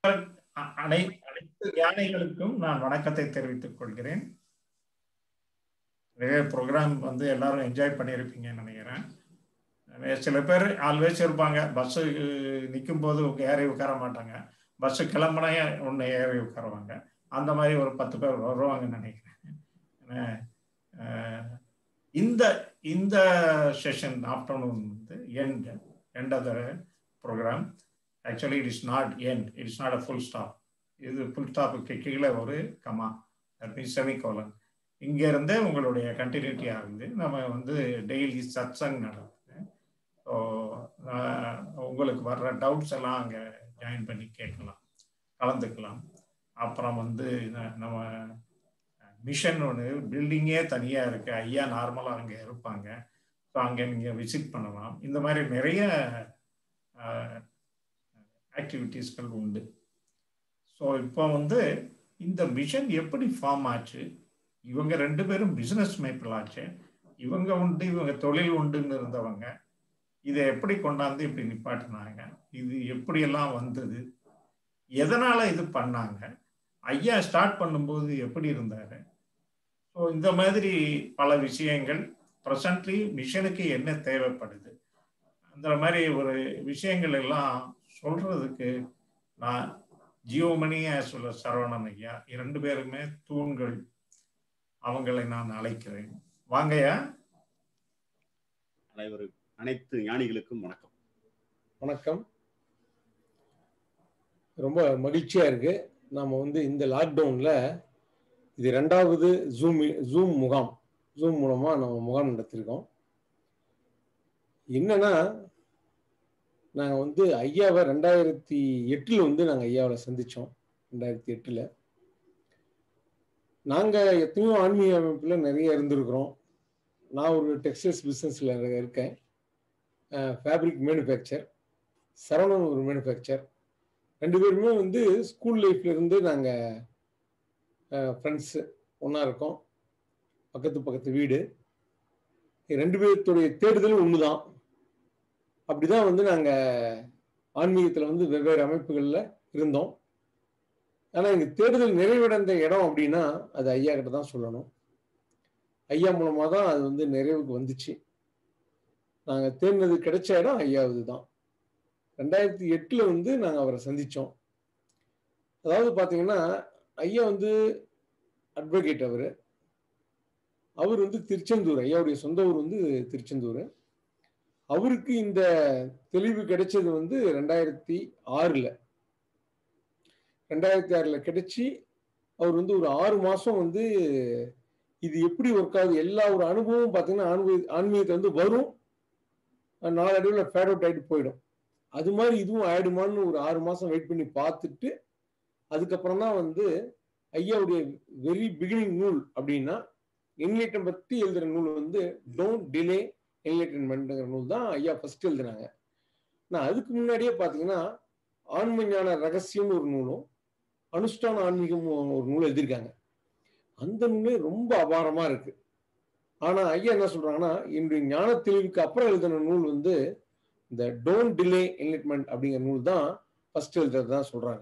அ- அனை அனைத்து ஞானிகளுக்கும் நான் வணக்கத்தை தெரிவித்துக் கொள்கிறேன் நிறைய ப்ரோக்ராம் வந்து எல்லாரும் என்ஜாய் பண்ணியிருப்பீங்கன்னு நினைக்கிறேன் நிறைய சில பேர் ஆல்வேஸ் இருப்பாங்க பஸ்ஸு நிற்கும் போது ஏறி உட்கார மாட்டாங்க பஸ்ஸு கிளம்புனா ஒன்று ஏறி உட்காருவாங்க அந்த மாதிரி ஒரு பத்து பேர் வருவாங்கன்னு நினைக்கிறேன் ஏன்னா, அஹ், இந்த இந்த செஷன் ஆஃப்டர்நூன் வந்து end end of the programme actually it is not end it is not a full stop இது ஃபுல் ஸ்டாப்புக்கு கீழே ஒரு கமா தட் மீன்ஸ் செமிகோலன் இங்கேருந்தே உங்களுடைய கண்டினியூட்டி ஆகுது நம்ம வந்து டெய்லி சத்சங் நடக்குது ஸோ உங்களுக்கு வர்ற டவுட்ஸ் எல்லாம் அங்கே ஜாயின் பண்ணி கேட்கலாம் கலந்துக்கலாம் அப்புறம் வந்து ந- நம்ம மிஷன் ஒன்று பில்டிங்கே தனியாக இருக்கு ஐயா நார்மலாக அங்கே இருப்பாங்க ஸோ அங்கே நீங்கள் விசிட் பண்ணலாம் இந்த மாதிரி நிறைய ஆக்டிவிட்டீஸ்கள் உண்டு ஸோ இப்போ வந்து இந்த மிஷன் எப்படி ஃபார்ம் ஆச்சு இவங்க ரெண்டு பேரும் பிஸ்னஸ் மேப்பிள் ஆச்சு இவங்க உண்டு இவங்க தொழில் உண்டுன்னு இருந்தவங்க இதை எப்படி கொண்டாந்து இப்படி நிப்பாட்டினாங்க இது எப்படியெல்லாம் வந்தது எதனால இது பண்ணாங்க ஐயா ஸ்டார்ட் பண்ணும்போது எப்படி இருந்தாரு ஸோ இந்த மாதிரி பல விஷயங்கள் ப்ரெசன்ட்லி மிஷனுக்கு என்ன தேவைப்படுது அந்த மாதிரி ஒரு விஷயங்கள் எல்லாம் சொல்றதுக்கு நான் ஜியோமணி சொல்ல சரவணன் ஐயா இரண்டு பேருமே தூண்கள் அவங்களை நான் அழைக்கிறேன் வாங்கய்யா அனைவரும் அனைத்து ஞானிகளுக்கும் வணக்கம் வணக்கம் ரொம்ப மகிழ்ச்சியா இருக்கு நாம வந்து இந்த லாக்டவுன்ல இது ரெண்டாவது ஜூம் ஜூம் முகாம் ஜூம் மூலமா நம்ம முகாம் நடத்திருக்கோம் என்னன்னா நாங்க வந்து ஐயாவை ரெண்டாயிரத்தி எட்டுல வந்து நாங்க ஐயாவை சந்திச்சோம் ரெண்டாயிரத்தி எட்டுல நாங்க எத்தனையோ ஆன்மீக அமைப்புல நிறைய இருந்திருக்கிறோம் நான் ஒரு டெக்ஸ்டைல்ஸ் பிஸ்னஸ்ல இருக்கேன் ஃபேப்ரிக் மேனுஃபேக்சர் சரவணன் ஒரு மேனுஃபேக்சர் ரெண்டு பேருமே வந்து ஸ்கூல் லைஃப்ல இருந்து நாங்கள் ஃப்ரெண்ட்ஸு ஒன்றா இருக்கோம் பக்கத்து பக்கத்து வீடு ரெண்டு பேர்த்துடைய தேடுதலும் ஒன்று தான் அப்படி தான் வந்து நாங்கள் ஆன்மீகத்தில் வந்து வெவ்வேறு அமைப்புகளில் இருந்தோம் ஆனால் எங்கள் தேடுதல் நிறைவடைந்த இடம் அப்படின்னா அது ஐயா கிட்ட தான் சொல்லணும் ஐயா மூலமாக தான் அது வந்து நிறைவுக்கு வந்துச்சு நாங்கள் தேர்ந்தது கிடைச்ச இடம் ஐயாவது தான் ரெண்டாயிரத்தி எட்டில் வந்து நாங்கள் அவரை சந்தித்தோம் அதாவது பார்த்தீங்கன்னா ஐயா வந்து அட்வொகேட் அவர் அவர் வந்து திருச்செந்தூர் ஐயாவுடைய சொந்த ஊர் வந்து திருச்செந்தூர் அவருக்கு இந்த தெளிவு கிடைச்சது வந்து ரெண்டாயிரத்தி ஆறில் ரெண்டாயிரத்தி ஆறில் கிடைச்சி அவர் வந்து ஒரு ஆறு மாதம் வந்து இது எப்படி ஒர்க் ஆகுது எல்லா ஒரு அனுபவம் பார்த்தீங்கன்னா ஆன்மீக ஆன்மீகத்தை வந்து வரும் நாளடைவில் ஃபேட் அவுட் ஆகிட்டு போயிடும் அது மாதிரி இதுவும் ஆயிடுமான்னு ஒரு ஆறு மாதம் வெயிட் பண்ணி பார்த்துட்டு அதுக்கப்புறம் தான் வந்து ஐயாவுடைய வெரி பிகினிங் நூல் அப்படின்னா என்லைட்டன் பற்றி எழுதுகிற நூல் வந்து டோன்ட் டிலே என்லைட்டன்மெண்ட்ங்கிற நூல் தான் ஐயா ஃபர்ஸ்ட் எழுதுனாங்க நான் அதுக்கு முன்னாடியே பார்த்தீங்கன்னா ஆன்ம ஞான ரகசியம்னு ஒரு நூலும் அனுஷ்டான ஆன்மீகம் ஒரு நூல் எழுதியிருக்காங்க அந்த நூலே ரொம்ப அபாரமா இருக்கு ஆனா ஐயா என்ன சொல்றாங்கன்னா என்னுடைய ஞான தெளிவுக்கு அப்புறம் எழுதின நூல் வந்து இந்த டோன்ட் டிலே என்லைட்மெண்ட் அப்படிங்கிற நூல் தான் ஃபர்ஸ்ட் எழுதுறது தான் சொல்றாங்க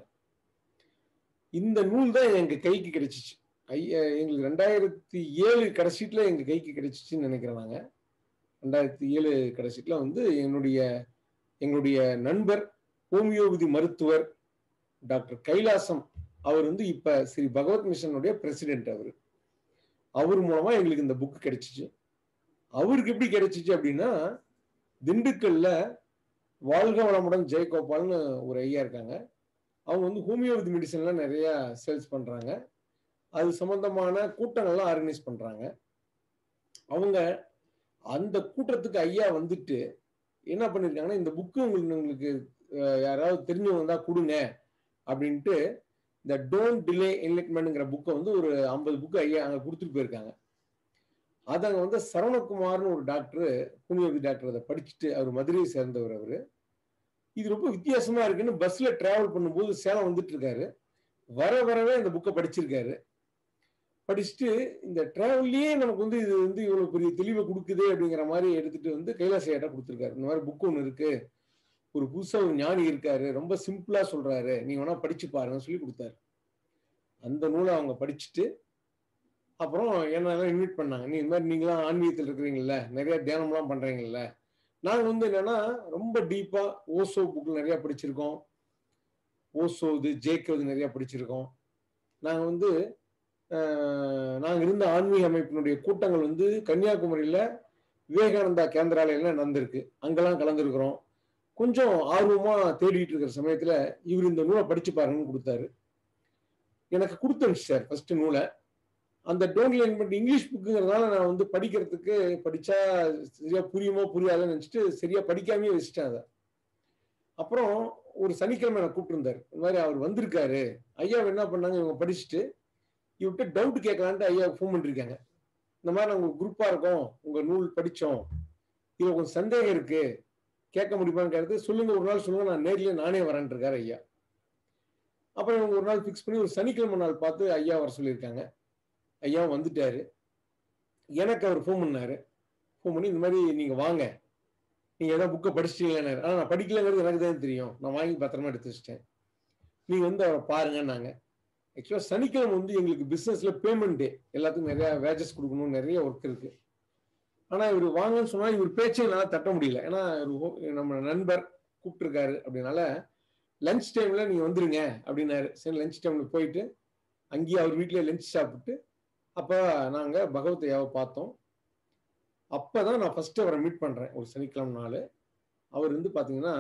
இந்த நூல் தான் எங்க கைக்கு கிடைச்சிச்சு ஐயா எங்களுக்கு ரெண்டாயிரத்தி ஏழு கடைசீட்டில் எங்க கைக்கு கிடைச்சிச்சுன்னு நினைக்கிறேன் நாங்க ரெண்டாயிரத்தி ஏழு கடைசீட்டில் வந்து என்னுடைய எங்களுடைய நண்பர் ஹோமியோபதி மருத்துவர் டாக்டர் கைலாசம் அவர் வந்து இப்ப ஸ்ரீ பகவத் மிஷனுடைய பிரசிடென்ட் அவர் அவர் மூலமா எங்களுக்கு இந்த புக் கிடைச்சிச்சு அவருக்கு எப்படி கிடைச்சிச்சு அப்படின்னா திண்டுக்கல்ல வாழ்க வளமுடன் ஜெயகோபால்னு ஒரு ஐயா இருக்காங்க அவங்க வந்து ஹோமியோபதி மெடிசன்லாம் நிறைய சேல்ஸ் பண்றாங்க அது சம்பந்தமான கூட்டங்கள்லாம் ஆர்கனைஸ் பண்றாங்க அவங்க அந்த கூட்டத்துக்கு ஐயா வந்துட்டு என்ன பண்ணிருக்காங்கன்னா இந்த புக்கு உங்களுக்கு உங்களுக்கு யாராவது தெரிஞ்சவங்க தான் கொடுங்க அப்படின்ட்டு இந்த டோன்ட் டிலே என்லைட்மெண்ட்ங்கிற புக்கை வந்து ஒரு ஐம்பது புக்கு ஐயா அங்கே கொடுத்துட்டு போயிருக்காங்க அதை அங்கே வந்து சரவணகுமார்னு ஒரு டாக்டர் ஹோமியோபதி டாக்டர் அதை படிச்சுட்டு அவர் மதுரையை சேர்ந்தவர் அவர் இது ரொம்ப வித்தியாசமா இருக்குன்னு பஸ்ல டிராவல் பண்ணும்போது சேலம் வந்துட்டு இருக்காரு வர வரவே அந்த புக்கை படிச்சிருக்காரு படிச்சுட்டு இந்த டிராவல்லையே நமக்கு வந்து இது வந்து இவ்வளவு பெரிய தெளிவை கொடுக்குது அப்படிங்கிற மாதிரி எடுத்துட்டு வந்து கைலாசையாட்ட கொடுத்துருக்காரு இந்த மாதிரி புக் ஒன்று இருக்கு ஒரு புதுசா ஒரு ஞானி இருக்காரு ரொம்ப சிம்பிளா சொல்றாரு நீங்க வேணா படிச்சு பாருங்கன்னு சொல்லி கொடுத்தாரு அந்த நூலை அவங்க படிச்சுட்டு அப்புறம் என்னெல்லாம் இன்வைட் பண்ணாங்க நீ இந்த மாதிரி நீங்களாம் ஆன்மீகத்தில் இருக்கிறீங்கல்ல நிறைய தியானம்லாம் பண்றீங்கல்ல நாங்கள் வந்து என்னன்னா ரொம்ப டீப்பா ஓசோ புக் நிறைய படிச்சிருக்கோம் ஓசோ இது ஜேக்கோ இது நிறைய படிச்சிருக்கோம் நாங்கள் வந்து நாங்கள் இருந்த ஆன்மீக அமைப்பினுடைய கூட்டங்கள் வந்து கன்னியாகுமரியில் விவேகானந்தா கேந்திராலயம்லாம் நடந்திருக்கு அங்கெல்லாம் கலந்துருக்கிறோம் கொஞ்சம் ஆர்வமா தேடிட்டு இருக்கிற சமயத்துல இவர் இந்த நூலை படிச்சு பாருங்கன்னு கொடுத்தாரு எனக்கு கொடுத்து அனுப்பிச்சிட்டார் ஃபர்ஸ்ட் நூலை அந்த டோன்ட் லைன் பட் இங்கிலீஷ் புக்குங்கிறதுனால நான் வந்து படிக்கிறதுக்கு படிச்சா சரியா புரியுமோ புரியாதுன்னு நினச்சிட்டு சரியா படிக்காமே வச்சுட்டேன் அதை அப்புறம் ஒரு சனிக்கிழமை நான் கூப்பிட்டுருந்தார் இந்த மாதிரி அவர் வந்திருக்காரு ஐயா என்ன பண்ணாங்க இவங்க படிச்சுட்டு இவர்கிட்ட டவுட் கேட்கலான்ட்டு ஐயா ஃபோன் பண்ணிருக்காங்க இந்த மாதிரி நாங்கள் குரூப்பா இருக்கோம் உங்க நூல் படிச்சோம் இதுல கொஞ்சம் சந்தேகம் இருக்கு கேட்க முடியுமான்னு கேட்டு சொல்லுங்க ஒரு நாள் சொல்லுங்க நான் நேர்லயே நானே வரேன் இருக்காரு ஐயா அப்புறம் இவங்க ஒரு நாள் ஃபிக்ஸ் பண்ணி ஒரு சனிக்கிழமை நாள் பார்த்து ஐயா வர சொல்லியிருக்காங்க ஐயா வந்துட்டாரு எனக்கு அவர் ஃபோன் பண்ணாரு ஃபோன் பண்ணி இந்த மாதிரி நீங்க வாங்க நீங்க ஏதாவது புக்கை படிச்சிட்டீங்கன்னாரு ஆனால் நான் படிக்கலங்கிறது எனக்கு தான் தெரியும் நான் வாங்கி பத்திரமா எடுத்து வச்சிட்டேன் நீங்க வந்து அவரை பாருங்கன்னாங்க ஆக்சுவலாக சனிக்கிழமை வந்து எங்களுக்கு பிஸ்னஸ்ல பேமெண்ட் டே எல்லாத்துக்கும் நிறைய வேஜஸ் கொடுக்கணும் நிறைய ஒர்க் இருக்கு ஆனா இவர் வாங்கன்னு சொன்னா இவர் பேச்சை என்னால் தட்ட முடியல ஏன்னா நம்ம நண்பர் கூப்பிட்டுருக்காரு அப்படின்னால லஞ்ச் டைம்ல நீங்க வந்துருங்க அப்படின்னாரு சரி லஞ்ச் டைம்ல போயிட்டு அங்கேயே அவர் வீட்டிலேயே லஞ்ச் சாப்பிட்டு அப்போ நாங்கள் பகவத்தையாவை பார்த்தோம் அப்போ தான் நான் ஃபர்ஸ்ட் அவரை மீட் பண்ணுறேன் ஒரு சனிக்கிழமை நாள் அவர் வந்து பார்த்தீங்கன்னா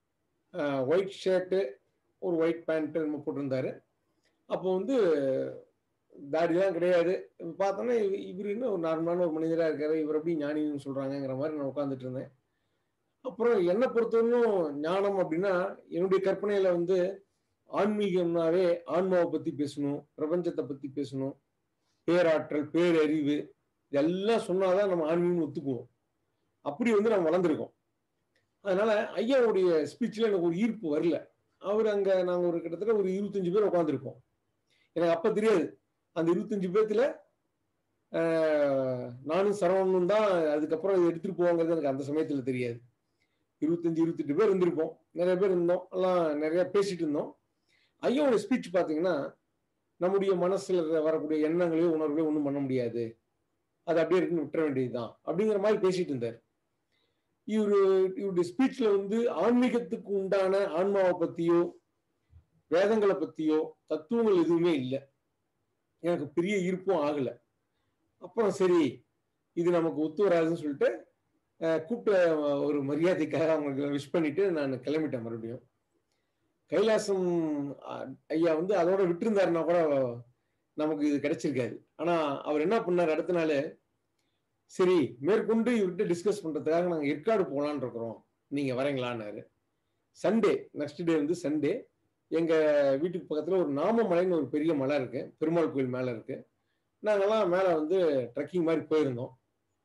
ஒயிட் ஷர்ட்டு ஒரு ஒயிட் பேண்ட்டு நம்ம போட்டிருந்தாரு அப்போ வந்து தாடிலாம் கிடையாது பார்த்தோன்னா இவர் இன்னும் ஒரு நார்மலான ஒரு மனிதராக இருக்காரு இவர் எப்படி ஞானின்னு சொல்கிறாங்கங்கிற மாதிரி நான் உட்காந்துட்டு இருந்தேன் அப்புறம் என்னை பொறுத்தவரைக்கும் ஞானம் அப்படின்னா என்னுடைய கற்பனையில் வந்து ஆன்மீகம்னாவே ஆன்மாவை பற்றி பேசணும் பிரபஞ்சத்தை பற்றி பேசணும் பேராற்றல் பேரறிவு இதெல்லாம் சொன்னாதான் நம்ம ஆன்மீகம் ஒத்துக்குவோம் அப்படி வந்து நம்ம வளர்ந்துருக்கோம் அதனால ஐயாவுடைய ஸ்பீச்சில் எனக்கு ஒரு ஈர்ப்பு வரல அவர் அங்கே நாங்கள் ஒரு கிட்டத்தட்ட ஒரு இருபத்தஞ்சு பேர் உட்காந்துருப்போம் எனக்கு அப்போ தெரியாது அந்த இருபத்தஞ்சு பேர்த்துல நானும் சரவணனும் தான் அதுக்கப்புறம் இதை எடுத்துட்டு போவாங்கிறது எனக்கு அந்த சமயத்தில் தெரியாது இருபத்தஞ்சு இருபத்தெட்டு பேர் இருந்திருப்போம் நிறைய பேர் இருந்தோம் எல்லாம் நிறைய பேசிட்டு இருந்தோம் ஐயாவோட ஸ்பீச் பார்த்தீங்கன்னா நம்முடைய மனசுல வரக்கூடிய எண்ணங்களையோ உணர்வுகளையோ ஒன்றும் பண்ண முடியாது அது அப்படியே இருக்குன்னு விட்டுற வேண்டியதுதான் அப்படிங்கிற மாதிரி பேசிட்டு இருந்தார் இவரு இவருடைய ஸ்பீச்ல வந்து ஆன்மீகத்துக்கு உண்டான ஆன்மாவை பத்தியோ வேதங்களை பத்தியோ தத்துவங்கள் எதுவுமே இல்லை எனக்கு பெரிய ஈர்ப்பும் ஆகல அப்புறம் சரி இது நமக்கு ஒத்து வராதுன்னு சொல்லிட்டு கூப்பிட்ட ஒரு மரியாதைக்காக அவங்களுக்கு விஷ் பண்ணிட்டு நான் கிளம்பிட்டேன் மறுபடியும் கைலாசம் ஐயா வந்து அதோட விட்டுருந்தாருன்னா கூட நமக்கு இது கிடைச்சிருக்காது ஆனா அவர் என்ன பண்ணார் அடுத்த நாள் சரி மேற்கொண்டு இவர்கிட்ட டிஸ்கஸ் பண்றதுக்காக நாங்கள் ஏற்காடு போகலான் இருக்கிறோம் நீங்க வரீங்களான்னாரு சண்டே நெக்ஸ்ட் டே வந்து சண்டே எங்க வீட்டுக்கு பக்கத்துல ஒரு நாமமலைன்னு ஒரு பெரிய மலை இருக்கு பெருமாள் கோயில் மேல இருக்கு நாங்கெல்லாம் மேல வந்து ட்ரெக்கிங் மாதிரி போயிருந்தோம்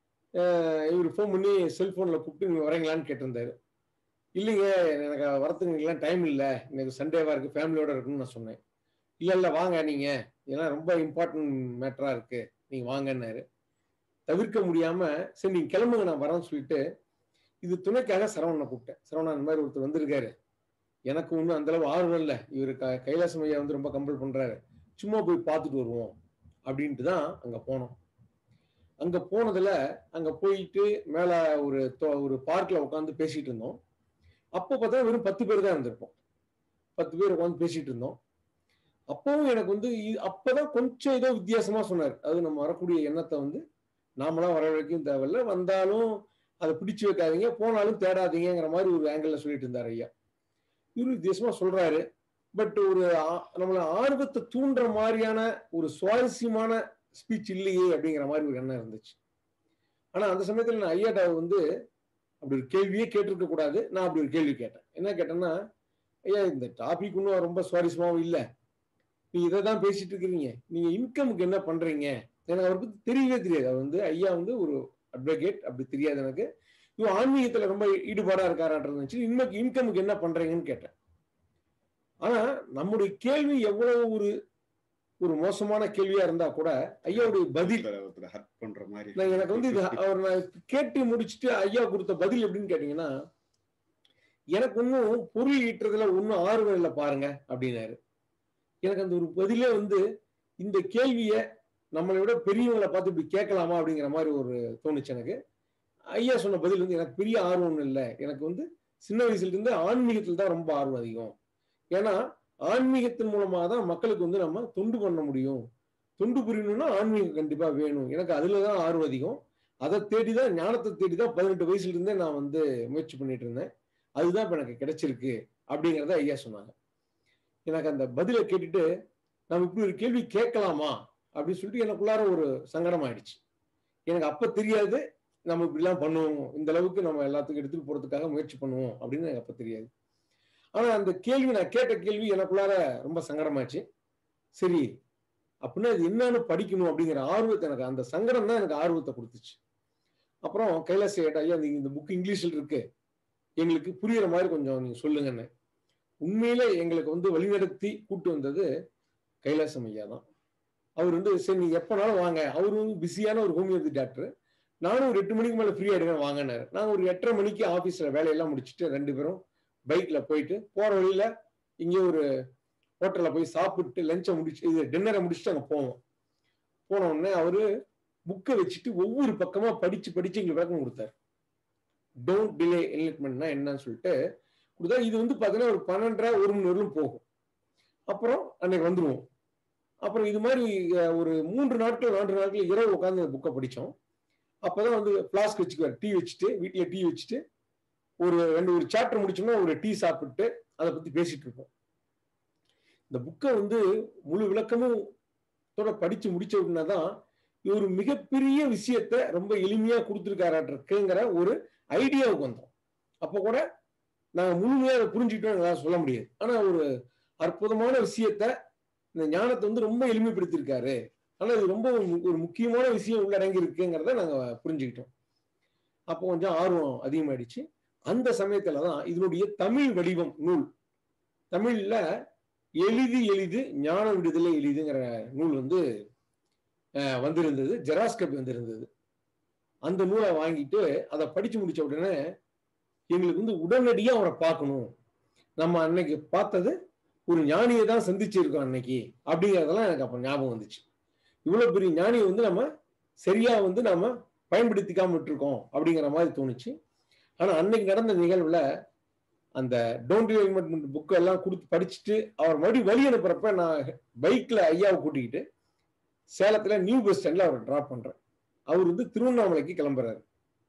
இவர் ஃபோன் பண்ணி செல்போன்ல கூப்பிட்டு நீங்க வரீங்களான்னு கேட்டிருந்தாரு இல்லைங்க எனக்கு வரத்துக்குலாம் டைம் இல்லை எனக்கு சண்டேவா இருக்கு ஃபேமிலியோட இருக்குன்னு நான் சொன்னேன் இல்லை இல்லை வாங்க நீங்க ஏன்னா ரொம்ப இம்பார்ட்டன்ட் மேட்டரா இருக்கு நீங்க வாங்கன்னாரு தவிர்க்க முடியாம சரி நீங்க கிளம்புங்க நான் வரேன்னு சொல்லிட்டு இது துணைக்காக சரவணனை கூப்பிட்டேன் சரவணன் அந்த மாதிரி ஒருத்தர் வந்திருக்காரு எனக்கு ஒன்றும் அந்த அளவு ஆர்வம் இல்லை இவர் க கைலாசம் ஐயா வந்து ரொம்ப கம்பல் பண்றாரு சும்மா போய் பார்த்துட்டு வருவோம் அப்படின்ட்டு தான் அங்க போனோம் அங்க போனதுல அங்க போயிட்டு மேல ஒரு ஒரு பார்க்ல உட்காந்து பேசிட்டு இருந்தோம் அப்போ பார்த்தா வெறும் பத்து பேர் தான் இருந்திருப்போம் பத்து பேர் உட்காந்து பேசிட்டு இருந்தோம் அப்பவும் எனக்கு வந்து அப்பதான் கொஞ்சம் ஏதோ வித்தியாசமா சொன்னார் அது நம்ம வரக்கூடிய எண்ணத்தை வந்து நாமளாம் வர வரைக்கும் தேவையில்ல வந்தாலும் அதை பிடிச்சு வைக்காதீங்க போனாலும் தேடாதீங்கிற மாதிரி ஒரு ஆங்கிள் சொல்லிட்டு இருந்தார் ஐயா இவரு வித்தியாசமா சொல்றாரு பட் ஒரு நம்மள ஆர்வத்தை தூண்டுற மாதிரியான ஒரு சுவாரஸ்யமான ஸ்பீச் இல்லையே அப்படிங்கிற மாதிரி ஒரு எண்ணம் இருந்துச்சு ஆனா அந்த சமயத்துல நான் ஐயாட்ட வந்து அப்படி ஒரு கேள்வியே கேட்டிருக்க கூடாது நான் அப்படி ஒரு கேள்வி கேட்டேன் என்ன கேட்டேன்னா ஐயா இந்த டாபிக் இன்னும் ரொம்ப சுவாரஸ்யமாவும் இல்லை நீ இதை தான் பேசிட்டு இருக்கிறீங்க நீங்க இன்கமுக்கு என்ன பண்றீங்க எனக்கு அவரை பத்தி தெரியவே தெரியாது அவர் வந்து ஐயா வந்து ஒரு அட்வொகேட் அப்படி தெரியாது எனக்கு இவன் ஆன்மீகத்துல ரொம்ப ஈடுபாடா இருக்காரான்றது இருந்துச்சு இன்னைக்கு இன்கமுக்கு என்ன பண்றீங்கன்னு கேட்டேன் ஆனா நம்முடைய கேள்வி எவ்வளவு ஒரு ஒரு மோசமான கேள்வியா இருந்தா கூட ஐயாவுடைய பதில் பண்ற மாதிரி நான் எனக்கு வந்து இது அவர் நான் கேட்டு முடிச்சுட்டு ஐயா கொடுத்த பதில் எப்படின்னு கேட்டீங்கன்னா எனக்கு ஒன்றும் பொருள் ஈட்டுறதுல ஒன்றும் ஆர்வம் இல்லை பாருங்க அப்படின்னாரு எனக்கு அந்த ஒரு பதிலே வந்து இந்த கேள்வியை நம்மளை விட பெரியவங்களை பார்த்து இப்படி கேட்கலாமா அப்படிங்கிற மாதிரி ஒரு தோணுச்சு எனக்கு ஐயா சொன்ன பதில் வந்து எனக்கு பெரிய ஆர்வம் ஒன்றும் இல்லை எனக்கு வந்து சின்ன வயசுல இருந்து ஆன்மீகத்தில் தான் ரொம்ப ஆர்வம் அதிகம் ஏன்னா ஆன்மீகத்தின் மூலமாக தான் மக்களுக்கு வந்து நம்ம தொண்டு பண்ண முடியும் தொண்டு புரியணும்னா ஆன்மீகம் கண்டிப்பா வேணும் எனக்கு அதுல தான் ஆர்வம் அதிகம் அதை தேடி தான் ஞானத்தை தேடி தான் பதினெட்டு வயசுல இருந்தே நான் வந்து முயற்சி பண்ணிட்டு இருந்தேன் அதுதான் இப்ப எனக்கு கிடைச்சிருக்கு அப்படிங்கிறத ஐயா சொன்னாங்க எனக்கு அந்த பதிலை கேட்டுட்டு நம்ம இப்படி ஒரு கேள்வி கேட்கலாமா அப்படின்னு சொல்லிட்டு எனக்குள்ளார ஒரு சங்கடம் ஆயிடுச்சு எனக்கு அப்ப தெரியாது நம்ம இப்படிலாம் பண்ணுவோம் இந்த அளவுக்கு நம்ம எல்லாத்துக்கும் எடுத்துட்டு போறதுக்காக முயற்சி பண்ணுவோம் அப்படின்னு எனக்கு அப்ப தெரியாது ஆனா அந்த கேள்வி நான் கேட்ட கேள்வி எனக்குள்ளார ரொம்ப சங்கடமாச்சு சரி அப்படின்னா இது என்னன்னு படிக்கணும் அப்படிங்கிற ஆர்வத்தை எனக்கு அந்த சங்கடம் தான் எனக்கு ஆர்வத்தை கொடுத்துச்சு அப்புறம் கைலாச ஏட்டா ஐயா நீங்க இந்த புக் இங்கிலீஷில் இருக்கு எங்களுக்கு புரியுற மாதிரி கொஞ்சம் நீங்க சொல்லுங்கன்னு உண்மையில எங்களுக்கு வந்து வழிநடத்தி கூட்டு வந்தது கைலாசம் ஐயா தான் அவர் வந்து சரி நீங்க எப்பனாலும் வாங்க அவரு வந்து பிஸியான ஒரு ஹோமியோபதி டாக்டர் நானும் ஒரு எட்டு மணிக்கு மேல ஃப்ரீ ஆயிடுவேன் வாங்கினாரு நாங்க ஒரு எட்டரை மணிக்கு ஆபீஸ்ல வேலையெல்லாம் முடிச்சுட்டு ரெண்டு பேரும் பைக்ல போயிட்டு போற வழியில இங்கே ஒரு ஹோட்டல்ல போய் சாப்பிட்டு லஞ்சை முடிச்சு இது டின்னரை முடிச்சுட்டு அங்க போவோம் போன உடனே அவரு புக்கை வச்சுட்டு ஒவ்வொரு பக்கமா படிச்சு படிச்சு எங்களுக்கு விளக்கம் கொடுத்தாரு டோன்ட் டிலே என்லிட்மெண்ட்னா என்னன்னு சொல்லிட்டு கொடுத்தா இது வந்து பாத்தீங்கன்னா ஒரு பன்னெண்டரை ஒரு மணி வரலும் போகும் அப்புறம் அன்னைக்கு வந்துருவோம் அப்புறம் இது மாதிரி அஹ், ஒரு மூன்று நாட்கள் நான்கு நாட்கள் இரவு உட்காந்து இந்த புக்கை படித்தோம் அப்பதான் வந்து ஃப்ளாஸ்க் வச்சுக்குவார் டீ வச்சுட்டு வீட்டுல டீ வச்சுட்டு ஒரு ரெண்டு ஒரு சாப்டர் முடிச்சோம்னா ஒரு டீ சாப்பிட்டு அதை பத்தி பேசிட்டு இருப்போம் இந்த புக்கை வந்து முழு விளக்கமும் தோட படிச்சு முடிச்ச உடனே தான் இவர் மிகப்பெரிய விஷயத்த ரொம்ப எளிமையா கொடுத்துருக்காருங்கிற ஒரு ஐடியாவுக்கு வந்தோம் அப்போ கூட நாங்க முழுமையா அதை புரிஞ்சுக்கிட்டோம் எங்களால சொல்ல முடியாது ஆனா ஒரு அற்புதமான விஷயத்த இந்த ஞானத்தை வந்து ரொம்ப எளிமைப்படுத்தியிருக்காரு ஆனா இது ரொம்ப ஒரு மு- ஒரு முக்கியமான விஷயம் உள்ளடங்கி இருக்குங்கிறத நாங்க புரிஞ்சுக்கிட்டோம் அப்போ கொஞ்சம் ஆர்வம் அதிகமாயிடுச்சு அந்த சமயத்துல தான் இதனுடைய தமிழ் வடிவம் நூல் தமிழ்ல எளிது எளிது ஞான விடுதலை எளிதுங்கிற நூல் வந்து அஹ், வந்திருந்தது ஜெராக்ஸ் காப்பி வந்திருந்தது அந்த நூலை வாங்கிட்டு அதை படிச்சு முடிச்ச உடனே எங்களுக்கு வந்து உடனடியா அவரை பார்க்கணும் நம்ம அன்னைக்கு பார்த்தது ஒரு ஞானியை தான் சந்திச்சிருக்கோம் அன்னைக்கு அப்படிங்கிறதெல்லாம் எனக்கு அப்ப ஞாபகம் வந்துச்சு இவ்வளவு பெரிய ஞானியை வந்து நம்ம சரியா வந்து நம்ம பயன்படுத்திக்காம விட்டுருக்கோம் அப்படிங்கிற மாதிரி தோணுச்சு ஆனா அன்னைக்கு நடந்த நிகழ்வுல அந்த டோன்ட் எலிமெண்ட் புக் எல்லாம் கொடுத்து படிச்சுட்டு அவர் மறுபடியும் வழி அனுப்புறப்ப நான் பைக்ல ஐயாவை கூட்டிக்கிட்டு சேலத்துல நியூ பஸ் ஸ்டாண்ட்ல அவரை டிராப் பண்றேன் அவர் வந்து திருவண்ணாமலைக்கு கிளம்புறாரு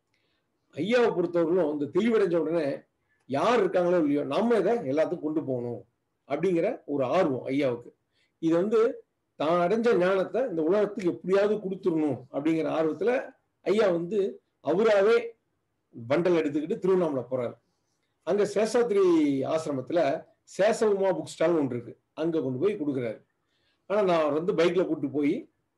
ஐயாவை பொறுத்தவர்களும் இந்த தெளிவடைஞ்ச உடனே யார் இருக்காங்களோ இல்லையோ நம்ம இதை எல்லாத்துக்கும் கொண்டு போகணும் அப்படிங்கிற ஒரு ஆர்வம் ஐயாவுக்கு இது வந்து தான் அடைஞ்ச ஞானத்தை இந்த உலகத்துக்கு எப்படியாவது கொடுத்துடணும் அப்படிங்கிற ஆர்வத்துல ஐயா வந்து அவராவே பண்டல் எடுத்துக்கிட்டு திருவண்ணாமலை போறாரு அங்க சேஷாத்ரி ஆசிரமத்துல சேஷவுமா புக் ஸ்டால் ஒன்று இருக்கு அங்க கொண்டு போய் கொடுக்குறாரு ஆனா நான் அவர் வந்து பைக்ல கூட்டு போய்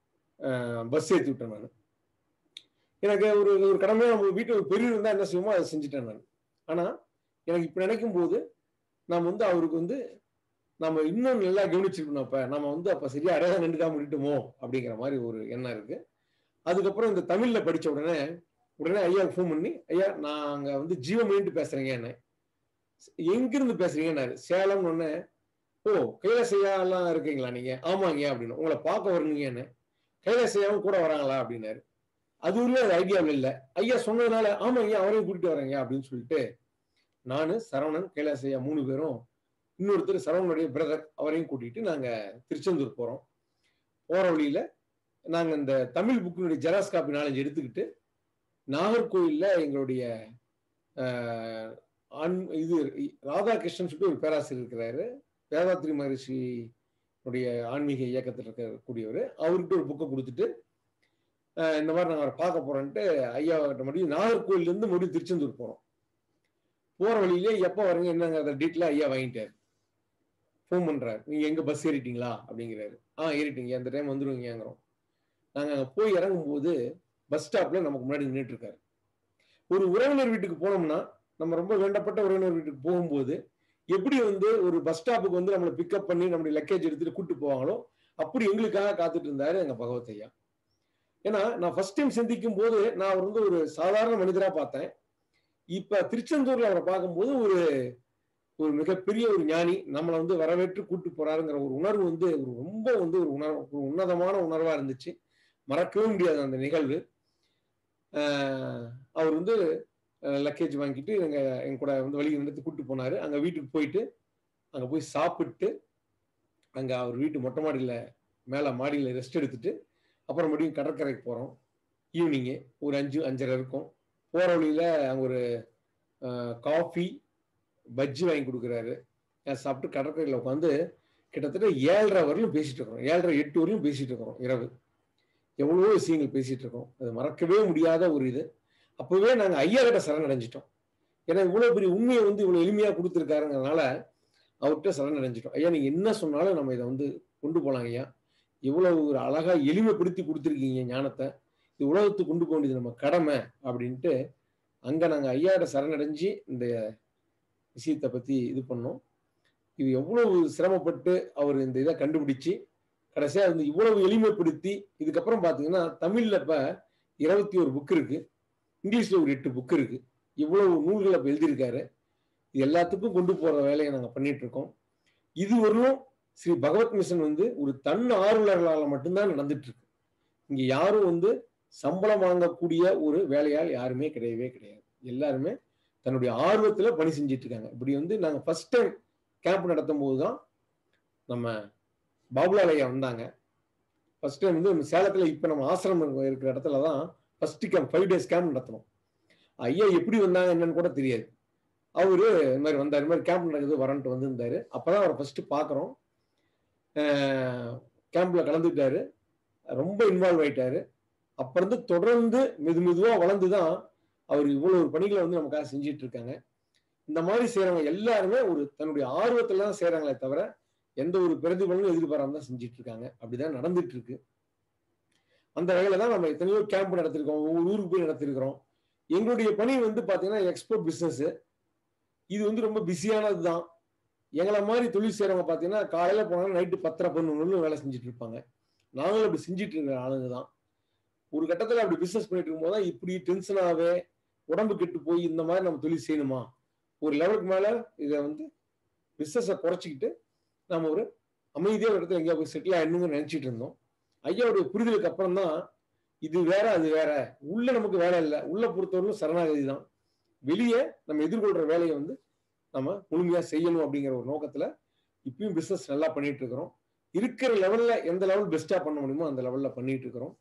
பஸ் ஏற்றி விட்டேன் நான் எனக்கு ஒரு ஒரு கடமையா நம்ம வீட்டில் ஒரு பெரிய இருந்தா என்ன செய்வோமோ அதை செஞ்சுட்டேன் நான் ஆனா எனக்கு இப்ப நினைக்கும் போது நாம் வந்து அவருக்கு வந்து நம்ம இன்னும் நல்லா கவனிச்சிருக்கணும் அப்ப நம்ம வந்து அப்ப சரியா அடையாளம் நின்றுக்காம விட்டுட்டோமோ அப்படிங்கிற மாதிரி ஒரு எண்ணம் இருக்கு அதுக்கப்புறம் இந்த தமிழ்ல படிச்ச உடனே உடனே ஐயாவுக்கு ஃபோன் பண்ணி ஐயா நாங்க வந்து ஜீவமணிட்டு பேசுறேங்க என்ன எங்கிருந்து பேசுறீங்கன்னாரு சேலம் ஒன்னு ஓ கைலாசையா எல்லாம் இருக்கீங்களா நீங்க ஆமாங்க அப்படின்னு உங்களை பார்க்க வரணுங்க என்ன கைலாசையாவும் கூட வராங்களா அப்படின்னாரு அது உள்ள ஐடியாவில் இல்லை ஐயா சொன்னதுனால ஆமா ஐயா அவரையும் கூட்டிட்டு வரேங்க அப்படின்னு சொல்லிட்டு நானு சரவணன் கைலாசையா மூணு பேரும் இன்னொருத்தர் சரவணனுடைய பிரதர் அவரையும் கூட்டிட்டு நாங்க திருச்செந்தூர் போறோம் போற வழியில நாங்க இந்த தமிழ் புக்கினுடைய ஜெராக்ஸ் காப்பி நாலஞ்சு எடுத்துக்கிட்டு நாகர்கோயில்ல எங்களுடைய ஆஹ், ஆண்- இது ராதாகிருஷ்ணன் சொல்லிட்டு ஒரு பேராசிரியர் இருக்கிறாரு வேதாத்ரி மகரிஷி உடைய ஆன்மீக இயக்கத்தில் இருக்கக்கூடியவர் அவர்கிட்ட ஒரு புக்கை கொடுத்துட்டு ஆஹ், இந்த மாதிரி நாங்கள் அவரை பார்க்க போறோன்ட்டு ஐயா கிட்ட மறுபடியும் நாகர்கோயில்ல இருந்து மறுபடியும் திருச்செந்தூர் போறோம் போற வழியிலே எப்போ வரீங்க என்னங்கிற டீட்டெயிலாக ஐயா வாங்கிட்டாரு ஃபோன் பண்றாரு நீங்க எங்க பஸ் ஏறிட்டீங்களா அப்படிங்கிறாரு ஆ ஏறிட்டீங்க அந்த டைம் வந்துருவீங்கிறோம் நாங்க அங்க போய் இறங்கும்போது பஸ் ஸ்டாப்ல நமக்கு முன்னாடி நின்றுட்டு இருக்காரு ஒரு உறவினர் வீட்டுக்கு போனோம்னா நம்ம ரொம்ப வேண்டப்பட்ட உறவினர் வீட்டுக்கு போகும்போது எப்படி வந்து ஒரு பஸ் ஸ்டாப்புக்கு வந்து நம்மளை பிக்கப் பண்ணி நம்மளுடைய லக்கேஜ் எடுத்துட்டு கூட்டு போவாங்களோ அப்படி எங்களுக்காக காத்துட்டு இருந்தாரு எங்க பகவத் ஐயா ஏன்னா நான் ஃபர்ஸ்ட் டைம் சந்திக்கும் போது நான் அவர் வந்து ஒரு சாதாரண மனிதரா பார்த்தேன் இப்ப திருச்செந்தூர்ல அவரை பார்க்கும்போது ஒரு ஒரு மிகப்பெரிய ஒரு ஞானி நம்மளை வந்து வரவேற்று கூட்டு போறாருங்கிற ஒரு உணர்வு வந்து ஒரு ரொம்ப வந்து ஒரு உணர்வு ஒரு உன்னதமான உணர்வா இருந்துச்சு மறக்கவே முடியாது அந்த நிகழ்வு ஆஹ் அவர் வந்து லக்கேஜ் வாங்கிட்டு எங்க எங்க கூட வந்து வழி நிறுத்தி கூட்டு போனாரு அங்க வீட்டுக்கு போயிட்டு அங்க போய் சாப்பிட்டு அங்க அவர் வீட்டு மொட்டை மாடியில மேல மாடியில ரெஸ்ட் எடுத்துட்டு அப்புறம் மறுபடியும் கடற்கரைக்கு போறோம் ஈவினிங்கு ஒரு அஞ்சு அஞ்சரை இருக்கும் போற வழியில அங்க ஒரு காஃபி பஜ்ஜி வாங்கி கொடுக்குறாரு நான் சாப்பிட்டு கடற்கரையில் உட்காந்து கிட்டத்தட்ட ஏழரை வரையிலும் பேசிட்டு இருக்கிறோம் ஏழரை எட்டு வரையும் பேசிட்டு இருக்கிறோம் இரவு எவ்வளவோ விஷயங்கள் பேசிட்டு இருக்கோம் அது மறக்கவே முடியாத ஒரு இது அப்பவே நாங்க ஐயா கிட்ட சரணடைஞ்சிட்டோம் ஏன்னா இவ்வளவு பெரிய உண்மையை வந்து இவ்வளவு எளிமையா கொடுத்துருக்காருங்கிறதுனால அவர்கிட்ட சரணடைஞ்சிட்டோம் ஐயா நீங்க என்ன சொன்னாலும் நம்ம இதை வந்து கொண்டு போலாம் ஐயா இவ்வளவு ஒரு அழகா எளிமைப்படுத்தி கொடுத்துருக்கீங்க ஞானத்தை இது உலகத்துக்கு கொண்டு போக வேண்டியது நம்ம கடமை அப்படின்ட்டு அங்க நாங்க ஐயாட்ட சரணடைஞ்சு இந்த விஷயத்தை பத்தி இது பண்ணோம் இது எவ்வளவு சிரமப்பட்டு அவர் இந்த இதை கண்டுபிடிச்சு கடைசியா வந்து இவ்வளவு எளிமைப்படுத்தி இதுக்கப்புறம் பாத்தீங்கன்னா தமிழ்ல இப்ப இருபத்தி ஒரு புக் இருக்கு இங்கிலீஷ்ல ஒரு எட்டு புக் இருக்கு இவ்வளவு நூல்களை இப்ப எழுதியிருக்காரு இது எல்லாத்துக்கும் கொண்டு போற வேலையை நாங்க பண்ணிட்டு இருக்கோம் இதுவரையும் ஸ்ரீ பகவத் மிஷன் வந்து ஒரு தன் ஆர்வலர்களால மட்டும்தான் நடந்துட்டு இருக்கு இங்க யாரும் வந்து சம்பளம் வாங்கக்கூடிய ஒரு வேலையால் யாருமே கிடையவே கிடையாது எல்லாருமே தன்னுடைய ஆர்வத்துல பணி செஞ்சிட்டு இருக்காங்க இப்படி வந்து நாங்க ஃபர்ஸ்ட் டைம் கேம்ப் நடத்தும் போது தான் நம்ம பாபுலால் ஐயா வந்தாங்க ஃபர்ஸ்ட் டைம் வந்து நம்ம சேலத்துல இப்ப நம்ம ஆசிரமம் இருக்கிற இடத்துல தான் first camp five days camp நடத்தணும் ஐயா எப்படி வந்தாங்க என்னன்னு கூட தெரியாது அவரு இந்த மாதிரி வந்தார் இந்த மாதிரி கேம்ப் நடக்குது வரன்ட்டு வந்திருந்தாரு அப்பதான் அவரை ஃபர்ஸ்ட் பாக்குறோம் கேம்ப்ல கலந்துக்கிட்டாரு ரொம்ப இன்வால்வ் ஆயிட்டாரு அப்ப இருந்து தொடர்ந்து மெது மெதுவா வளர்ந்துதான் அவர் இவ்வளவு பணிகளை வந்து நமக்காக செஞ்சிட்டு இருக்காங்க இந்த மாதிரி செய்யறவங்க எல்லாருமே ஒரு தன்னுடைய ஆர்வத்துல தான் செய்யறாங்களே தவிர எந்த ஒரு பிரதிபலனும் எதிர்பாராம தான் செஞ்சிட்டு இருக்காங்க அப்படிதான் நடந்துட்டு இருக்கு அந்த வகையில தான் நம்ம எத்தனையோ கேம்ப் நடத்திருக்கோம் ஒவ்வொரு ஊருக்கு போய் நடத்திருக்கிறோம் எங்களுடைய பணி வந்து பாத்தீங்கன்னா எக்ஸ்போர்ட் பிசினஸ் இது வந்து ரொம்ப பிஸியானது தான் எங்களை மாதிரி தொழில் செய்யறவங்க பாத்தீங்கன்னா காலையில போனாலும் நைட்டு பத்தரை பதினொன்று வேலை செஞ்சுட்டு இருப்பாங்க நாங்களும் அப்படி செஞ்சுட்டு இருக்கிற ஆளுங்க தான் ஒரு கட்டத்துல அப்படி பிசினஸ் பண்ணிட்டு இருக்கும்போது தான் இப்படி டென்ஷனாவே உடம்பு கெட்டு போய் இந்த மாதிரி நம்ம தொழில் செய்யணுமா ஒரு லெவலுக்கு மேல இதை வந்து பிசினஸை குறைச்சிக்கிட்டு நம்ம ஒரு அமைதியாக ஒரு இடத்துல எங்கேயா போய் செட்டில் ஆயிடணும்னு நினைச்சிட்டு இருந்தோம் ஐயாவுடைய புரிதலுக்கு அப்புறம் தான் இது வேற அது வேற உள்ள நமக்கு வேலை இல்லை உள்ள பொறுத்தவரைக்கும் சரணாகதி தான் வெளியே நம்ம எதிர்கொள்ற வேலையை வந்து நம்ம முழுமையா செய்யணும் அப்படிங்கிற ஒரு நோக்கத்துல இப்பயும் பிசினஸ் நல்லா பண்ணிட்டு இருக்கிறோம் இருக்கிற லெவல்ல எந்த லெவல் பெஸ்டா பண்ண முடியுமோ அந்த லெவல்ல பண்ணிட்டு இருக்கிறோம்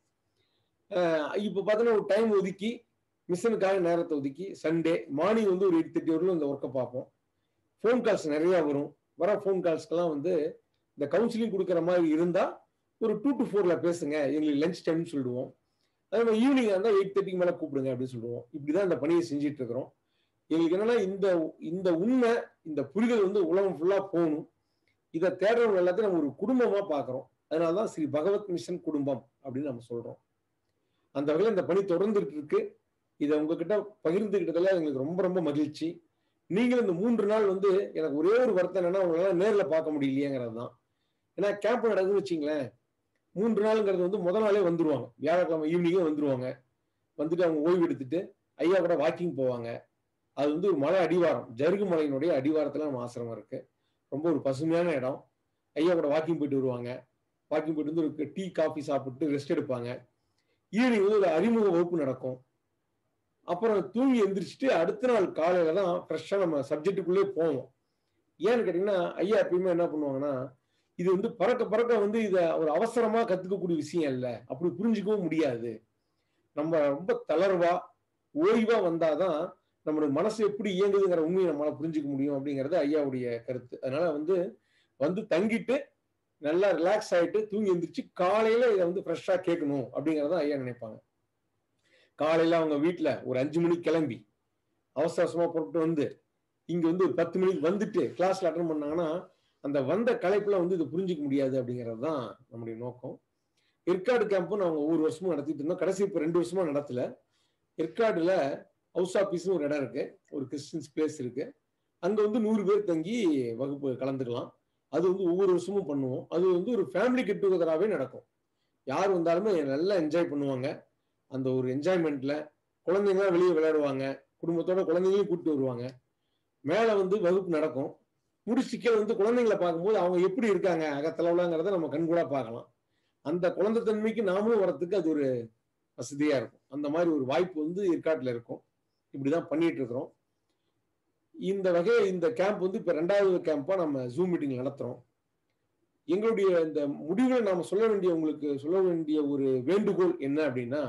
இப்போ பார்த்தீங்கன்னா ஒரு டைம் ஒதுக்கி மிஷனுக்காக நேரத்தை ஒதுக்கி சண்டே மார்னிங் வந்து ஒரு எயிட் தேர்ட்டி வரலும் இந்த ஒர்க்கை பார்ப்போம் ஃபோன் கால்ஸ் நிறைய வரும் வர ஃபோன் கால்ஸ்க்கெல்லாம் வந்து இந்த கவுன்சிலிங் கொடுக்குற மாதிரி இருந்தா ஒரு டூ டு ஃபோர்ல பேசுங்க எங்களுக்கு லஞ்ச் டைம்னு சொல்லிடுவோம் அதே மாதிரி ஈவினிங் இருந்தால் எயிட் தேர்ட்டிக்கு மேலே கூப்பிடுங்க அப்படின்னு சொல்லுவோம் இப்படிதான் இந்த பணியை செஞ்சுட்டு இருக்கிறோம் எங்களுக்கு என்னன்னா இந்த இந்த உண்மை இந்த புரிதல் வந்து உலகம் ஃபுல்லா போகணும் இதை தேடுறவங்க எல்லாத்தையும் நம்ம ஒரு குடும்பமா பார்க்குறோம் அதனாலதான் ஸ்ரீ பகவத் மிஷன் குடும்பம் அப்படின்னு நம்ம சொல்றோம் அந்த வகையில் இந்த பணி தொடர்ந்துட்டு இருக்கு இதை உங்ககிட்ட பகிர்ந்துக்கிட்டதுல எங்களுக்கு ரொம்ப ரொம்ப மகிழ்ச்சி நீங்களும் இந்த மூன்று நாள் வந்து எனக்கு ஒரே ஒரு வருத்தம் என்னன்னா உங்களால நேர்ல பார்க்க முடியலையேங்கிறது தான் ஏன்னா கேம்ப் நடக்குதுன்னு வச்சிங்களேன் மூன்று நாளுங்கிறது வந்து முத நாளே வந்துருவாங்க வியாழக்கிழமை ஈவினிங்கே வந்துருவாங்க வந்துட்டு அவங்க ஓய்வு எடுத்துட்டு ஐயா கூட வாக்கிங் போவாங்க அது வந்து ஒரு மலை அடிவாரம் ஜருகு மலையினுடைய அடிவாரத்துல நம்ம ஆசிரமம் இருக்கு ரொம்ப ஒரு பசுமையான இடம் ஐயா கூட வாக்கிங் போயிட்டு வருவாங்க வாக்கிங் போயிட்டு வந்து ஒரு டீ காஃபி சாப்பிட்டு ரெஸ்ட் எடுப்பாங்க ஈவினிங் வந்து ஒரு அறிமுக வகுப்பு நடக்கும் அப்புறம் தூங்கி எந்திரிச்சிட்டு அடுத்த நாள் காலையில தான் ஃப்ரெஷ்ஷாக நம்ம சப்ஜெக்டுக்குள்ளே போவோம் ஏன்னு கேட்டிங்கன்னா ஐயா எப்பயுமே என்ன பண்ணுவாங்கன்னா இது வந்து பறக்க பறக்க வந்து இதை ஒரு அவசரமா கத்துக்கக்கூடிய விஷயம் இல்லை அப்படி புரிஞ்சுக்கவும் முடியாது நம்ம ரொம்ப தளர்வா ஓய்வா வந்தாதான் நம்மளுடைய மனசு எப்படி இயங்குதுங்கிற உண்மையை நம்மளால புரிஞ்சுக்க முடியும் அப்படிங்கிறது ஐயாவுடைய கருத்து அதனால வந்து வந்து தங்கிட்டு நல்லா ரிலாக்ஸ் ஆயிட்டு தூங்கி எந்திரிச்சு காலையில இதை வந்து ஃப்ரெஷ்ஷா கேட்கணும் அப்படிங்கறத ஐயா நினைப்பாங்க காலையில அவங்க வீட்டுல ஒரு அஞ்சு மணிக்கு கிளம்பி அவசர அவசரமா புறப்பட்டு வந்து இங்க வந்து ஒரு பத்து மணிக்கு வந்துட்டு கிளாஸ்ல அட்டன் பண்ணாங்கன்னா அந்த வந்த கலைப்புல வந்து இதை புரிஞ்சிக்க முடியாது அப்படிங்கிறது தான் நம்முடைய நோக்கம் ஏற்காடு கேம்பும் நாங்கள் ஒவ்வொரு வருஷமும் நடத்திட்டு இருந்தோம் கடைசி இப்போ ரெண்டு வருஷமா நடத்தல ஏற்காடுல ஹவுஸ் ஆஃபீஸ்னு ஒரு இடம் இருக்கு ஒரு கிறிஸ்டின்ஸ் பிளேஸ் இருக்கு அங்க வந்து நூறு பேர் தங்கி வகுப்பு கலந்துக்கலாம் அது வந்து ஒவ்வொரு வருஷமும் பண்ணுவோம் அது வந்து ஒரு ஃபேமிலி கெட் டுகெதராகவே நடக்கும் யார் வந்தாலுமே நல்லா என்ஜாய் பண்ணுவாங்க அந்த ஒரு என்ஜாய்மெண்ட்ல குழந்தைங்களாம் வெளியே விளையாடுவாங்க குடும்பத்தோட குழந்தைங்களையும் கூப்பிட்டு வருவாங்க மேல வந்து வகுப்பு நடக்கும் முடிச்சுக்க வந்து குழந்தைங்களை பார்க்கும்போது அவங்க எப்படி இருக்காங்க அகத்தளவுலங்கிறத நம்ம கண்கூடா பார்க்கலாம் அந்த குழந்தைத்தன்மைக்கு நாமளும் வரத்துக்கு அது ஒரு வசதியா இருக்கும் அந்த மாதிரி ஒரு வாய்ப்பு வந்து ஏற்காட்டுல இருக்கும் இப்படிதான் பண்ணிட்டு இருக்கிறோம் இந்த வகையை இந்த கேம்ப் வந்து இப்ப ரெண்டாவது கேம்பா நம்ம ஜூம் மீட்டிங் நடத்துறோம் எங்களுடைய இந்த முடிவுல நாம சொல்ல வேண்டிய உங்களுக்கு சொல்ல வேண்டிய ஒரு வேண்டுகோள் என்ன அப்படின்னா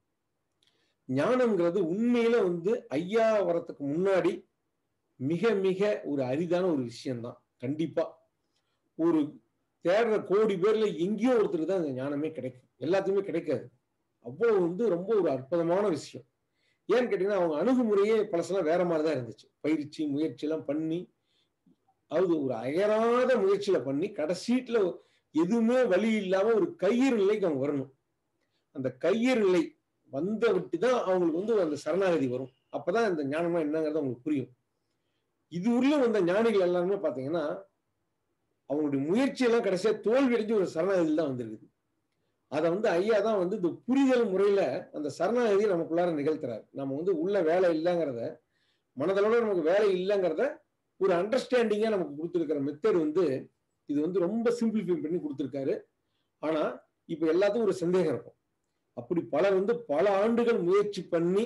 ஞானம்ங்கிறது உண்மையில வந்து ஐயா வரத்துக்கு முன்னாடி மிக மிக ஒரு அரிதான ஒரு விஷயம்தான் கண்டிப்பா ஒரு தேடுற கோடி பேர்ல எங்கேயோ ஒருத்தருக்கு தான் அந்த ஞானமே கிடைக்கும் எல்லாத்துக்குமே கிடைக்காது அவ்வளவு வந்து ரொம்ப ஒரு அற்புதமான விஷயம் ஏன்னு கேட்டீங்கன்னா அவங்க அணுகுமுறையே பழசெல்லாம் வேற மாதிரி தான் இருந்துச்சு பயிற்சி முயற்சி எல்லாம் பண்ணி அதாவது ஒரு அயராத முயற்சியில பண்ணி கடைசீட்டுல எதுவுமே வழி இல்லாம ஒரு கையறு நிலைக்கு அவங்க வரணும் அந்த கையறு நிலை வந்த விட்டு தான் அவங்களுக்கு வந்து அந்த சரணாகதி வரும் அப்பதான் இந்த ஞானமா என்னங்கிறது அவங்களுக்கு புரியும் இது உள்ள வந்த ஞானிகள் எல்லாருமே பாத்தீங்கன்னா அவங்களுடைய முயற்சியெல்லாம் கடைசியா தோல்வி அடைஞ்சு ஒரு சரணாகதியில் தான் வந்திருக்குது அதை வந்து ஐயா தான் வந்து இந்த புரிதல் முறையில அந்த சரணாகதியை நமக்குள்ளார நிகழ்த்துறாரு நம்ம வந்து உள்ள வேலை இல்லைங்கிறத மனதளவுல நமக்கு வேலை இல்லைங்கிறத ஒரு அண்டர்ஸ்டாண்டிங்கா நமக்கு கொடுத்துருக்கிற மெத்தட் வந்து இது வந்து ரொம்ப சிம்பிளிஃபை பண்ணி கொடுத்துருக்காரு ஆனா இப்ப எல்லாத்துக்கும் ஒரு சந்தேகம் இருக்கும் அப்படி பலர் வந்து பல ஆண்டுகள் முயற்சி பண்ணி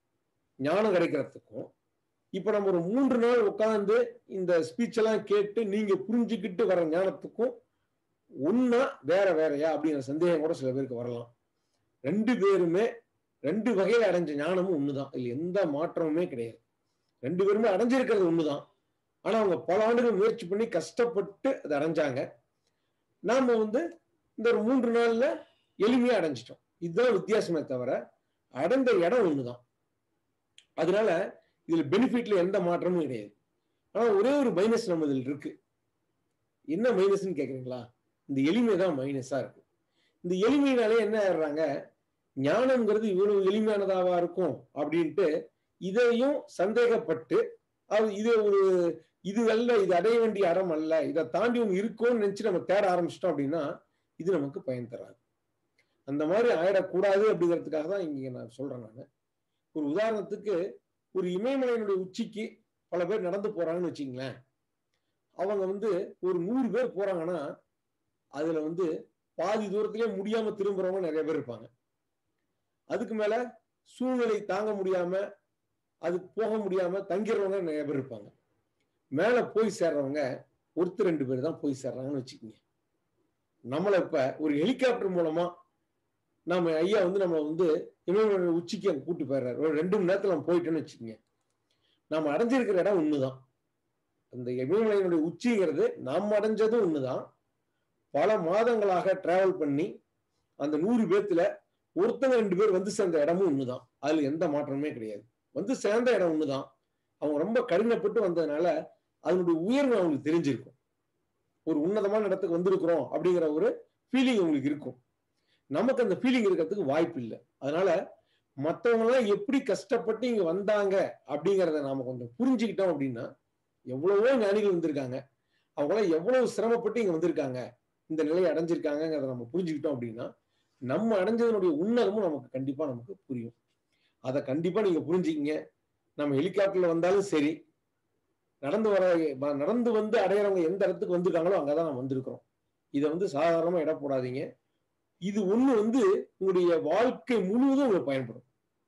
ஞானம் கிடைக்கிறதுக்கும் இப்ப நம்ம ஒரு மூன்று நாள் உட்கார்ந்து இந்த ஸ்பீச் எல்லாம் கேட்டு நீங்க புரிஞ்சுக்கிட்டு வர ஞானத்துக்கும் ஒன்னா வேற வேறையா அப்படிங்கிற சந்தேகம் கூட சில பேருக்கு வரலாம் ரெண்டு பேருமே ரெண்டு வகையில அடைஞ்ச ஞானமும் ஒண்ணுதான் இதுல எந்த மாற்றமுமே கிடையாது ரெண்டு பேருமே அடைஞ்சிருக்கிறது ஒண்ணுதான் ஆனா அவங்க பல ஆண்டுகள் முயற்சி பண்ணி கஷ்டப்பட்டு அதை அடைஞ்சாங்க நாம வந்து இந்த ஒரு மூன்று நாள்ல எளிமையா அடைஞ்சிட்டோம் இதுதான் வித்தியாசமே தவிர அடைந்த இடம் ஒண்ணுதான் அதனால இதுல பெனிஃபிட்ல எந்த மாற்றமும் கிடையாது ஆனா ஒரே ஒரு மைனஸ் நம்ம இதில் இருக்கு என்ன மைனஸ்ன்னு கேக்குறீங்களா இந்த எளிமை தான் மைனஸா இருக்கு இந்த எளிமையினாலே என்ன ஆயிடுறாங்க ஞானம்ங்கிறது இவ்வளவு எளிமையானதாவா இருக்கும் அப்படின்ட்டு இதையும் சந்தேகப்பட்டு அது இது ஒரு இது அல்ல இது அடைய வேண்டிய அறம் அல்ல இதை தாண்டி ஒன்று இருக்கும்னு நினைச்சு நம்ம தேட ஆரம்பிச்சிட்டோம் அப்படின்னா இது நமக்கு பயன் தராது அந்த மாதிரி ஆயிடக்கூடாது அப்படிங்கிறதுக்காக தான் இங்க நான் சொல்றேன் நான் ஒரு உதாரணத்துக்கு ஒரு இமயமலையினுடைய உச்சிக்கு பல பேர் நடந்து போறாங்கன்னு வச்சுங்களேன் அவங்க வந்து ஒரு நூறு பேர் போறாங்கன்னா அதுல வந்து பாதி தூரத்திலே முடியாம திரும்புறவங்க நிறைய பேர் இருப்பாங்க அதுக்கு மேல சூழ்நிலை தாங்க முடியாம அது போக முடியாம தங்கிறவங்க நிறைய பேர் இருப்பாங்க மேல போய் சேர்றவங்க ஒருத்தர் ரெண்டு பேர் தான் போய் சேர்றாங்கன்னு வச்சுக்கோங்க நம்மளை இப்ப ஒரு ஹெலிகாப்டர் மூலமா நாம ஐயா வந்து நம்ம வந்து இமயமலை உச்சிக்கு அங்க கூட்டு போயிடுறாரு ஒரு ரெண்டு மணி நேரத்துல நம்ம போயிட்டோம்னு வச்சுக்கோங்க நாம அடைஞ்சிருக்கிற இடம் ஒண்ணுதான் அந்த இமயமலையினுடைய உச்சிங்கிறது நாம் அடைஞ்சதும் ஒண்ணுதான் பல மாதங்களாக டிராவல் பண்ணி அந்த நூறு பேத்துல ஒருத்தங்க ரெண்டு பேர் வந்து சேர்ந்த இடமும் ஒண்ணுதான் அதுல எந்த மாற்றமுமே கிடையாது வந்து சேர்ந்த இடம் ஒண்ணுதான் அவங்க ரொம்ப கடினப்பட்டு வந்ததுனால அதனுடைய உயர்வு அவங்களுக்கு தெரிஞ்சிருக்கும் ஒரு உன்னதமான இடத்துக்கு வந்திருக்கிறோம் அப்படிங்கிற ஒரு ஃபீலிங் உங்களுக்கு இருக்கும் நமக்கு அந்த ஃபீலிங் இருக்கிறதுக்கு வாய்ப்பு இல்லை அதனால மற்றவங்க எல்லாம் எப்படி கஷ்டப்பட்டு இங்க வந்தாங்க அப்படிங்கிறத நாம கொஞ்சம் புரிஞ்சுக்கிட்டோம் அப்படின்னா எவ்வளவோ ஞானிகள் வந்திருக்காங்க அவங்களாம் எவ்வளவு சிரமப்பட்டு இங்க வந்திருக்காங்க இந்த நிலையை அடைஞ்சிருக்காங்கிறத நம்ம புரிஞ்சுக்கிட்டோம் அப்படின்னா நம்ம அடைஞ்சதனுடைய உன்னதமும் நமக்கு கண்டிப்பா நமக்கு புரியும் அதை கண்டிப்பா நீங்க புரிஞ்சுக்கிங்க நம்ம ஹெலிகாப்டர்ல வந்தாலும் சரி நடந்து வர நடந்து வந்து அடையிறவங்க எந்த இடத்துக்கு வந்திருக்காங்களோ அங்கதான் நம்ம வந்திருக்கிறோம் இதை வந்து சாதாரணமா இட போடாதீங்க இது ஒண்ணு வந்து உங்களுடைய வாழ்க்கை முழுவதும் உங்களுக்கு பயன்படும்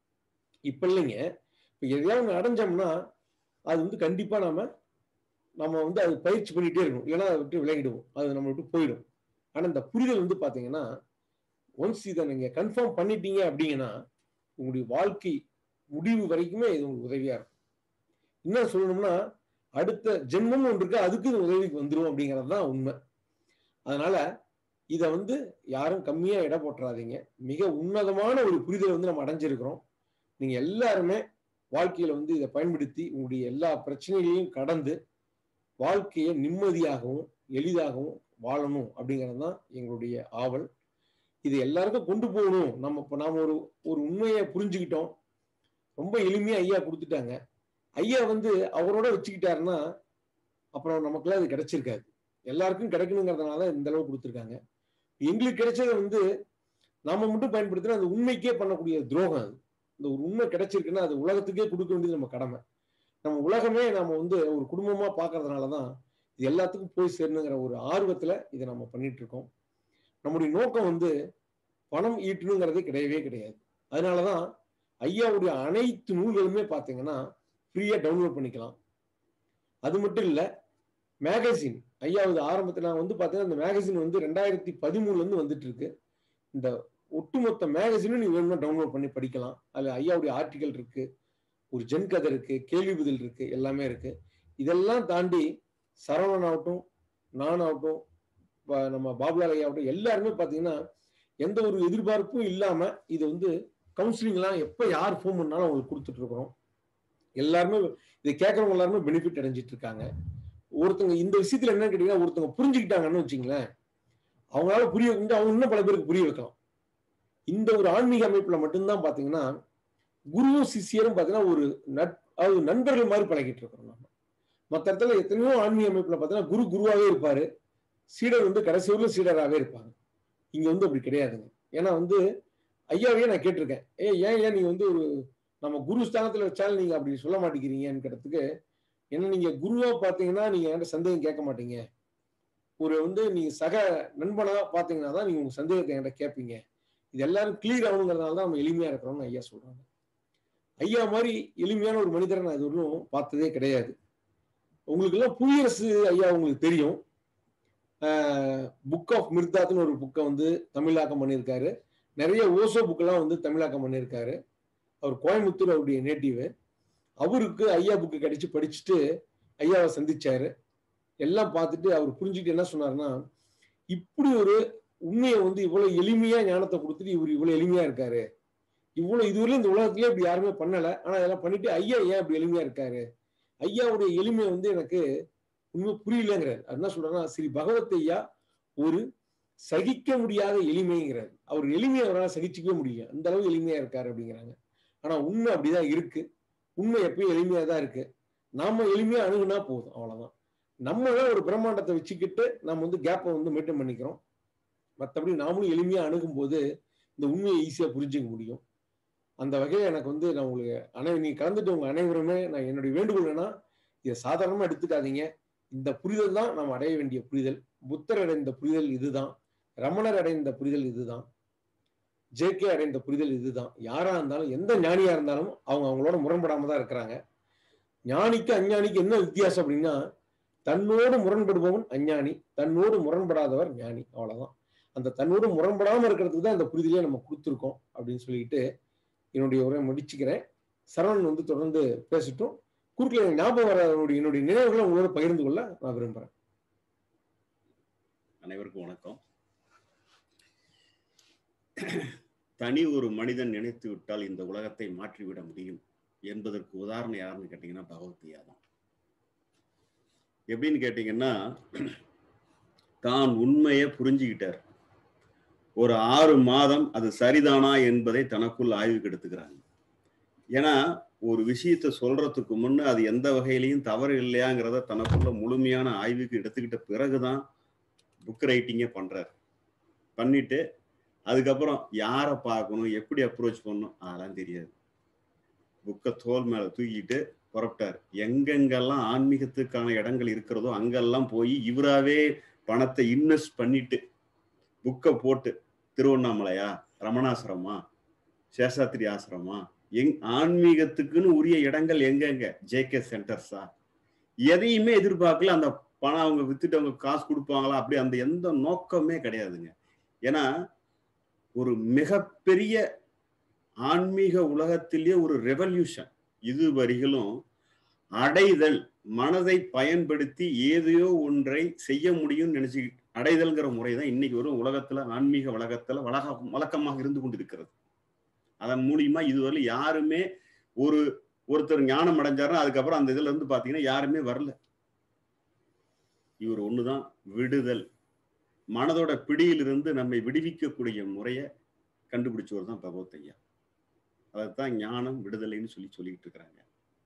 இப்ப இல்லைங்க இப்ப எதையாவது ஒண்ணு அடைஞ்சோம்னா அது வந்து கண்டிப்பா நாம நம்ம வந்து அது பயிற்சி பண்ணிட்டே இருக்கணும் இல்லைன்னா அதை விட்டு விலகிடுவோம் அது நம்ம விட்டு போயிடும் ஆனா இந்த புரிதல் வந்து பாத்தீங்கன்னா ஒன்ஸ் இதை நீங்க கன்ஃபார்ம் பண்ணிட்டீங்க அப்படிங்கன்னா உங்களுடைய வாழ்க்கை முடிவு வரைக்குமே இது உங்களுக்கு உதவியா இருக்கும் என்ன சொல்லணும்னா அடுத்த ஜென்மம் ஒன்று இருக்கு அதுக்கு இது உதவிக்கு வந்துடும் அப்படிங்கிறது தான் உண்மை அதனால இதை வந்து யாரும் கம்மியா இட போட்டுறாதீங்க மிக உன்னதமான ஒரு புரிதலை வந்து நம்ம அடைஞ்சிருக்கிறோம் நீங்க எல்லாருமே வாழ்க்கையில வந்து இதை பயன்படுத்தி உங்களுடைய எல்லா பிரச்சனைகளையும் கடந்து வாழ்க்கையை நிம்மதியாகவும் எளிதாகவும் வாழணும் அப்படிங்கிறது தான் எங்களுடைய ஆவல் இது எல்லாருக்கும் கொண்டு போகணும் நம்ம இப்போ நாம ஒரு ஒரு உண்மையை புரிஞ்சுக்கிட்டோம் ரொம்ப எளிமையா ஐயா கொடுத்துட்டாங்க ஐயா வந்து அவரோட வச்சுக்கிட்டாருன்னா அப்புறம் நமக்குலாம் அது கிடைச்சிருக்காது எல்லாருக்கும் கிடைக்கணுங்கிறதுனால இந்த அளவு கொடுத்துருக்காங்க எங்களுக்கு கிடைச்சதை வந்து நாம மட்டும் பயன்படுத்தினா அது உண்மைக்கே பண்ணக்கூடிய துரோகம் அது இந்த ஒரு உண்மை கிடைச்சிருக்குன்னா அது உலகத்துக்கே கொடுக்க வேண்டியது நம்ம கடமை நம்ம உலகமே நம்ம வந்து ஒரு குடும்பமா பார்க்கறதுனால தான் இது எல்லாத்துக்கும் போய் சேரணுங்கிற ஒரு ஆர்வத்துல இதை நம்ம பண்ணிட்டு இருக்கோம் நம்முடைய நோக்கம் வந்து பணம் ஈட்டணுங்கிறதே கிடையவே கிடையாது அதனாலதான் ஐயாவுடைய அனைத்து நூல்களுமே பார்த்தீங்கன்னா ஃப்ரீயா டவுன்லோட் பண்ணிக்கலாம் அது மட்டும் இல்ல மேகசின் ஐயாவது ஆரம்பத்தில் நான் வந்து பார்த்தீங்கன்னா இந்த மேகசின் வந்து ரெண்டாயிரத்தி பதிமூணுல இருந்து வந்துட்டு இருக்கு இந்த ஒட்டுமொத்த மேகசினும் நீ வேணும்னா டவுன்லோட் பண்ணி படிக்கலாம் அதுல ஐயாவுடைய ஆர்டிகல் இருக்கு ஒரு ஜென் கதை இருக்கு கேள்வி பதில் இருக்கு எல்லாமே இருக்கு இதெல்லாம் தாண்டி சரவணன் ஆகட்டும் நான் ஆகட்டும் ப- நம்ம பாபுலால் ஐயா ஆகட்டும் எல்லாருமே பார்த்தீங்கன்னா எந்த ஒரு எதிர்பார்ப்பும் இல்லாம இது வந்து கவுன்சிலிங்லாம் எப்போ யார் ஃபோன் பண்ணாலும் அவங்களுக்கு கொடுத்துட்டு இருக்கிறோம் எல்லாருமே இதை கேட்கறவங்க எல்லாருமே பெனிஃபிட் அடைஞ்சிட்டு இருக்காங்க ஒருத்தங்க இந்த விஷயத்துல என்ன கேட்டீங்கன்னா ஒருத்தவங்க புரிஞ்சுக்கிட்டாங்கன்னு வச்சுங்களேன் அவங்களால புரிய வைக்க அவங்க இன்னும் பல பேருக்கு புரிய வைக்கலாம் இந்த ஒரு ஆன்மீக அமைப்புல மட்டும்தான் பாத்தீங்கன்னா குருவும் சிஷியரும் பாத்தீங்கன்னா ஒரு நட் அதாவது நண்பர்கள் மாதிரி பழகிட்டு இருக்கிறோம் நம்ம மற்ற இடத்துல எத்தனையோ ஆன்மீக அமைப்புல பாத்தீங்கன்னா குரு குருவாவே இருப்பாரு சீடர் வந்து கடைசி வரலும் சீடராகவே இருப்பாங்க இங்க வந்து அப்படி கிடையாதுங்க ஏன்னா வந்து ஐயாவையே நான் கேட்டிருக்கேன் ஏ ஏன் ஏன் நீங்க வந்து ஒரு நம்ம குரு ஸ்தானத்துல வச்சாலும் நீங்க அப்படி சொல்ல மாட்டேங்கிறீங்கன்றதுக்கு என்ன நீங்க குருவா பாத்தீங்கன்னா நீங்க என்கிட்ட சந்தேகம் கேட்க மாட்டீங்க ஒரு வந்து நீங்க சக நண்பனா பாத்தீங்கன்னா தான் நீங்க உங்க சந்தேகத்தை என்கிட்ட கேட்பீங்க இது எல்லாரும் கிளியர் ஆகணுங்கிறதுனால தான் நம்ம எளிமையா இருக்கிறோம்னு ஐயா சொல்றாங்க ஐயா மாதிரி எளிமையான ஒரு மனிதரை நான் இது வரலும் பார்த்ததே கிடையாது உங்களுக்கு எல்லாம் புவியரசு ஐயா உங்களுக்கு தெரியும் புக் ஆஃப் மிர்தாத்னு ஒரு புக்கை வந்து தமிழாக்கம் பண்ணியிருக்காரு நிறைய ஓசோ புக்கெல்லாம் வந்து தமிழாக்கம் பண்ணியிருக்காரு அவர் கோயம்புத்தூர் அவருடைய நேட்டிவ் அவருக்கு ஐயா புக்கு கிடைச்சு படிச்சுட்டு ஐயாவை சந்திச்சாரு எல்லாம் பார்த்துட்டு அவர் புரிஞ்சுட்டு என்ன சொன்னாருன்னா இப்படி ஒரு உண்மையை வந்து இவ்வளவு எளிமையா ஞானத்தை கொடுத்துட்டு இவர் இவ்வளவு எளிமையா இருக்காரு இவ்வளவு இதுவரையும் இந்த உலகத்திலே இப்படி யாருமே பண்ணல ஆனா இதெல்லாம் பண்ணிட்டு ஐயா ஏன் இப்படி எளிமையா இருக்காரு ஐயாவுடைய எளிமை வந்து எனக்கு உண்மை புரியலங்கிறார் அது என்ன சொல்றாருன்னா ஸ்ரீ பகவத் ஐயா ஒரு சகிக்க முடியாத எளிமைங்கிறார் அவர் எளிமையை அவரால் சகிச்சுக்கவே முடியும் அந்த அளவு எளிமையா இருக்காரு அப்படிங்கிறாங்க ஆனா உண்மை அப்படிதான் இருக்கு உண்மை எப்பயும் எளிமையா தான் இருக்கு நாம எளிமையா அணுகுனா போதும் அவ்வளவுதான் நம்ம தான் ஒரு பிரம்மாண்டத்தை வச்சுக்கிட்டு நம்ம வந்து கேப்பை வந்து மெயின்டைன் பண்ணிக்கிறோம் மற்றபடி நாமளும் எளிமையா அணுகும் போது இந்த உண்மையை ஈஸியா புரிஞ்சுக்க முடியும் அந்த வகையில் எனக்கு வந்து நான் உங்களுக்கு அனை நீங்க கலந்துட்டு உங்க அனைவருமே நான் என்னுடைய வேண்டுகோள் என்னன்னா இதை சாதாரணமா எடுத்துக்காதீங்க இந்த புரிதல் தான் நாம் அடைய வேண்டிய புரிதல் புத்தர் அடைந்த புரிதல் இதுதான் ரமணர் அடைந்த புரிதல் இதுதான் ஜேகே அடைந்த புரிதல் இதுதான் யாரா இருந்தாலும் எந்த ஞானியா இருந்தாலும் அவங்க அவங்களோட முரண்படாம தான் இருக்கிறாங்க ஞானிக்கு அஞ்ஞானிக்கு என்ன வித்தியாசம் அப்படின்னா தன்னோடு முரண்படுபவன் அஞ்ஞானி தன்னோடு முரண்படாதவர் ஞானி அவ்வளவுதான் அந்த தன்னோடு முரண்படாம இருக்கிறதுக்கு தான் இந்த புரிதலையே நம்ம கொடுத்துருக்கோம் அப்படின்னு சொல்லிட்டு என்னுடைய உரை முடிச்சுக்கிறேன் சரவணன் வந்து தொடர்ந்து பேசிட்டோம் குறுக்கில் எனக்கு ஞாபகம் வர என்னுடைய என்னுடைய நினைவுகளை உங்களோட பகிர்ந்து கொள்ள நான் விரும்புறேன் அனைவருக்கும் வணக்கம் தனி ஒரு மனிதன் நினைத்து விட்டால் இந்த உலகத்தை மாற்றிவிட முடியும் என்பதற்கு உதாரணம் யாருன்னு கேட்டீங்கன்னா பகவத்கீதா தான் எப்படின்னு கேட்டீங்கன்னா தான் உண்மையை புரிஞ்சுக்கிட்டார் ஒரு ஆறு மாதம் அது சரிதானா என்பதை தனக்குள் ஆய்வுக்கு எடுத்துக்கிறாங்க ஏன்னா ஒரு விஷயத்த சொல்றதுக்கு முன்ன அது எந்த வகையிலையும் தவறு இல்லையாங்கிறத தனக்குள்ள முழுமையான ஆய்வுக்கு எடுத்துக்கிட்ட பிறகுதான் புக் ரைட்டிங்கே பண்றாரு பண்ணிட்டு அதுக்கப்புறம் யாரை பார்க்கணும் எப்படி அப்ரோச் பண்ணணும் அதெல்லாம் தெரியாது புக்கை தோல் மேல தூக்கிட்டு புறப்பட்டார் எங்கெங்கெல்லாம் ஆன்மீகத்துக்கான இடங்கள் இருக்கிறதோ அங்கெல்லாம் போய் இவராவே பணத்தை இன்வெஸ்ட் பண்ணிட்டு புக்கை போட்டு திருவண்ணாமலையா ரமணாசிரமா சேஷாத்திரி ஆசிரமா எங் ஆன்மீகத்துக்குன்னு உரிய இடங்கள் எங்கெங்க ஜேகே சென்டர்ஸா எதையுமே எதிர்பார்க்கல அந்த பணம் அவங்க வித்துட்டு அவங்க காசு கொடுப்பாங்களா அப்படி அந்த எந்த நோக்கமே கிடையாதுங்க ஏன்னா ஒரு மிகப்பெரிய ஆன்மீக உலகத்திலேயே ஒரு ரெவல்யூஷன் இது வரிகளும் அடைதல் மனதை பயன்படுத்தி ஏதையோ ஒன்றை செய்ய முடியும்னு நினைச்சு அடைதல்ங்கிற முறை தான் இன்னைக்கு வரும் உலகத்துல ஆன்மீக உலகத்துல வழக வழக்கமாக இருந்து கொண்டிருக்கிறது அதன் மூலியமா இதுவரை யாருமே ஒரு ஒருத்தர் ஞானம் அடைஞ்சாருன்னா அதுக்கப்புறம் அந்த இதுல இருந்து பாத்தீங்கன்னா யாருமே வரல இவர் ஒண்ணுதான் விடுதல் மனதோட பிடியிலிருந்து நம்மை விடுவிக்கக்கூடிய முறைய கண்டுபிடிச்சவர் தான் பகவத் ஐயா அதைத்தான் ஞானம் விடுதலைன்னு சொல்லி சொல்லிட்டு இருக்கிறாங்க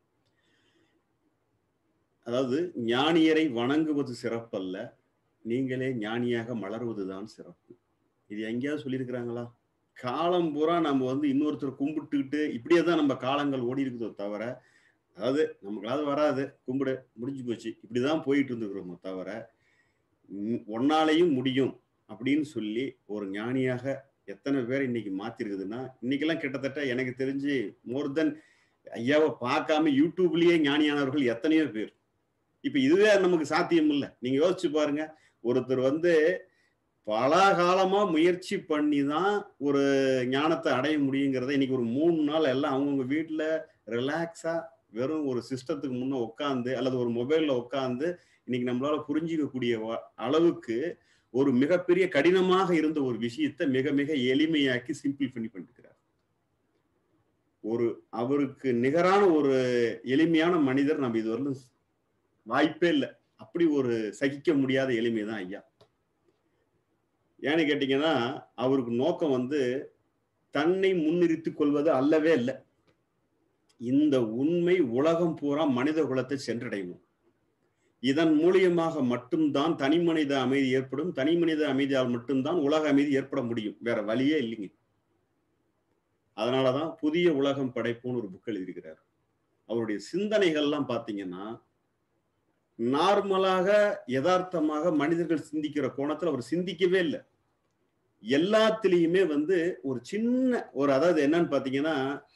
அதாவது ஞானியரை வணங்குவது சிறப்பல்ல நீங்களே ஞானியாக மலர்வதுதான் சிறப்பு இது எங்கேயாவது சொல்லியிருக்கிறாங்களா காலம் பூரா நம்ம வந்து இன்னொருத்தர் கும்பிட்டுக்கிட்டு இப்படியே தான் நம்ம காலங்கள் ஓடி இருக்குதோ தவிர அதாவது நமக்கு வராது கும்பிடு முடிஞ்சு போச்சு இப்படிதான் போயிட்டு இருந்துக்கிறோமோ தவிர ஒன்னாலையும் முடியும் அப்படின்னு சொல்லி ஒரு ஞானியாக எத்தனை பேர் இன்னைக்கு மாத்திருக்குதுன்னா இன்னைக்கெல்லாம் கிட்டத்தட்ட எனக்கு தெரிஞ்சு மோர் தென் ஐயாவை பார்க்காம யூடியூப்லயே ஞானியானவர்கள் எத்தனையோ பேர் இப்ப இதுவே நமக்கு சாத்தியம் இல்லை நீங்க யோசிச்சு பாருங்க ஒருத்தர் வந்து பல காலமா முயற்சி பண்ணி தான் ஒரு ஞானத்தை அடைய முடியுங்கிறத இன்னைக்கு ஒரு மூணு நாள் எல்லாம் அவங்கவுங்க வீட்டுல ரிலாக்ஸா வெறும் ஒரு சிஸ்டத்துக்கு முன்ன உட்காந்து அல்லது ஒரு மொபைல்ல உட்காந்து இன்னைக்கு நம்மளால புரிஞ்சிக்கக்கூடிய அளவுக்கு ஒரு மிகப்பெரிய கடினமாக இருந்த ஒரு விஷயத்தை மிக மிக எளிமையாக்கி சிம்பிள் பண்ணி பண்ணிருக்கிறார் ஒரு அவருக்கு நிகரான ஒரு எளிமையான மனிதர் நம்ம இதுவரையிலும் வாய்ப்பே இல்லை அப்படி ஒரு சகிக்க முடியாத எளிமை தான் ஐயா ஏன்னு கேட்டீங்கன்னா அவருக்கு நோக்கம் வந்து தன்னை முன்னிறுத்திக் கொள்வது அல்லவே இல்லை இந்த உண்மை உலகம் பூரா மனித குலத்தை சென்றடையும் இதன் மூலியமாக மட்டும்தான் தனி மனித அமைதி ஏற்படும் தனி மனித அமைதியால் மட்டும்தான் உலக அமைதி ஏற்பட முடியும் வேற வழியே இல்லைங்க அதனாலதான் புதிய உலகம் படைப்புன்னு ஒரு புக் எழுதியிருக்கிறார் அவருடைய சிந்தனைகள்லாம் பார்த்தீங்கன்னா நார்மலாக யதார்த்தமாக மனிதர்கள் சிந்திக்கிற கோணத்துல அவர் சிந்திக்கவே இல்லை எல்லாத்துலேயுமே வந்து ஒரு சின்ன ஒரு அதாவது என்னன்னு பார்த்தீங்கன்னா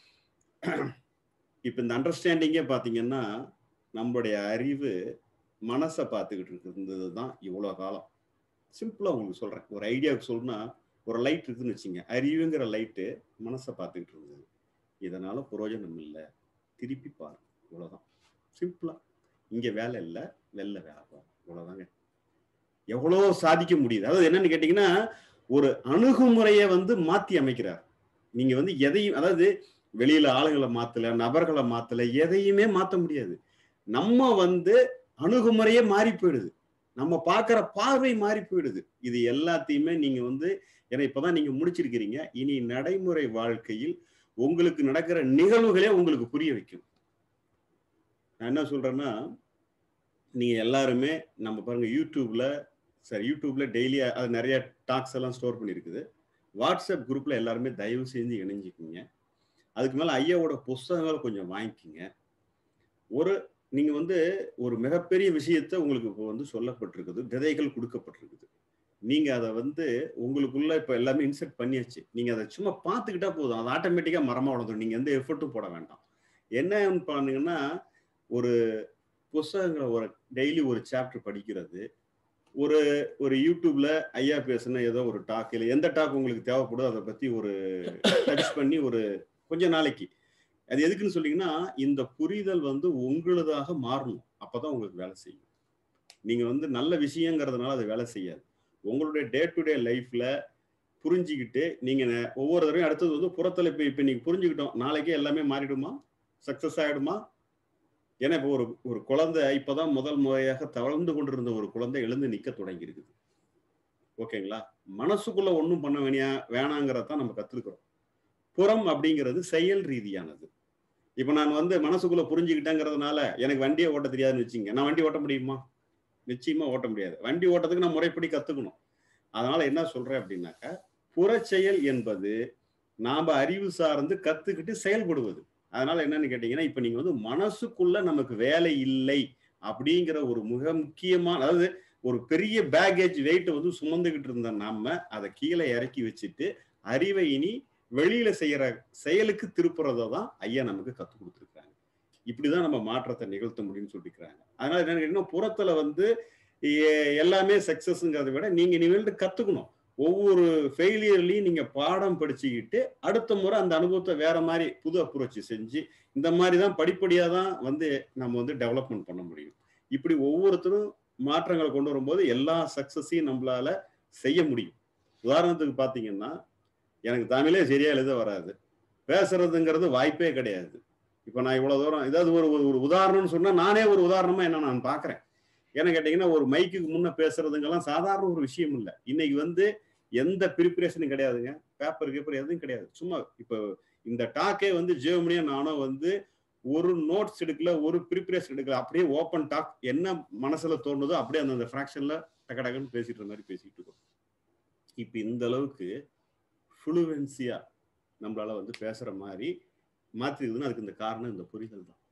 இப்ப இந்த அண்டர்ஸ்டாண்டிங்கே பார்த்தீங்கன்னா நம்மளுடைய அறிவு மனசை பார்த்துக்கிட்டு இருந்தது தான் இவ்வளோ காலம் சிம்பிளாக உங்களுக்கு சொல்கிறேன் ஒரு ஐடியாவுக்கு சொல்லணும்னா ஒரு லைட் இருக்குன்னு வச்சுங்க அறிவுங்கிற லைட்டு மனசை பார்த்துக்கிட்டு இருந்தது இதனால பிரயோஜனம் இல்லை திருப்பி பாரு இவ்வளோதான் சிம்பிளாக இங்கே வேலை இல்லை வெளில வேலை பாரு இவ்வளோதாங்க எவ்வளோ சாதிக்க முடியுது அதாவது என்னன்னு கேட்டிங்கன்னா ஒரு அணுகுமுறையை வந்து மாற்றி அமைக்கிறார் நீங்கள் வந்து எதையும் அதாவது வெளியில ஆளுங்களை மாத்தல நபர்களை மாத்தல எதையுமே மாத்த முடியாது நம்ம வந்து அணுகுமுறையே மாறி போயிடுது நம்ம பார்க்குற பார்வை மாறி போயிடுது இது எல்லாத்தையுமே நீங்க வந்து ஏன்னா இப்பதான் நீங்க முடிச்சிருக்கிறீங்க இனி நடைமுறை வாழ்க்கையில் உங்களுக்கு நடக்கிற நிகழ்வுகளே உங்களுக்கு புரிய வைக்கும் நான் என்ன சொல்றேன்னா நீங்க எல்லாருமே நம்ம பாருங்க யூடியூப்ல சரி யூடியூப்ல டெய்லி அது நிறைய டாக்ஸ் எல்லாம் ஸ்டோர் பண்ணியிருக்குது வாட்ஸ்அப் குரூப்ல எல்லாருமே தயவு செஞ்சு இணைஞ்சிக்குங்க அதுக்கு மேல ஐயாவோட புஸ்தகங்கள் கொஞ்சம் வாங்கிக்கிங்க ஒரு நீங்க வந்து ஒரு மிகப்பெரிய விஷயத்த உங்களுக்கு இப்போ வந்து சொல்லப்பட்டிருக்குது விதைகள் கொடுக்கப்பட்டிருக்குது நீங்க அதை வந்து உங்களுக்குள்ள இப்ப எல்லாமே இன்செர்ட் பண்ணியாச்சு நீங்க அதை சும்மா பார்த்துக்கிட்டா போதும் அது ஆட்டோமேட்டிக்கா மரமா வளர்ந்துடும் நீங்க எந்த எஃபர்ட்டும் போட வேண்டாம் என்ன பண்ணீங்கன்னா ஒரு புஸ்தகங்களை ஒரு டெய்லி ஒரு சாப்டர் படிக்கிறது ஒரு ஒரு யூடியூப்ல ஐயா பேசுன ஏதோ ஒரு டாக் இல்லை எந்த டாக் உங்களுக்கு தேவைப்படுதோ அதை பத்தி ஒரு டச் பண்ணி ஒரு கொஞ்ச நாளைக்கு அது எதுக்குன்னு சொன்னீங்கன்னா இந்த புரிதல் வந்து உங்களதாக மாறணும் அப்பதான் உங்களுக்கு வேலை செய்யும் நீங்க வந்து நல்ல விஷயங்கிறதுனால அது வேலை செய்யாது உங்களுடைய டே டு டே லைஃப்ல புரிஞ்சுக்கிட்டு நீங்க ஒவ்வொரு தடவையும் அடுத்தது வந்து புறத்துல இப்ப இப்ப நீங்க புரிஞ்சுக்கிட்டோம் நாளைக்கே எல்லாமே மாறிடுமா சக்சஸ் ஆயிடுமா ஏன்னா இப்போ ஒரு ஒரு குழந்தை இப்பதான் முதல் முறையாக தவழ்ந்து கொண்டிருந்த ஒரு குழந்தை எழுந்து நிக்க தொடங்கி இருக்குது ஓகேங்களா மனசுக்குள்ள ஒன்றும் பண்ண வேணியா வேணாங்கிறதான் நம்ம கத்துக்கிறோம் புறம் அப்படிங்கிறது செயல் ரீதியானது இப்ப நான் வந்து மனசுக்குள்ள புரிஞ்சுக்கிட்டேங்கிறதுனால எனக்கு வண்டியை ஓட்ட தெரியாதுன்னு வச்சுங்க நான் வண்டி ஓட்ட முடியுமா நிச்சயமா ஓட்ட முடியாது வண்டி ஓட்டத்துக்கு நான் முறைப்படி கத்துக்கணும் அதனால என்ன சொல்றேன் அப்படின்னாக்க புறச்செயல் என்பது நாம அறிவு சார்ந்து கத்துக்கிட்டு செயல்படுவது அதனால என்னன்னு கேட்டீங்கன்னா இப்ப நீங்க வந்து மனசுக்குள்ள நமக்கு வேலை இல்லை அப்படிங்கிற ஒரு மிக முக்கியமான அதாவது ஒரு பெரிய பேகேஜ் வெயிட் வந்து சுமந்துகிட்டு இருந்த நாம அதை கீழே இறக்கி வச்சுட்டு அறிவை இனி வெளியில செய்யற செயலுக்கு திருப்புறதை தான் ஐயா நமக்கு கற்றுக் கொடுத்துருக்காங்க இப்படிதான் நம்ம மாற்றத்தை நிகழ்த்த முடியும்னு சொல்லிக்கிறாங்க அதனால என்ன கேட்டீங்கன்னா புறத்துல வந்து எல்லாமே சக்சஸ்ங்கிறத விட நீங்க இனிமேல் கத்துக்கணும் ஒவ்வொரு ஃபெயிலியர்லையும் நீங்க பாடம் படிச்சுக்கிட்டு அடுத்த முறை அந்த அனுபவத்தை வேற மாதிரி புது அப்ரோச் செஞ்சு இந்த மாதிரி தான் படிப்படியாக தான் வந்து நம்ம வந்து டெவலப்மெண்ட் பண்ண முடியும் இப்படி ஒவ்வொருத்தரும் மாற்றங்களை கொண்டு வரும்போது எல்லா சக்சஸையும் நம்மளால செய்ய முடியும் உதாரணத்துக்கு பார்த்தீங்கன்னா எனக்கு தமிழே சரியா எழுத வராது பேசுறதுங்கிறது வாய்ப்பே கிடையாது இப்போ நான் இவ்வளோ தூரம் ஏதாவது ஒரு ஒரு உதாரணம்னு சொன்னால் நானே ஒரு உதாரணமா என்ன நான் பார்க்குறேன் ஏன்னு கேட்டீங்கன்னா ஒரு மைக்குக்கு முன்ன பேசுறதுங்கெல்லாம் சாதாரண ஒரு விஷயம் இல்லை இன்னைக்கு வந்து எந்த ப்ரிப்பரேஷனும் கிடையாதுங்க பேப்பர் பேப்பர் எதுவும் கிடையாது சும்மா இப்போ இந்த டாக்கே வந்து ஜெர்மனியா நானும் வந்து ஒரு நோட்ஸ் எடுக்கல ஒரு ப்ரிப்பரேஷன் எடுக்கல அப்படியே ஓப்பன் டாக் என்ன மனசுல தோணுதோ அப்படியே அந்த ஃப்ராக்ஷன்ல டக்க டக்குன்னு பேசிட்டு மாதிரி பேசிட்டு இருக்கோம் இப்போ இந்த அளவுக்கு ஃப்ளூவன்சியா நம்மளால வந்து பேசுற மாதிரி மாத்திருக்குதுன்னா அதுக்கு இந்த காரணம் இந்த புரிதல் தான்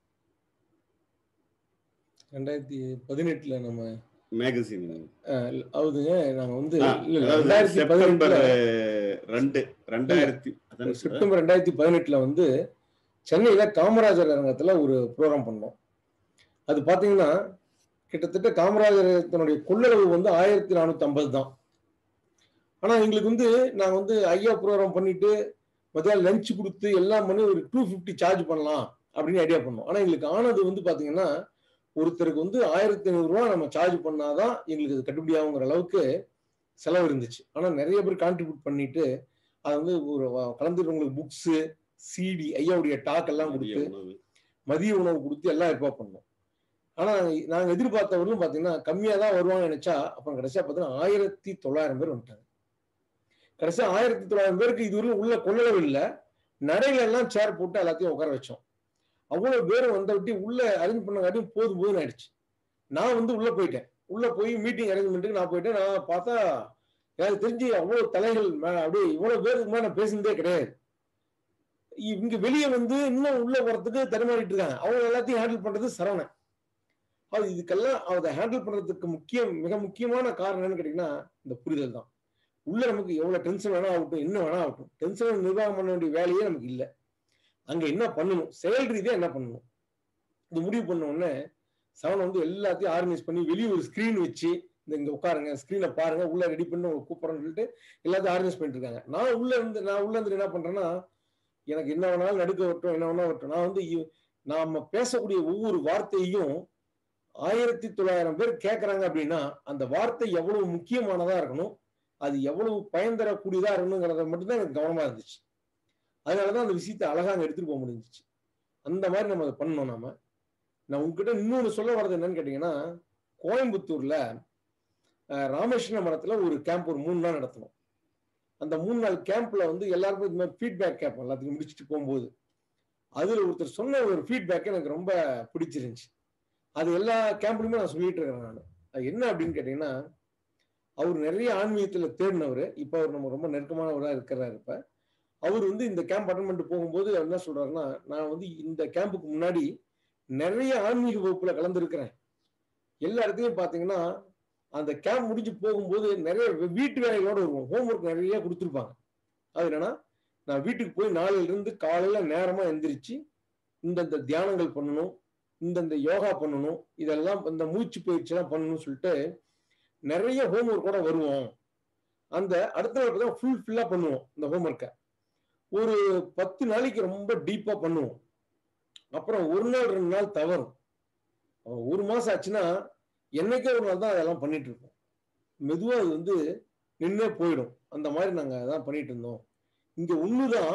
ரெண்டாயிரத்தி பதினெட்டுல நம்ம மேகசின் அஹ், அவுதுங்க நாங்க வந்து இல்ல, இல்ல, அதாவது ரெண்டாயிரத்தி செப்டம்பர் பதினெட்டுல ரெண்டு ரெண்டாயிரத்தி அதானே சார்? செப்டம்பர் ரெண்டாயிரத்தி பதினெட்டுல வந்து சென்னையில காமராஜர் அரங்கத்துல ஒரு ப்ரோக்ராம் பண்ணோம் அது பாத்தீங்கன்னா கிட்டத்தட்ட காமராஜர் தன்னுடைய கொள்ளளவு வந்து ஆயிரத்தி நானூத்தி ஐம்பது தான் ஆனா எங்களுக்கு வந்து நாங்க வந்து ஐயா ப்ரோக்ராம் பண்ணிட்டு மத்தியானம் லஞ்ச் கொடுத்து எல்லாம் பண்ணி ஒரு டூ ஃபிஃப்டி சார்ஜ் பண்ணலாம் அப்படின்னு ஐடியா பண்ணோம் ஆனா எங்களுக்கு ஆனது வந்து பாத்தீங்கன்னா ஒருத்தருக்கு வந்து ஆயிரத்தி ஐநூறுரூவா நம்ம சார்ஜ் பண்ணாதான் எங்களுக்கு அது கட்டுப்படி ஆகுங்கிற அளவுக்கு செலவு இருந்துச்சு ஆனா நிறைய பேர் கான்ட்ரிபியூட் பண்ணிட்டு அது வந்து ஒரு வ- கலந்துக்கிறவங்களுக்கு புக்ஸு சிடி ஐயாவுடைய டாக் எல்லாம் மதிய கொடுத்து உணவு மதிய உணவு கொடுத்து எல்லாம் ஏற்பாடு பண்ணோம் ஆனா நாங்க எதிர்பார்த்தவர்களும் பாத்தீங்கன்னா கம்மியா தான் வருவாங்க நினைச்சா அப்புறம் கடைசியா பாத்தீங்கன்னா ஆயிரத்தி தொள்ளாயிரம் பேர் வந்துட்டாங்க கடைசியா ஆயிரத்தி தொள்ளாயிரம் பேருக்கு இதுவரையும் உள்ள கொள்ளளவு இல்ல நடையில எல்லாம் சேர் போட்டு எல்லாத்தையும் உட்கார வச்சோம் அவ்வளவு பேர் வந்த விட்டு உள்ள அரேஞ்ச் பண்ணங்காட்டியும் போதும் போதும் ஆயிடுச்சு நான் வந்து உள்ள போயிட்டேன் உள்ள போய் மீட்டிங் அரேஞ்ச்மெண்ட்டுக்கு நான் போயிட்டேன் நான் பார்த்தா எனக்கு தெரிஞ்சு அவ்வளவு தலைகள் மே- அப்படியே இவ்வளவு பேருக்கு மேல நான் பேசினதே கிடையாது இங்க வெளியே வந்து இன்னும் உள்ள போறதுக்கு தடுமாறிட்டு இருக்காங்க அவங்க எல்லாத்தையும் ஹேண்டில் பண்றது சரவணன் அது இதுக்கெல்லாம் அதை ஹேண்டில் பண்றதுக்கு முக்கியம் மிக முக்கியமான காரணம் என்னன்னு கேட்டீங்கன்னா இந்த புரிதல் தான் உள்ள நமக்கு எவ்வளவு டென்ஷன் வேணா ஆகட்டும் என்ன வேணா ஆகட்டும் டென்ஷன் நிர்வாகம் பண்ண வேண்டிய வேலையே நமக்கு இல்லை அங்க என்ன பண்ணணும் செயல் ரீதியா என்ன பண்ணணும் இது முடிவு பண்ண உடனே சவன் வந்து எல்லாத்தையும் ஆர்கனைஸ் பண்ணி வெளியே ஒரு ஸ்கிரீன் வச்சு இந்த இங்க உட்காருங்க ஸ்கிரீனை பாருங்க உள்ள ரெடி பண்ணி உங்களை கூப்பிடுறேன்னு சொல்லிட்டு எல்லாத்தையும் ஆர்கனைஸ் பண்ணிட்டு இருக்காங்க நான் உள்ள இருந்து நான் உள்ள இருந்து என்ன பண்றேன்னா எனக்கு என்ன வேணாலும் நடுக்க வரட்டும் என்ன வேணா வரட்டும் நான் வந்து இ- நாம பேசக்கூடிய ஒவ்வொரு வார்த்தையும் ஆயிரத்தி தொள்ளாயிரம் பேர் கேட்கறாங்க அப்படின்னா அந்த வார்த்தை எவ்வளவு முக்கியமானதா இருக்கணும் அது எவ்வளவு பயன் தரக்கூடியதா இருக்கணுங்கிறத மட்டும்தான் எனக்கு கவனமா இருந்துச்சு அதனாலதான் அந்த விஷயத்தை அழகா அங்க எடுத்துட்டு போக முடிஞ்சிச்சு அந்த மாதிரி நம்ம அதை பண்ணோம் நாம நான் உங்ககிட்ட இன்னொன்னு சொல்ல வர்றது என்னன்னு கேட்டீங்கன்னா கோயம்புத்தூர்ல அஹ், ராமகிருஷ்ண மரத்துல ஒரு கேம்ப் ஒரு மூணு நாள் நடத்தணும் அந்த மூணு நாள் கேம்ப்ல வந்து எல்லாருக்கும் இந்த மாதிரி ஃபீட்பேக் கேட்போம் எல்லாத்துக்கும் முடிச்சுட்டு போகும்போது அதுல ஒருத்தர் சொன்ன ஒரு ஃபீட்பேக் எனக்கு ரொம்ப பிடிச்சிருந்துச்சு அது எல்லா கேம்ப்லயுமே நான் சொல்லிட்டு இருக்கிறேன் நான் அது என்ன அப்படின்னு கேட்டீங்கன்னா அவர் நிறைய ஆன்மீகத்துல தேடினவர் இப்ப அவர் நம்ம ரொம்ப நெருக்கமானவராக இருக்கிறாரு இப்ப அவர் வந்து இந்த கேம்ப் அட்டன் பண்ணிட்டு போகும்போது அவர் என்ன சொல்றாருன்னா நான் வந்து இந்த கேம்புக்கு முன்னாடி நிறைய ஆன்மீக வகுப்புல கலந்துருக்கிறேன் எல்லா இடத்துலயும் பாத்தீங்கன்னா அந்த கேம்ப் முடிஞ்சு போகும்போது நிறைய வீட்டு வேலைகளோட வருவோம் ஹோம்ஒர்க் நிறைய கொடுத்துருப்பாங்க அது என்னன்னா நான் வீட்டுக்கு போய் நாளையில இருந்து காலையில நேரமா எந்திரிச்சு இந்தந்த தியானங்கள் பண்ணணும் இந்தந்த யோகா பண்ணணும் இதெல்லாம் இந்த மூச்சு பயிற்சி எல்லாம் பண்ணணும்னு சொல்லிட்டு நிறைய ஹோம்ஒர்க்கோட வருவோம் அந்த அடுத்த நாள் தான் ஃபுல் ஃபில்லா பண்ணுவோம் இந்த ஹோம்ஒர்க்கை ஒரு பத்து நாளைக்கு ரொம்ப டீப்பா பண்ணுவோம் அப்புறம் ஒரு நாள் ரெண்டு நாள் தவறும் அப்புறம் ஒரு மாசம் ஆச்சுன்னா என்னைக்கே ஒரு நாள் தான் அதெல்லாம் பண்ணிட்டு இருப்போம் மெதுவா அது வந்து நின்னே போயிடும் அந்த மாதிரி நாங்க அதான் பண்ணிட்டு இருந்தோம் இங்க ஒண்ணுதான்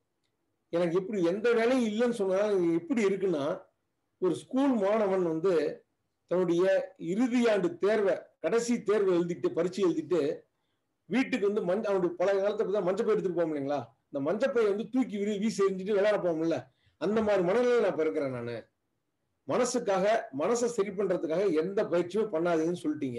எனக்கு எப்படி எந்த வேலையும் இல்லைன்னு சொன்னாலும் எப்படி இருக்குன்னா ஒரு ஸ்கூல் மாணவன் வந்து தன்னுடைய இறுதி ஆண்டு தேர்வை கடைசி தேர்வை எழுதிட்டு பரீட்சை எழுதிட்டு வீட்டுக்கு வந்து மஞ்ச அவனுடைய பழைய காலத்தை தான் மஞ்சப்பை எடுத்துட்டு போவோம் இல்லைங்களா இந்த மஞ்சப்பையை வந்து தூக்கி விரி வீசி எறிஞ்சிட்டு விளையாட போவோம்ல அந்த மாதிரி மனநிலையில நான் இப்ப இருக்கிறேன் நானு மனசுக்காக மனசை சரி பண்றதுக்காக எந்த பயிற்சியுமே பண்ணாதீங்கன்னு சொல்லிட்டீங்க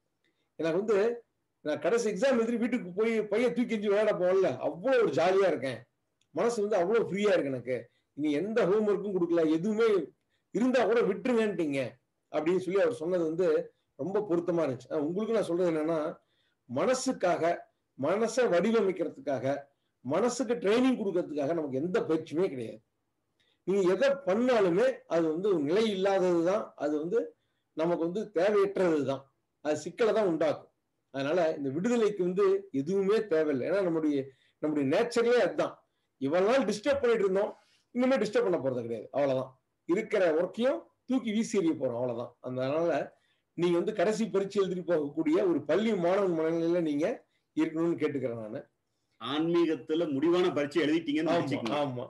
எனக்கு வந்து நான் கடைசி எக்ஸாம் எழுதி வீட்டுக்கு போய் பையன் தூக்கி எறிஞ்சு விளையாட போகல அவ்வளவு ஒரு ஜாலியா இருக்கேன் மனசு வந்து அவ்வளவு ஃப்ரீயா இருக்கு எனக்கு நீ எந்த ஹோம்ஒர்க்கும் கொடுக்கல எதுவுமே இருந்தா கூட விட்டுருங்கன்ட்டீங்க அப்படின்னு சொல்லி அவர் சொன்னது வந்து ரொம்ப பொருத்தமா இருந்துச்சு ஆனா, உங்களுக்கு நான் சொல்றது என்னன்னா மனசுக்காக மனசை வடிவமைக்கிறதுக்காக மனசுக்கு ட்ரைனிங் கொடுக்கறதுக்காக நமக்கு எந்த பயிற்சியுமே கிடையாது நீங்க எதை பண்ணாலுமே அது வந்து ஒரு நிலை இல்லாதது தான் அது வந்து நமக்கு வந்து தேவையற்றது தான் அது சிக்கலை தான் உண்டாக்கும் அதனால இந்த விடுதலைக்கு வந்து எதுவுமே தேவையில்லை ஏன்னா நம்முடைய நம்முடைய நேச்சர்லயே அதுதான் இவ்வளவு நாள் டிஸ்டர்ப் பண்ணிட்டு இருந்தோம் இனிமே டிஸ்டர்ப் பண்ண போறது கிடையாது அவ்வளவுதான் இருக்கிற ஒர்க்கையும் தூக்கி வீசி எறிய போறோம் அவ்வளவுதான் அந்த அதனால நீங்க வந்து கடைசி பரீட்சை எழுதிட்டு போகக்கூடிய ஒரு பள்ளி மாணவன் மனநிலையில நீங்க இருக்கணும்னு கேட்டுக்கிறேன் நான் ஆன்மீகத்துல முடிவான பரீட்சை எழுதிட்டீங்கன்னு ஆமா நினைச்சுக்கணும் ஆமா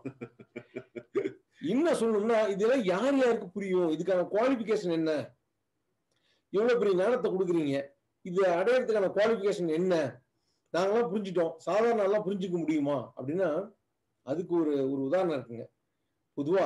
இன்னும் சொல்லணும்னா இதெல்லாம் யார் யாருக்கு புரியும் இதுக்கான குவாலிபிகேஷன் என்ன எவ்வளவு பெரிய ஞானத்தை கொடுக்குறீங்க இது அடையறதுக்கான குவாலிபிகேஷன் என்ன நாங்களாம் புரிஞ்சுட்டோம் சாதாரண எல்லாம் புரிஞ்சுக்க முடியுமா அப்படின்னா அதுக்கு ஒரு ஒரு உதாரணம் இருக்குங்க பொதுவா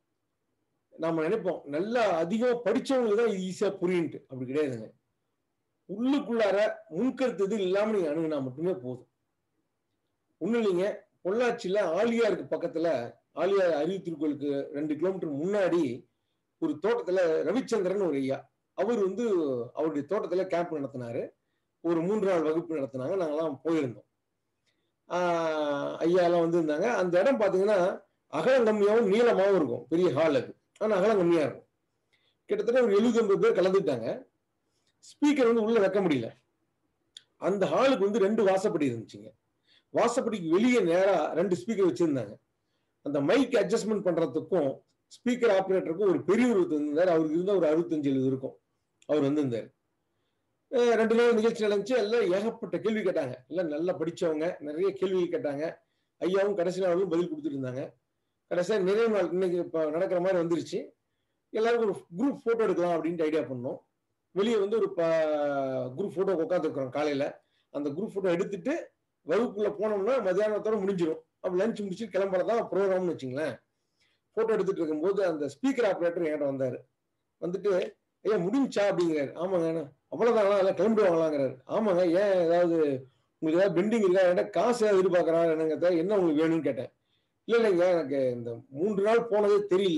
நாம நினைப்போம் நல்லா அதிகமா படிச்சவங்களுக்கு தான் ஈஸியா புரியுன்ட்டு அப்படி கிடையாதுங்க உள்ளுக்குள்ளார முன்கருத்து இது இல்லாம நீங்க அணுகுனா மட்டுமே போதும் ஒண்ணும் இல்லைங்க பொள்ளாச்சியில ஆலியாருக்கு பக்கத்துல ஆலியார் அருவி திருக்கோயிலுக்கு ரெண்டு கிலோமீட்டர் முன்னாடி ஒரு தோட்டத்துல ரவிச்சந்திரன் ஒரு ஐயா அவர் வந்து அவருடைய தோட்டத்துல கேம்ப் நடத்தினாரு ஒரு மூன்று நாள் வகுப்பு நடத்தினாங்க நாங்கெல்லாம் போயிருந்தோம் ஆஹ் ஐயா எல்லாம் வந்திருந்தாங்க அந்த இடம் பாத்தீங்கன்னா அகலம் கம்மியாகவும் நீளமாகவும் இருக்கும் பெரிய ஹால் அது ஆனா அகலம் கம்மியா இருக்கும் கிட்டத்தட்ட ஒரு எழுபது ஐம்பது பேர் கலந்துட்டாங்க ஸ்பீக்கர் வந்து உள்ள வைக்க முடியல அந்த ஹாலுக்கு வந்து ரெண்டு வாசப்படி இருந்துச்சுங்க வாசப்படிக்கு வெளியே நேரா ரெண்டு ஸ்பீக்கர் வச்சிருந்தாங்க அந்த மைக் அட்ஜஸ்ட்மெண்ட் பண்றதுக்கும் ஸ்பீக்கர் ஆப்ரேட்டருக்கும் ஒரு பெரியவர் இருந்தார் அவருக்கு இருந்தா ஒரு அறுபத்தஞ்சு எழுபது இருக்கும் அவர் வந்திருந்தார் அஹ் ரெண்டு நாள் நிகழ்ச்சி நடந்துச்சு எல்லாம் ஏகப்பட்ட கேள்வி கேட்டாங்க எல்லாம் நல்லா படிச்சவங்க நிறைய கேள்விகள் கேட்டாங்க ஐயாவும் கடைசி நாளும் பதில் கொடுத்துட்டு இருந்தாங்க கடைசியா நிறைய நாள் இன்னைக்கு இப்போ நடக்கிற மாதிரி வந்துருச்சு எல்லாருக்கும் ஒரு குரூப் போட்டோ எடுக்கலாம் அப்படின்ட்டு ஐடியா பண்ணோம் வெளியே வந்து ஒரு குரூப் போட்டோ உட்காந்துருக்குறோம் காலையில அந்த குரூப் போட்டோ எடுத்துட்டு வகுப்புல போனோம்னா மத்தியானத்தோட முடிஞ்சிடும் அப்போ லஞ்ச் முடிச்சு கிளம்புறதா ப்ரோக்ராம்னு வச்சுங்களேன் போட்டோ எடுத்துட்டு இருக்கும்போது அந்த ஸ்பீக்கர் ஆப்ரேட்டர் என்கிட்ட வந்தாரு வந்துட்டு ஐயா முடிஞ்சா அப்படிங்கிறாரு ஆமாங்க அண்ணா. அவ்வளவுதான் எல்லாம் கிளம்பிடுவாங்களாங்கிறாரு ஆமாங்க ஏன் ஏதாவது உங்களுக்கு ஏதாவது பெண்டிங் இருக்கா என்கிட்ட காசு ஏதாவது எதிர்பார்க்கறாரு என்னங்க என்ன உங்களுக்கு வேணும்னு கேட்டேன் இல்ல இல்லைங்க எனக்கு இந்த மூன்று நாள் போனதே தெரியல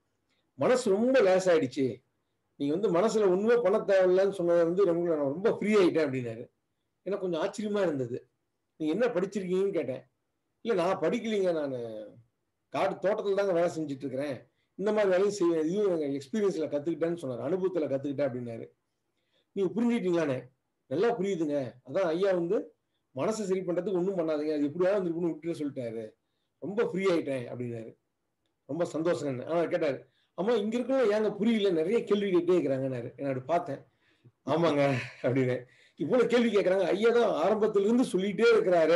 மனசு ரொம்ப லேசாயிடுச்சு நீங்க வந்து மனசுல உண்மை பண்ண தேவையில்லைன்னு சொன்னது வந்து ரொம்ப நான் ரொம்ப ஃப்ரீ ஆயிட்டேன் அப்படின்னாரு எனக்கு கொஞ்சம் ஆச்சரியமா இருந்தது நீங்க என்ன படிச்சிருக்கீங்கன்னு கேட்டேன் இல்ல நான் படிக்கலைங்க நான் காடு தோட்டத்துல தாங்க வேலை செஞ்சுட்டு இருக்கிறேன் இந்த மாதிரி வேலையும் செய்வேன் இதுவும் எனக்கு எக்ஸ்பீரியன்ஸ்ல கத்துக்கிட்டேன்னு சொன்னார் அனுபவத்துல கத்துக்கிட்டேன் அப்படின்னாரு நீங்க புரிஞ்சுக்கிட்டீங்களானே நல்லா புரியுதுங்க அதான் ஐயா வந்து மனசை சரி பண்றதுக்கு ஒன்றும் பண்ணாதீங்க அது எப்படியாவது வந்துருக்குன்னு விட்டுட்டு சொல்லிட்டாரு ரொம்ப ஃப்ரீ ஆயிட்டேன் அப்படின்னாரு ரொம்ப சந்தோஷம் ஆனா கேட்டாரு ஆமா இங்க இருக்கவங்க ஏங்க புரியல நிறைய கேள்வி கேட்டே இருக்கிறாங்கன்னாரு என்னோட பார்த்தேன் ஆமாங்க அப்படின்னு இவ்வளவு கேள்வி கேட்கறாங்க ஐயா தான் ஆரம்பத்துல இருந்து சொல்லிட்டே இருக்கிறாரு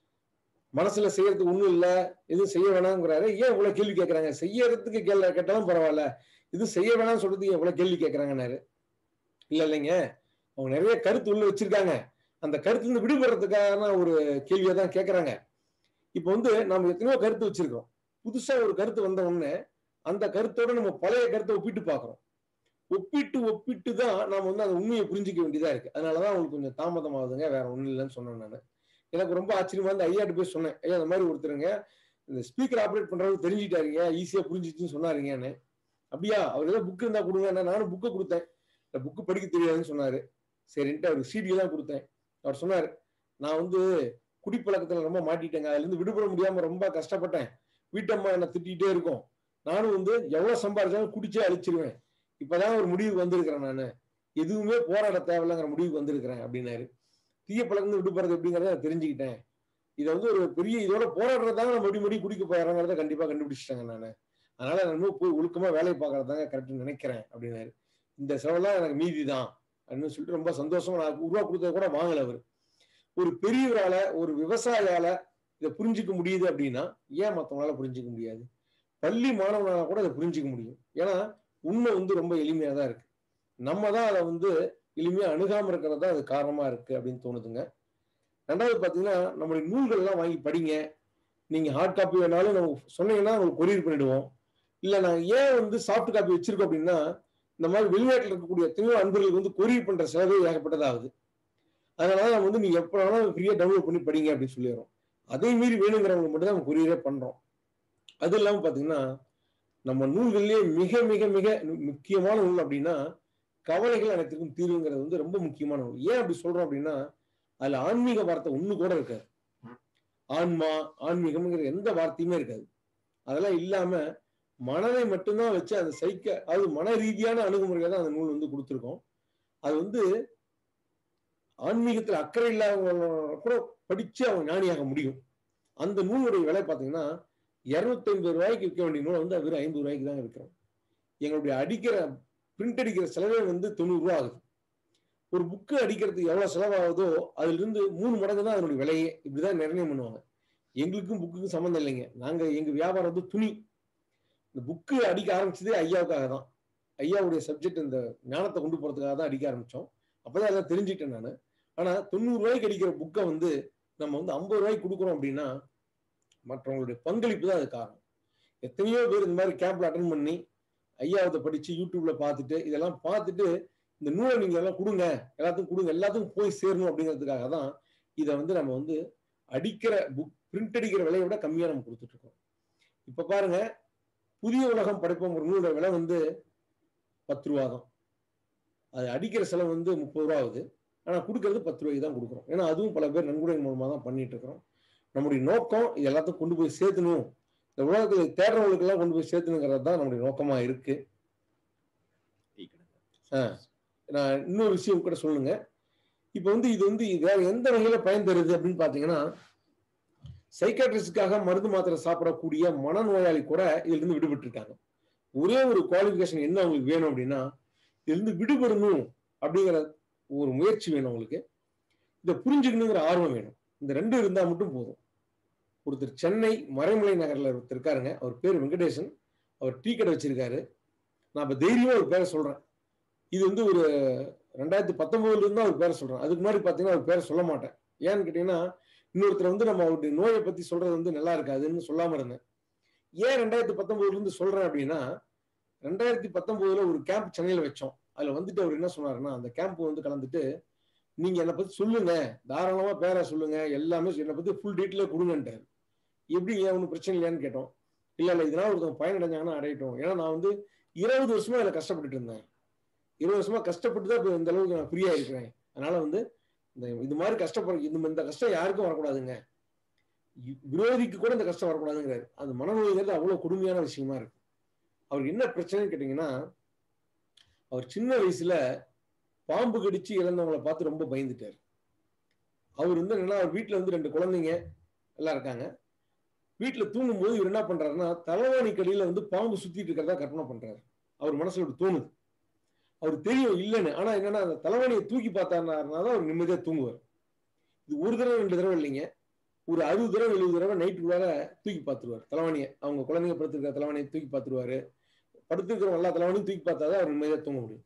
மனசுல செய்யறதுக்கு ஒண்ணும் இல்ல எதுவும் செய்ய வேணாங்கிறாரு ஏன் இவ்வளவு கேள்வி கேட்கறாங்க செய்யறதுக்கு கேள்வி கேட்டாலும் பரவாயில்ல இது செய்ய வேணாம்னு சொல்றதுக்கு ஏன் இவ்வளவு கேள்வி கேட்கறாங்கன்னாரு இல்ல இல்லைங்க அவங்க நிறைய கருத்து உள்ள வச்சிருக்காங்க அந்த கருத்துல இருந்து விடுபடுறதுக்கான ஒரு கேள்வியை தான் கேட்கறாங்க இப்ப வந்து நம்ம எத்தனையோ கருத்து வச்சிருக்கோம் புதுசா ஒரு கருத்து வந்த உடனே அந்த கருத்தோட நம்ம பழைய கருத்தை ஒப்பிட்டு பார்க்கறோம் ஒப்பிட்டு ஒப்பிட்டு தான் நாம வந்து அந்த உண்மையை புரிஞ்சிக்க வேண்டியதா இருக்கு அதனாலதான் அவங்களுக்கு கொஞ்சம் தாமதம் ஆகுதுங்க வேற ஒண்ணும் இல்லைன்னு சொன்னேன் நான் எனக்கு ரொம்ப ஆச்சரியமா இருந்து ஐயாட்டு போய் சொன்னேன் ஐயா இந்த மாதிரி ஒருத்தருங்க இந்த ஸ்பீக்கர் ஆப்ரேட் பண்றது தெரிஞ்சுட்டாருங்க ஈஸியா புரிஞ்சிச்சுன்னு சொன்னாருங்கன்னு அப்படியா அவர் ஏதோ புக் இருந்தா கொடுங்க நான் நானும் புக்கை கொடுத்தேன் இந்த புக்கு படிக்க தெரியாதுன்னு சொன்னாரு சரின்ட்டு அவருக்கு சிடி தான் கொடுத்தேன் அவர் சொன்னாரு நான் வந்து குடிப்பழக்கத்துல ரொம்ப மாட்டிட்டேங்க அதுல இருந்து விடுபட முடியாம ரொம்ப கஷ்டப்பட்டேன் வீட்டம்மா என்ன திட்டிகிட்டே இருக்கும் நானும் வந்து எவ்வளவு சம்பாதிச்சாலும் குடிச்சே அழிச்சிருவேன் இப்பதான் ஒரு முடிவுக்கு வந்திருக்கிறேன் நான் எதுவுமே போராட தேவையில்லைங்கிற முடிவுக்கு வந்திருக்கிறேன் அப்படின்னாரு தீய பழக்கம் விடுபடுறது எப்படிங்கிறத நான் தெரிஞ்சுக்கிட்டேன் இதை வந்து ஒரு பெரிய இதோட போராடுறதாங்க நம்ம மறுபடி குடிக்க போயிடறோங்கிறத கண்டிப்பா கண்டுபிடிச்சிட்டாங்க நான் அதனால நான் இன்னும் போய் ஒழுக்கமா வேலையை பார்க்கறதாங்க கரெக்ட்னு நினைக்கிறேன் அப்படின்னாரு இந்த செலவுலாம் எனக்கு மீதி தான் அப்படின்னு சொல்லிட்டு ரொம்ப சந்தோஷமா நான் உருவா கொடுத்தத கூட வாங்கல அவர் ஒரு பெரியவரால ஒரு விவசாயியால இதை புரிஞ்சுக்க முடியுது அப்படின்னா ஏன் மற்றவங்களால புரிஞ்சுக்க முடியாது பள்ளி மாணவனால கூட இதை புரிஞ்சுக்க முடியும் ஏன்னா உண்மை வந்து ரொம்ப எளிமையா தான் இருக்கு நம்ம தான் அதை வந்து எளிமையா அணுகாம இருக்கிறது தான் அது காரணமா இருக்கு அப்படின்னு தோணுதுங்க ரெண்டாவது பாத்தீங்கன்னா நம்மளுடைய நூல்கள் எல்லாம் வாங்கி படிங்க நீங்க ஹார்ட் காப்பி வேணாலும் நம்ம சொன்னீங்கன்னா உங்களுக்கு கொரியர் பண்ணிடுவோம் இல்ல நாங்க ஏன் வந்து சாஃப்ட் காப்பி வச்சிருக்கோம் அப்படின்னா இந்த மாதிரி வெளிநாட்டில் இருக்கக்கூடிய எத்தனையோ அன்பர்களுக்கு வந்து கொரியர் பண்ற செலவே ஏகப்பட்டதாகுது அதனால நம்ம வந்து நீங்க எப்ப வேணாலும் ஃப்ரீயா டவுன்லோட் பண்ணி படிங்க அப்படின்னு சொல்லிடுறோம் அதே மீறி வேணுங்கிறவங்க மட்டும் தான் நம்ம கொரியரே பண்றோம் அது இல்லாம பாத்தீங்கன்னா நம்ம நூல்கள்லயே மிக மிக மிக முக்கியமான நூல் அப்படின்னா கவலைகள் அனைத்திற்கும் தீர்வுங்கிறது வந்து ரொம்ப முக்கியமான நூல் ஏன் அப்படி சொல்றோம் அப்படின்னா அதுல ஆன்மீக வார்த்தை ஒண்ணு கூட இருக்காது ஆன்மா ஆன்மீகம்ங்கிற எந்த வார்த்தையுமே இருக்காது அதெல்லாம் இல்லாம மனதை மட்டும்தான் வச்சு அந்த சைக்க அது மன ரீதியான அணுகுமுறையை தான் அந்த நூல் வந்து கொடுத்துருக்கோம் அது வந்து ஆன்மீகத்துல அக்கறை இல்லாதவங்க கூட படிச்சு அவங்க ஞானியாக முடியும் அந்த நூலுடைய விலை பார்த்தீங்கன்னா இருநூத்தி ஐம்பது ரூபாய்க்கு விற்க வேண்டிய நூலை வந்து வெறும் ஐம்பது ரூபாய்க்கு தான் விற்கிறோம் எங்களுடைய அடிக்கிற பிரிண்ட் அடிக்கிற செலவே வந்து தொண்ணூறு ரூபா ஆகுது ஒரு புக்கு அடிக்கிறதுக்கு எவ்வளவு செலவாகுதோ அதுல இருந்து மூணு மடங்கு தான் அதனுடைய விலையே இப்படிதான் நிர்ணயம் பண்ணுவாங்க எங்களுக்கும் புக்குக்கும் சம்மந்தம் இல்லைங்க நாங்க எங்க வியாபாரம் வந்து துணி இந்த புக்கு அடிக்க ஆரம்பிச்சதே ஐயாவுக்காக தான் ஐயாவுடைய சப்ஜெக்ட் இந்த ஞானத்தை கொண்டு போறதுக்காக தான் அடிக்க ஆரம்பிச்சோம் அப்பதான் அதை தெரிஞ்சுக்கிட்டேன் நான் ஆனா தொண்ணூறு ரூபாய்க்கு அடிக்கிற புக்கை வந்து நம்ம வந்து ஐம்பது ரூபாய்க்கு கொடுக்குறோம் அப்படின்னா மற்றவங்களுடைய பங்களிப்பு தான் அது காரணம் எத்தனையோ பேர் இந்த மாதிரி கேம்ப்ல அட்டன் பண்ணி ஐயாவதை படிச்சு யூடியூப்ல பார்த்துட்டு இதெல்லாம் பார்த்துட்டு இந்த நூலை நீங்க எல்லாம் கொடுங்க எல்லாத்துக்கும் கொடுங்க எல்லாத்துக்கும் போய் சேரணும் அப்படிங்கிறதுக்காக தான் இதை வந்து நம்ம வந்து அடிக்கிற புக் பிரிண்ட் அடிக்கிற விலையை விட கம்மியா நம்ம கொடுத்துட்டு இருக்கோம் இப்ப பாருங்க புதிய உலகம் படைப்போம் ஒரு நூலோட விலை வந்து பத்து ரூபா தான் அது அடிக்கிற செலவு வந்து முப்பது ரூபா ஆகுது ஆனா கொடுக்கறது பத்து ரூபாய்க்கு தான் கொடுக்குறோம் ஏன்னா அதுவும் பல பேர் நன்கொடை மூலமா தான் பண்ணிட்டு இருக்கிறோம் நம்முடைய நோக்கம் இது எல்லாத்தையும் கொண்டு போய் சேர்த்தணும் இந்த உலகத்தில் தேடுறவங்களுக்கு எல்லாம் கொண்டு போய் சேர்த்தணுங்கிறது தான் நம்முடைய நோக்கமா இருக்கு டீ கடை. நான் இன்னொரு விஷயம் கூட சொல்லுங்க இப்போ வந்து இது வந்து வேற எந்த வகையில பயன் தருது அப்படின்னு பாத்தீங்கன்னா சைக்காட்ரிஸ்டுக்காக மருந்து மாத்திரை சாப்பிடக்கூடிய மனநோயாளி கூட இதுல இருந்து விடுபட்டு இருக்காங்க ஒரே ஒரு குவாலிஃபிகேஷன் என்ன அவங்களுக்கு வேணும் அப்படின்னா இதுல இருந்து விடுபடணும் அப்படிங்கிற ஒரு முயற்சி வேணும் அவங்களுக்கு இதை புரிஞ்சுக்கணுங்கிற ஆர்வம் வேணும் இந்த ரெண்டு இருந்தா மட்டும் போதும் ஒருத்தர் சென்னை மறைமலை நகர்ல ஒருத்தர் இருக்காருங்க அவர் பேர் வெங்கடேசன் அவர் டீ கடை வச்சிருக்காரு நான் இப்ப தைரியமா ஒரு பேரை சொல்றேன் இது வந்து ஒரு ரெண்டாயிரத்தி பத்தொன்பதுல இருந்து அவர் பேரை சொல்றேன் அதுக்கு முன்னாடி பாத்தீங்கன்னா அவர் பேரை சொல்ல மாட்டேன் ஏன்னு கேட்டீங்கன்னா இன்னொருத்தர் வந்து நம்ம அவருடைய நோயை பத்தி சொல்றது வந்து நல்லா இருக்காதுன்னு சொல்லாம இருந்தேன் ஏன் ரெண்டாயிரத்தி பத்தொன்பதுல இருந்து சொல்றேன் அப்படின்னா ரெண்டாயிரத்தி பத்தொன்பதுல ஒரு கேம்ப் சென்னையில வச்சோம் அதுல வந்துட்டு அவர் என்ன சொன்னாருன்னா அந்த கேம்ப் வந்து கலந்துட்டு நீங்க என்னை பத்தி சொல்லுங்க தாராளமா பேரை சொல்லுங்க எல்லாமே என்னை பத்தி ஃபுல் டீட்டெயில கொடுங்கன்ட்டாரு எப்படி ஏன் ஒன்றும் பிரச்சனை இல்லையான்னு கேட்டோம் இல்ல இல்ல இதனால ஒருத்தவங்க பயனடைஞ்சாங்கன்னா அடையட்டும் ஏன்னா நான் வந்து இருபது வருஷமா இதுல கஷ்டப்பட்டுட்டு இருந்தேன் இருபது வருஷமா கஷ்டப்பட்டு தான் இப்போ இந்த அளவுக்கு நான் ஃப்ரீயா இருக்கிறேன் அதனால வந்து இந்த இது மாதிரி கஷ்டப்படுற இந்த இந்த கஷ்டம் யாருக்கும் வரக்கூடாதுங்க இ- விரோதிக்கு கூட இந்த கஷ்டம் வரக்கூடாதுங்கிறாரு அந்த மனநோய்ங்கிறது அவ்வளவு கொடுமையான விஷயமா இருக்கு அவருக்கு என்ன பிரச்சனைன்னு கேட்டீங்கன்னா அவர் சின்ன வயசுல பாம்பு கடிச்சு இறந்தவங்களை பார்த்து ரொம்ப பயந்துட்டார் அவர் வந்து என்னன்னா அவர் வீட்டுல வந்து ரெண்டு குழந்தைங்க எல்லாம் இருக்காங்க வீட்டுல தூங்கும்போது இவர் என்ன பண்றாருன்னா தலைவாணி கடியில வந்து பாம்பு சுத்திட்டு இருக்கிறதா கற்பனை பண்றாரு அவர் மனசுல ஒரு தோணுது அவர் தெரியும் இல்லைன்னு ஆனா என்னன்னா அந்த தலைவாணியை தூக்கி பார்த்தாருனா தான் அவர் நிம்மதியா தூங்குவார் இது ஒரு தடவை ரெண்டு தடவை இல்லைங்க ஒரு அறுபது தடவை எழுபது தடவை நைட்டுக்குள்ளார தூக்கி பார்த்துருவார் தலைவாணியை அவங்க குழந்தைங்க படுத்திருக்கிற தலைவாணியை தூக்கி பார்த்துருவாரு படுத்திருக்கிற எல்லா தலைவாணியும் தூக்கி பார்த்தாதான் அவர் நிம்மதியா தூங்க முடியும்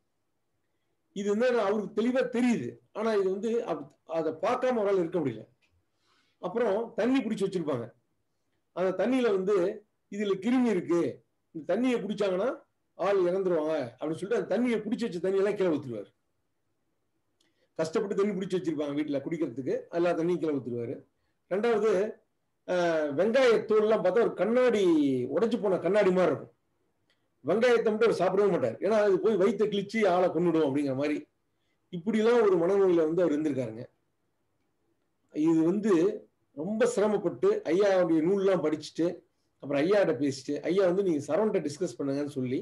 இது வந்து அவருக்கு தெளிவா தெரியுது ஆனா இது வந்து அப்- அதை பார்க்காம அவரால் இருக்க முடியல அப்புறம் தண்ணி பிடிச்சி வச்சிருப்பாங்க அந்த தண்ணியில வந்து இதுல கிருமி இருக்கு இந்த தண்ணியை குடிச்சாங்கன்னா ஆள் இறந்துருவாங்க அப்படின்னு சொல்லிட்டு அந்த தண்ணியை பிடிச்சி வச்ச தண்ணியெல்லாம் கீழே ஊத்துருவாரு கஷ்டப்பட்டு தண்ணி பிடிச்சி வச்சிருப்பாங்க வீட்டுல குடிக்கிறதுக்கு எல்லா தண்ணியும் கீழே ஊத்துருவாரு ரெண்டாவது ஆஹ், வெங்காயத்தூள்லாம் பார்த்தா ஒரு கண்ணாடி உடைச்சு போன கண்ணாடி மாதிரி இருக்கும் வெங்காயத்தை மட்டும் அவர் சாப்பிடவே மாட்டார் ஏன்னா அது போய் வயிற்ற கிழிச்சு ஆளை கொன்னுடும் அப்படிங்கிற மாதிரி இப்படிலாம் ஒரு மனநோயில வந்து அவர் இருந்திருக்காருங்க இது வந்து ரொம்ப சிரமப்பட்டு ஐயாவுடைய நூல்லாம் படிச்சுட்டு அப்புறம் ஐயாட்ட பேசிட்டு ஐயா வந்து நீங்க சரவண்ட டிஸ்கஸ் பண்ணுங்கன்னு சொல்லி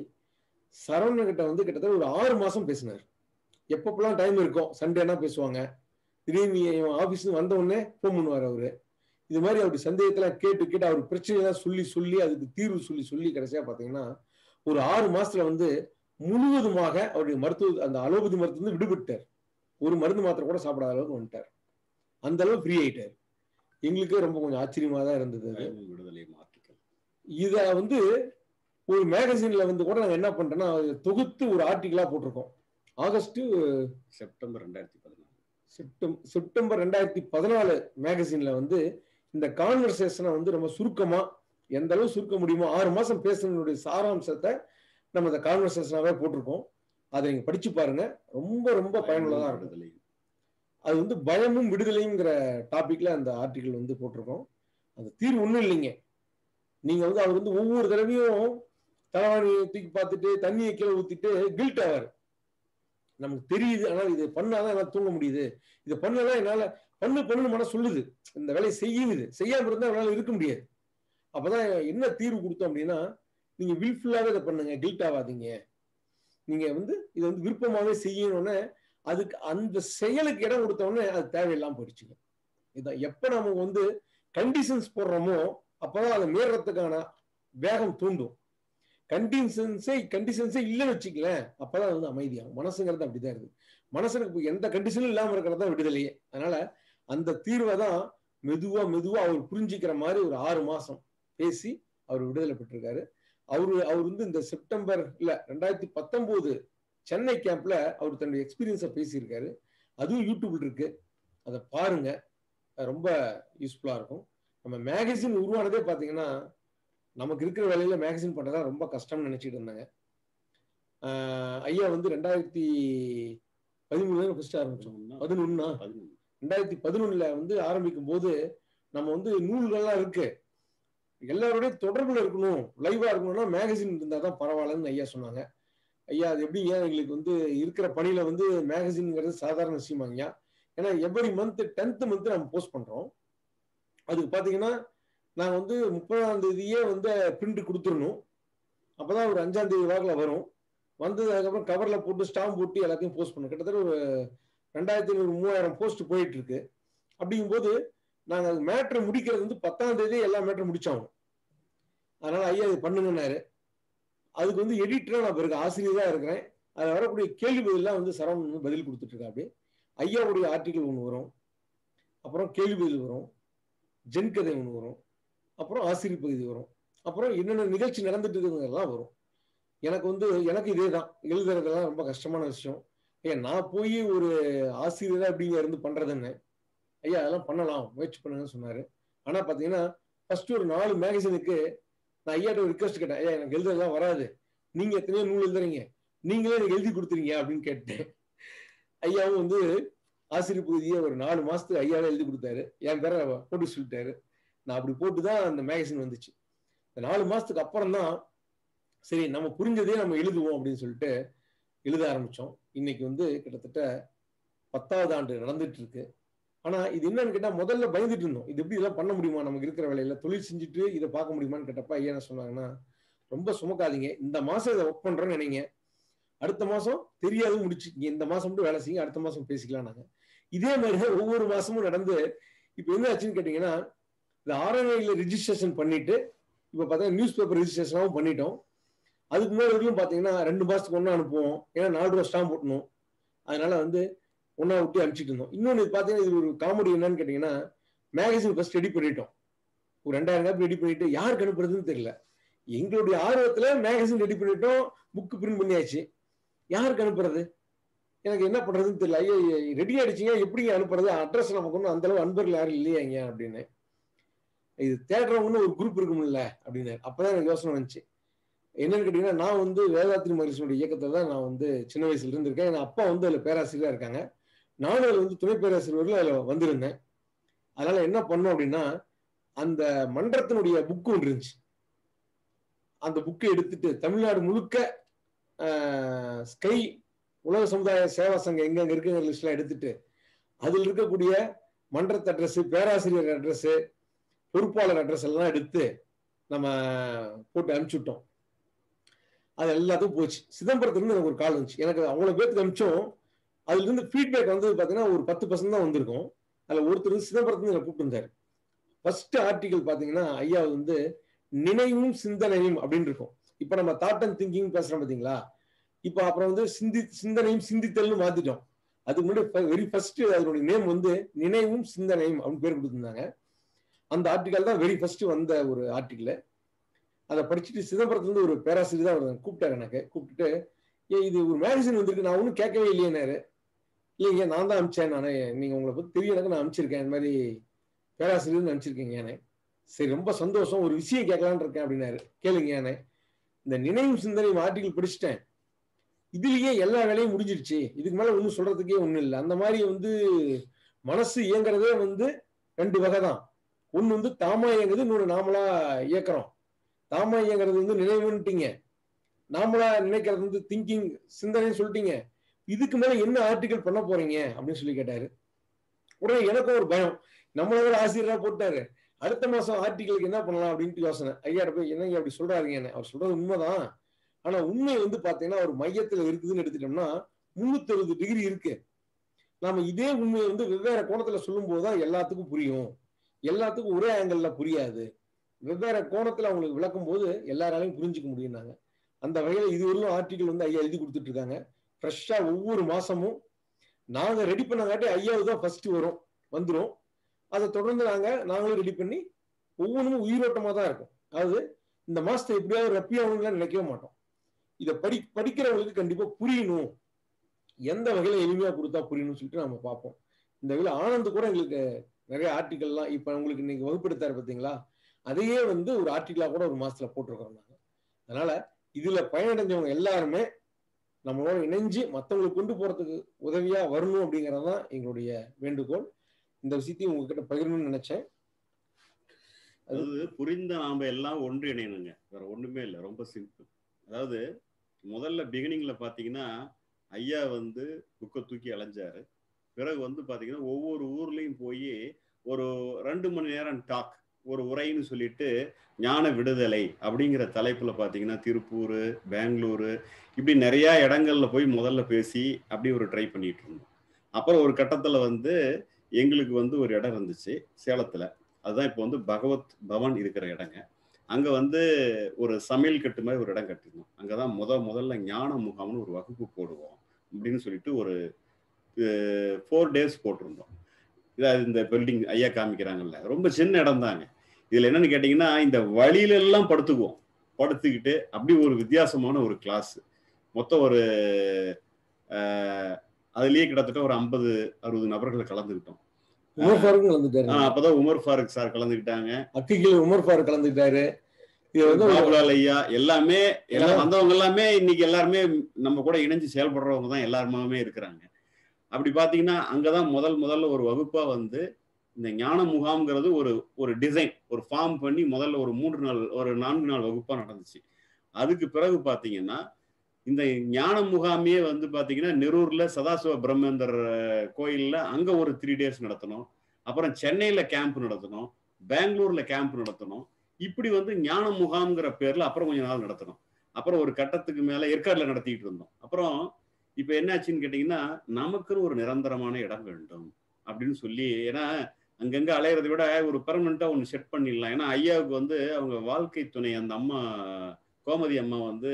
சரவணன் கிட்ட வந்து கிட்டத்தட்ட ஒரு ஆறு மாசம் பேசினார் எப்பப்பெல்லாம் டைம் இருக்கும் சண்டேனா பேசுவாங்க திடீர்னு ஆபீஸ் வந்த உடனே ஃபோன் பண்ணுவார் அவரு இது மாதிரி அவருடைய சந்தேகத்தெல்லாம் கேட்டு கேட்டு அவர் பிரச்சனையெல்லாம் சொல்லி சொல்லி அதுக்கு தீர்வு சொல்லி சொல்லி கடைசியா பாத்தீங்கன்னா ஒரு ஆறு மாசத்துல வந்து முழுவதுமாக அவருடைய மருத்துவ அந்த அலோபதி மருத்துவம் வந்து விடுபட்டார் ஒரு மருந்து மாத்திரை கூட சாப்பிடாத அளவுக்கு வந்துட்டார் அந்த அளவு ஃப்ரீ ஆயிட்டார் எங்களுக்கே ரொம்ப கொஞ்சம் ஆச்சரியமா தான் இருந்தது அது. பயமும் விடுதலை மாற்றுக்கள் இத வந்து ஒரு மேகசின்ல வந்து கூட நாங்க என்ன பண்றோம்னா அதை தொகுத்து ஒரு ஆர்டிகிளா போட்டிருக்கோம் ஆகஸ்ட் செப்டம்பர் ரெண்டாயிரத்தி பதினாலு செப்டம் செப்டம்பர் ரெண்டாயிரத்தி பதினாலு மேகசின்ல வந்து இந்த கான்வர்சேஷனை வந்து நம்ம சுருக்கமா எந்த அளவு சுருக்க முடியுமோ ஆறு மாசம் பேசுனதுடைய சாராம்சத்தை நம்ம இந்த கான்வர்சேஷனாவே போட்டிருக்கோம் அதை நீங்க படிச்சு பாருங்க ரொம்ப ரொம்ப பயனுள்ளதா இருக்கும் விடுதலை அது வந்து பயமும் விடுதலைங்கிற டாபிக்ல அந்த ஆர்டிகிள் வந்து போட்டிருக்கோம் அந்த தீர்வு ஒண்ணும் இல்லைங்க நீங்க வந்து அவர் வந்து ஒவ்வொரு தடவையும் தலைவாணியை தூக்கி பார்த்துட்டு தண்ணியை கீழே ஊத்திட்டு கில்ட் ஆவார் நமக்கு தெரியுது ஆனால் இது பண்ணாதான் என்னால தூங்க முடியுது இதை பண்ணலாம் என்னால பண்ணு பண்ணுன்னு மன சொல்லுது இந்த வேலையை செய்யுது செய்யாம இருந்தா அவனால இருக்க முடியாது அப்பதான் என்ன தீர்வு கொடுத்தோம் அப்படின்னா நீங்க வில்ஃபுல்லாவே இதை பண்ணுங்க கில்ட் ஆகாதீங்க நீங்க வந்து இதை வந்து விருப்பமாவே செய்யணும்னு அதுக்கு அந்த செயலுக்கு இடம் கொடுத்த உடனே அது தேவையில்லாம போயிடுச்சுங்க இதான் எப்ப நம்ம வந்து கண்டிஷன்ஸ் போடுறோமோ அப்பதான் அதை மீறத்துக்கான வேகம் தூண்டும் கண்டிஷன்ஸே கண்டிஷன்ஸே இல்லைன்னு வச்சுக்கலேன் அப்பதான் வந்து அமைதியாகும் மனசுங்கிறது அப்படிதான் இருக்கு மனசுக்கு இப்ப எந்த கண்டிஷனும் இல்லாம இருக்கிறது தான் விடுதலையே அதனால அந்த தீர்வை தான் மெதுவா மெதுவா அவர் புரிஞ்சுக்கிற மாதிரி ஒரு ஆறு மாசம் பேசி அவர் விடுதலை பெற்றிருக்காரு அவரு அவர் வந்து இந்த செப்டம்பர் இல்ல ரெண்டாயிரத்தி பத்தொன்பது சென்னை கேம்ப்ல அவர் தன்னுடைய எக்ஸ்பீரியன்ஸை பேசியிருக்காரு அதுவும் யூடியூப்ல இருக்கு அதை பாருங்க அது ரொம்ப யூஸ்ஃபுல்லா இருக்கும் நம்ம மேகசின் உருவானதே பாத்தீங்கன்னா நமக்கு இருக்கிற வேலையில மேகசின் பண்றதா ரொம்ப கஷ்டம்னு நினைச்சிட்டு இருந்தாங்க ஆஹ் ஐயா வந்து ரெண்டாயிரத்தி பதிமூணு ஃபர்ஸ்ட் ஆரம்பிச்சோம் பதினொன்னா பதினொன்று ரெண்டாயிரத்தி பதினொன்னுல வந்து ஆரம்பிக்கும் போது நம்ம வந்து நூல்கள்லாம் இருக்கு எல்லாரோடய தொடர்புல இருக்கணும் லைவா இருக்கணும்னா மேகசின் இருந்தா தான் பரவாயில்லன்னு ஐயா சொன்னாங்க ஐயா அது எப்படி ஏன் எங்களுக்கு வந்து இருக்கிற பணியில வந்து மேகசின்ங்கிறது சாதாரண விஷயமாங்க ஐயா ஏன்னா எவ்ரி மந்த் டென்த் மந்த் நம்ம போஸ்ட் பண்றோம் அதுக்கு பாத்தீங்கன்னா நாங்கள் வந்து முப்பதாம் தேதியே வந்து பிரிண்ட் கொடுத்துடணும் அப்பதான் ஒரு அஞ்சாம் தேதி வாக்கில் வரும் வந்தது அதுக்கப்புறம் கவர்ல போட்டு ஸ்டாம்ப் போட்டு எல்லாத்தையும் போஸ்ட் பண்ணோம் கிட்டத்தட்ட ஒரு ரெண்டாயிரத்தி ஐநூறு மூவாயிரம் போஸ்ட் போயிட்டு இருக்கு அப்படிங்கும்போது நாங்கள் அது மேட்ரு முடிக்கிறது வந்து பத்தாம் தேதி எல்லா மேட்ரும் முடிச்சாகணும் அதனால ஐயா இது பண்ணுங்கன்னாரு அதுக்கு வந்து எடிட்டரா நான் பிறகு ஆசிரியராக இருக்கிறேன் அதில் வரக்கூடிய கேள்வி பதிலாம் வந்து சரவணன் வந்து பதில் கொடுத்துட்டு இருக்கா அப்படி ஐயாவுடைய ஆர்டிக்கல் ஒன்று வரும் அப்புறம் கேள்வி பதில் வரும் ஜென் கதை ஒன்று வரும் அப்புறம் ஆசிரியர் பகுதி வரும் அப்புறம் என்னென்ன நிகழ்ச்சி நடந்துட்டு இருக்குங்கிறதெல்லாம் வரும் எனக்கு வந்து எனக்கு இதே தான் எழுதுறதெல்லாம் ரொம்ப கஷ்டமான விஷயம் ஏன் நான் போய் ஒரு ஆசிரியராக அப்படிங்க இருந்து பண்றதுன்னு ஐயா அதெல்லாம் பண்ணலாம் முயற்சி பண்ணுங்கன்னு சொன்னாரு ஆனா பாத்தீங்கன்னா ஃபர்ஸ்ட் ஒரு நாலு மேகசினுக்கு நான் ஐயாட்ட ஒரு ரிக்வஸ்ட் கேட்டேன் ஐயா எனக்கு எழுதுறதுலாம் வராது நீங்க எத்தனையோ நூல் எழுதுறீங்க நீங்களே எனக்கு எழுதி கொடுத்துறீங்க அப்படின்னு கேட்டேன் ஐயாவும் வந்து ஆசிரியர் பகுதியை ஒரு நாலு மாசத்துக்கு ஐயாவே எழுதி கொடுத்தாரு என் பேரை போட்டு சொல்லிட்டாரு நான் அப்படி போட்டு தான் அந்த மேகசின் வந்துச்சு இந்த நாலு மாசத்துக்கு அப்புறம் தான் சரி நம்ம புரிஞ்சதே நம்ம எழுதுவோம் அப்படின்னு சொல்லிட்டு எழுத ஆரம்பிச்சோம் இன்னைக்கு வந்து கிட்டத்தட்ட பத்தாவது ஆண்டு நடந்துட்டு இருக்கு ஆனா இது என்னன்னு கேட்டா முதல்ல பயந்துட்டு இருந்தோம் இது எப்படி இதெல்லாம் பண்ண முடியுமா நமக்கு இருக்கிற வேலையில தொழில் செஞ்சுட்டு இதை பார்க்க முடியுமான்னு கேட்டப்ப ஐயா என்ன சொன்னாங்கன்னா ரொம்ப சுமக்காதீங்க இந்த மாசம் இதை ஒர்க் பண்றேன்னு நினைங்க அடுத்த மாசம் தெரியாது முடிச்சு இந்த மாசம் மட்டும் வேலை செய்யுங்க அடுத்த மாசம் பேசிக்கலாம் நாங்க இதே மாதிரி ஒவ்வொரு மாசமும் நடந்து இப்ப என்ன ஆச்சுன்னு கேட்டீங்கன்னா இந்த ஆர்என்ஐல ரிஜிஸ்ட்ரேஷன் பண்ணிட்டு இப்ப பார்த்தா நியூஸ் பேப்பர் ரிஜிஸ்ட்ரேஷனாகவும் பண்ணிட்டோம் அதுக்கு முன்னாடி வரைக்கும் பார்த்தீங்கன்னா ரெண்டு மாசத்துக்கு ஒன்றா அனுப்புவோம் ஏன்னா நாலு ரூபா ஸ்டாம்ப் போட்டணும் அதனால வந்து ஒன்றா விட்டு அனுப்பிச்சிட்டு இருந்தோம் இன்னொன்று பார்த்தீங்கன்னா இது ஒரு காமெடி என்னன்னு கேட்டிங்கன்னா மேகசின் ஃபர்ஸ்ட் ரெடி பண்ணிட்டோம் ஒரு ரெண்டாயிரம் காப்பி ரெடி பண்ணிட்டு யாருக்கு அனுப்புறதுன்னு தெரியல எங்களுடைய ஆர்வத்தில் மேகசின் ரெடி பண்ணிட்டோம் புக்கு பிரிண்ட் பண்ணியாச்சு யாருக்கு அனுப்புறது எனக்கு என்ன பண்றதுன்னு தெரியல ஐயோ ரெடி ஆயிடுச்சிங்க எப்படிங்க அனுப்புறது அட்ரஸ் நமக்கு ஒன்றும் அந்த அளவு அன்பர்கள் யாரும் இல்லையாங்க அப்படின்னு இது தேடுறவங்கன்னு ஒரு குரூப் இருக்கும்ல அப்படின்னு அப்பதான் எனக்கு யோசனை வந்துச்சு என்னன்னு கேட்டீங்கன்னா நான் வந்து வேதாத்திரி மகரிஷனுடைய இயக்கத்தில் தான் நான் வந்து சின்ன வயசுல இருந்திருக்கேன் என் அப்பா வந்து அதில் பேராசிரியராக இருக்காங்க நானும் அதில் வந்து துணை பேராசிரியர்கள் அதில் வந்திருந்தேன் அதனால என்ன பண்ணோம் அப்படின்னா அந்த மன்றத்தினுடைய புக்கு ஒன்று இருந்துச்சு அந்த புக்கை எடுத்துட்டு தமிழ்நாடு முழுக்க ஸ்கை உலக சமுதாய சேவா சங்கம் எங்கெங்க இருக்குங்கிற லிஸ்ட்லாம் எடுத்துட்டு அதில் இருக்கக்கூடிய மன்றத்து அட்ரஸ் பேராசிரியர் அட்ரஸ் பொறுப்பாளர் அட்ரஸ் எல்லாம் எடுத்து நம்ம போட்டு அனுப்பிச்சுட்டோம் அது எல்லாத்துக்கும் போச்சு சிதம்பரத்துலேருந்து எனக்கு ஒரு கால் வந்துச்சு எனக்கு அவ்வளோ பேருக்கு அனுப்பிச்சோம் அதுல இருந்து ஃபீட்பேக் வந்து பார்த்தீங்கன்னா ஒரு பத்து பர்சன்ட் தான் வந்திருக்கும் அதில் ஒருத்தர் சிதம்பரத்துலேருந்து என்னை கூப்பிட்டு இருந்தார் ஃபர்ஸ்ட் ஆர்டிகல் பார்த்தீங்கன்னா ஐயா வந்து நினைவும் சிந்தனையும் அப்படின்னு இருக்கும் இப்போ நம்ம தாட் அண்ட் திங்கிங் பேசுறோம் பார்த்தீங்களா இப்போ அப்புறம் வந்து சிந்தி சிந்தனையும் சிந்தித்தல்னு மாத்திட்டோம் அதுக்கு முன்னாடி வெரி ஃபர்ஸ்ட் அதனுடைய நேம் வந்து நினைவும் சிந்தனையும் அப்படின்னு பேர் கொடுத்துருந்தாங்க அந்த ஆர்டிக்கல் தான் வெரி ஃபர்ஸ்ட் வந்த ஒரு ஆர்டிக்கல் அதை படிச்சுட்டு சிதம்பரத்துலேருந்து ஒரு பேராசிரியர் தான் அவர் கூப்பிட்டாரு எனக்கு கூப்பிட்டுட்டு ஏ இது ஒரு மேகசின் வந்திருக்கு நான் ஒன்றும் கேட்கவே இல்லையேனாரு இல்லைங்க நான் தான் அனுப்பிச்சேன் நான் நீங்கள் உங்களை பற்றி தெரியும் எனக்கு நான் அனுப்பிச்சிருக்கேன் இந்த மாதிரி பேராசிரியர் அனுப்பிச்சிருக்கீங்க சரி ரொம்ப சந்தோஷம் ஒரு விஷயம் கேட்கலான்னு இருக்கேன் அப்படின்னாரு கேளுங்க இந்த நினைவு சிந்தனை ஆர்டிக்கல் படிச்சுட்டேன் இதுலயே எல்லா வேலையும் முடிஞ்சிருச்சு இதுக்கு மேல ஒன்றும் சொல்றதுக்கே ஒன்றும் இல்லை அந்த மாதிரி வந்து மனசு இயங்குறதே வந்து ரெண்டு வகை தான் ஒன்று வந்து தாமா இயங்குது இன்னொன்று நாமளா இயக்குறோம் தாமா இயங்குறது வந்து நினைவுன்ட்டீங்க நாமளா நினைக்கிறது வந்து திங்கிங் சிந்தனைன்னு சொல்லிட்டீங்க இதுக்கு மேல என்ன ஆர்டிக்கல் பண்ண போறீங்க அப்படின்னு சொல்லி கேட்டாரு உடனே எனக்கும் ஒரு பயம் நம்மள ஒரு ஆசிரியரா போட்டாரு அடுத்த மாசம் ஆர்டிக்கலுக்கு என்ன பண்ணலாம் அப்படின்ட்டு யோசனை ஐயா போய் என்னங்க அப்படி சொல்றாருங்க அவர் சொல்றது உண்மைதான் ஆனா உண்மை வந்து பாத்தீங்கன்னா ஒரு மையத்துல இருக்குதுன்னு எடுத்துட்டோம்னா முன்னூத்தி அறுபது டிகிரி இருக்கு நாம இதே உண்மையை வந்து வெவ்வேறு கோணத்துல சொல்லும் போதுதான் எல்லாத்துக்கும் புரியும் எல்லாத்துக்கும் ஒரே ஆங்கிள் புரியாது வெவ்வேறு கோணத்துல அவங்களுக்கு விளக்கும் போது எல்லாராலையும் புரிஞ்சுக்க முடியும்னாங்க அந்த வகையில இதுவரையிலும் ஆர்டிக்கல் வந்து ஐயா எழுதி கொடுத்துட்டு இருக்காங்க ஃப்ரெஷ்ஷா ஒவ்வொரு மாசமும் நாங்க ரெடி பண்ணங்காட்டி ஐயாவது தான் ஃபர்ஸ்ட் வரும் வந்துடும் அதை தொடர்ந்து நாங்க நாங்களும் ரெடி பண்ணி ஒவ்வொன்றும் உயிரோட்டமா தான் இருக்கும் அதாவது இந்த மாசத்தை எப்படியாவது ரப்பி ஆகணும்னு நினைக்கவே மாட்டோம் இதை படி படிக்கிறவங்களுக்கு கண்டிப்பா புரியணும் எந்த வகையில எளிமையா கொடுத்தா புரியணும்னு சொல்லிட்டு நம்ம பார்ப்போம் இந்த வகையில ஆனந்த் கூட எங்களுக்கு நிறைய ஆர்டிக்கல்லாம் இப்ப உங்களுக்கு இன்னைக்கு வகுப்பெடுத்தாரு பார்த்தீங்களா அதையே வந்து ஒரு ஆர்டிக்கலா கூட ஒரு மாசத்துல போட்டிருக்கிறோம் நாங்க அதனால இதுல பயனடைஞ்சவங்க எல்லாருமே நம்மளோட இணைஞ்சு மற்றவங்களுக்கு கொண்டு போறதுக்கு உதவியா வரணும் அப்படிங்கறது தான் எங்களுடைய வேண்டுகோள் இந்த விஷயத்தையும் உங்ககிட்ட பகிரணும்னு நினைச்சேன் அதாவது புரிந்த நாம எல்லாம் ஒன்று இணையணுங்க வேற ஒண்ணுமே இல்லை ரொம்ப சிம்பிள் அதாவது முதல்ல பிகினிங்ல பாத்தீங்கன்னா ஐயா வந்து புக்கை தூக்கி அலைஞ்சாரு பிறகு வந்து பாத்தீங்கன்னா ஒவ்வொரு ஊர்லயும் போய் ஒரு ரெண்டு மணி நேரம் டாக் ஒரு உரைன்னு சொல்லிட்டு ஞான விடுதலை அப்படிங்கிற தலைப்புல பாத்தீங்கன்னா திருப்பூர் பெங்களூரு இப்படி நிறைய இடங்கள்ல போய் முதல்ல பேசி அப்படி ஒரு ட்ரை பண்ணிட்டு இருந்தோம் அப்புறம் ஒரு கட்டத்துல வந்து எங்களுக்கு வந்து ஒரு இடம் இருந்துச்சு சேலத்துல அதுதான் இப்போ வந்து பகவத் பவன் இருக்கிற இடங்க அங்க வந்து ஒரு சமையல் கட்டு மாதிரி ஒரு இடம் கட்டிருந்தோம் அங்கதான் முத முதல்ல ஞான முகாம்னு ஒரு வகுப்பு போடுவோம் அப்படின்னு சொல்லிட்டு ஒரு ஃபோர் டேஸ் போட்டிருந்தோம் இதாவது இந்த பில்டிங் ஐயா காமிக்கிறாங்கல்ல ரொம்ப சின்ன இடம் தாங்க இதுல என்னன்னு கேட்டீங்கன்னா இந்த வழியில எல்லாம் படுத்துக்குவோம் படுத்துக்கிட்டு அப்படி ஒரு வித்தியாசமான ஒரு கிளாஸ் மொத்தம் ஒரு அஹ், அதுலயே கிட்டத்தட்ட ஒரு ஐம்பது அறுபது நபர்கள் கலந்துக்கிட்டோம் உமர் ஃபாரூக் கலந்துட்டாரு ஆஹ் அப்பதான் உமர் ஃபாரூக் சார் கலந்துக்கிட்டாங்க அக்கிகள் உமர் ஃபாரூக் கலந்துட்டாரு இது வந்து ஒரு- பாபுலால் ஐயா எல்லாமே எல்லாம் வந்தவங்க எல்லாமே இன்னைக்கு எல்லாருமே நம்ம கூட இணைஞ்சு செயல்படுறவங்க தான் எல்லாருமே இருக்கிறாங்க அப்படி பாத்தீங்கன்னா அங்கதான் முதல் முதல்ல ஒரு வகுப்பா வந்து இந்த ஞான முகாம்ங்கிறது ஒரு ஒரு டிசைன் ஒரு ஃபார்ம் பண்ணி முதல்ல ஒரு மூன்று நாள் ஒரு நான்கு நாள் வகுப்பா நடந்துச்சு அதுக்கு பிறகு பாத்தீங்கன்னா இந்த ஞான முகாமையே வந்து பாத்தீங்கன்னா நெரூர்ல சதாசிவ பிரம்மேந்தர் அஹ், கோயில்ல அங்க ஒரு த்ரீ டேஸ் நடத்தணும் அப்புறம் சென்னையில கேம்ப் நடத்தணும் பெங்களூர்ல கேம்ப் நடத்தணும் இப்படி வந்து ஞான முகாம்ங்கிற பேர்ல அப்புறம் கொஞ்ச நாள் நடத்தணும் அப்புறம் ஒரு கட்டத்துக்கு மேல ஏற்காடுல நடத்திட்டு இருந்தோம் அப்புறம் இப்ப என்னாச்சுன்னு கேட்டீங்கன்னா நமக்குன்னு ஒரு நிரந்தரமான இடம் வேண்டும் அப்படின்னு சொல்லி ஏன்னா அங்கங்க அலையிறதை விட ஒரு பெர்மனண்டா ஒன்று செட் பண்ணிடலாம் ஏன்னா ஐயாவுக்கு வந்து அவங்க வாழ்க்கை துணை அந்த அம்மா கோமதி அம்மா வந்து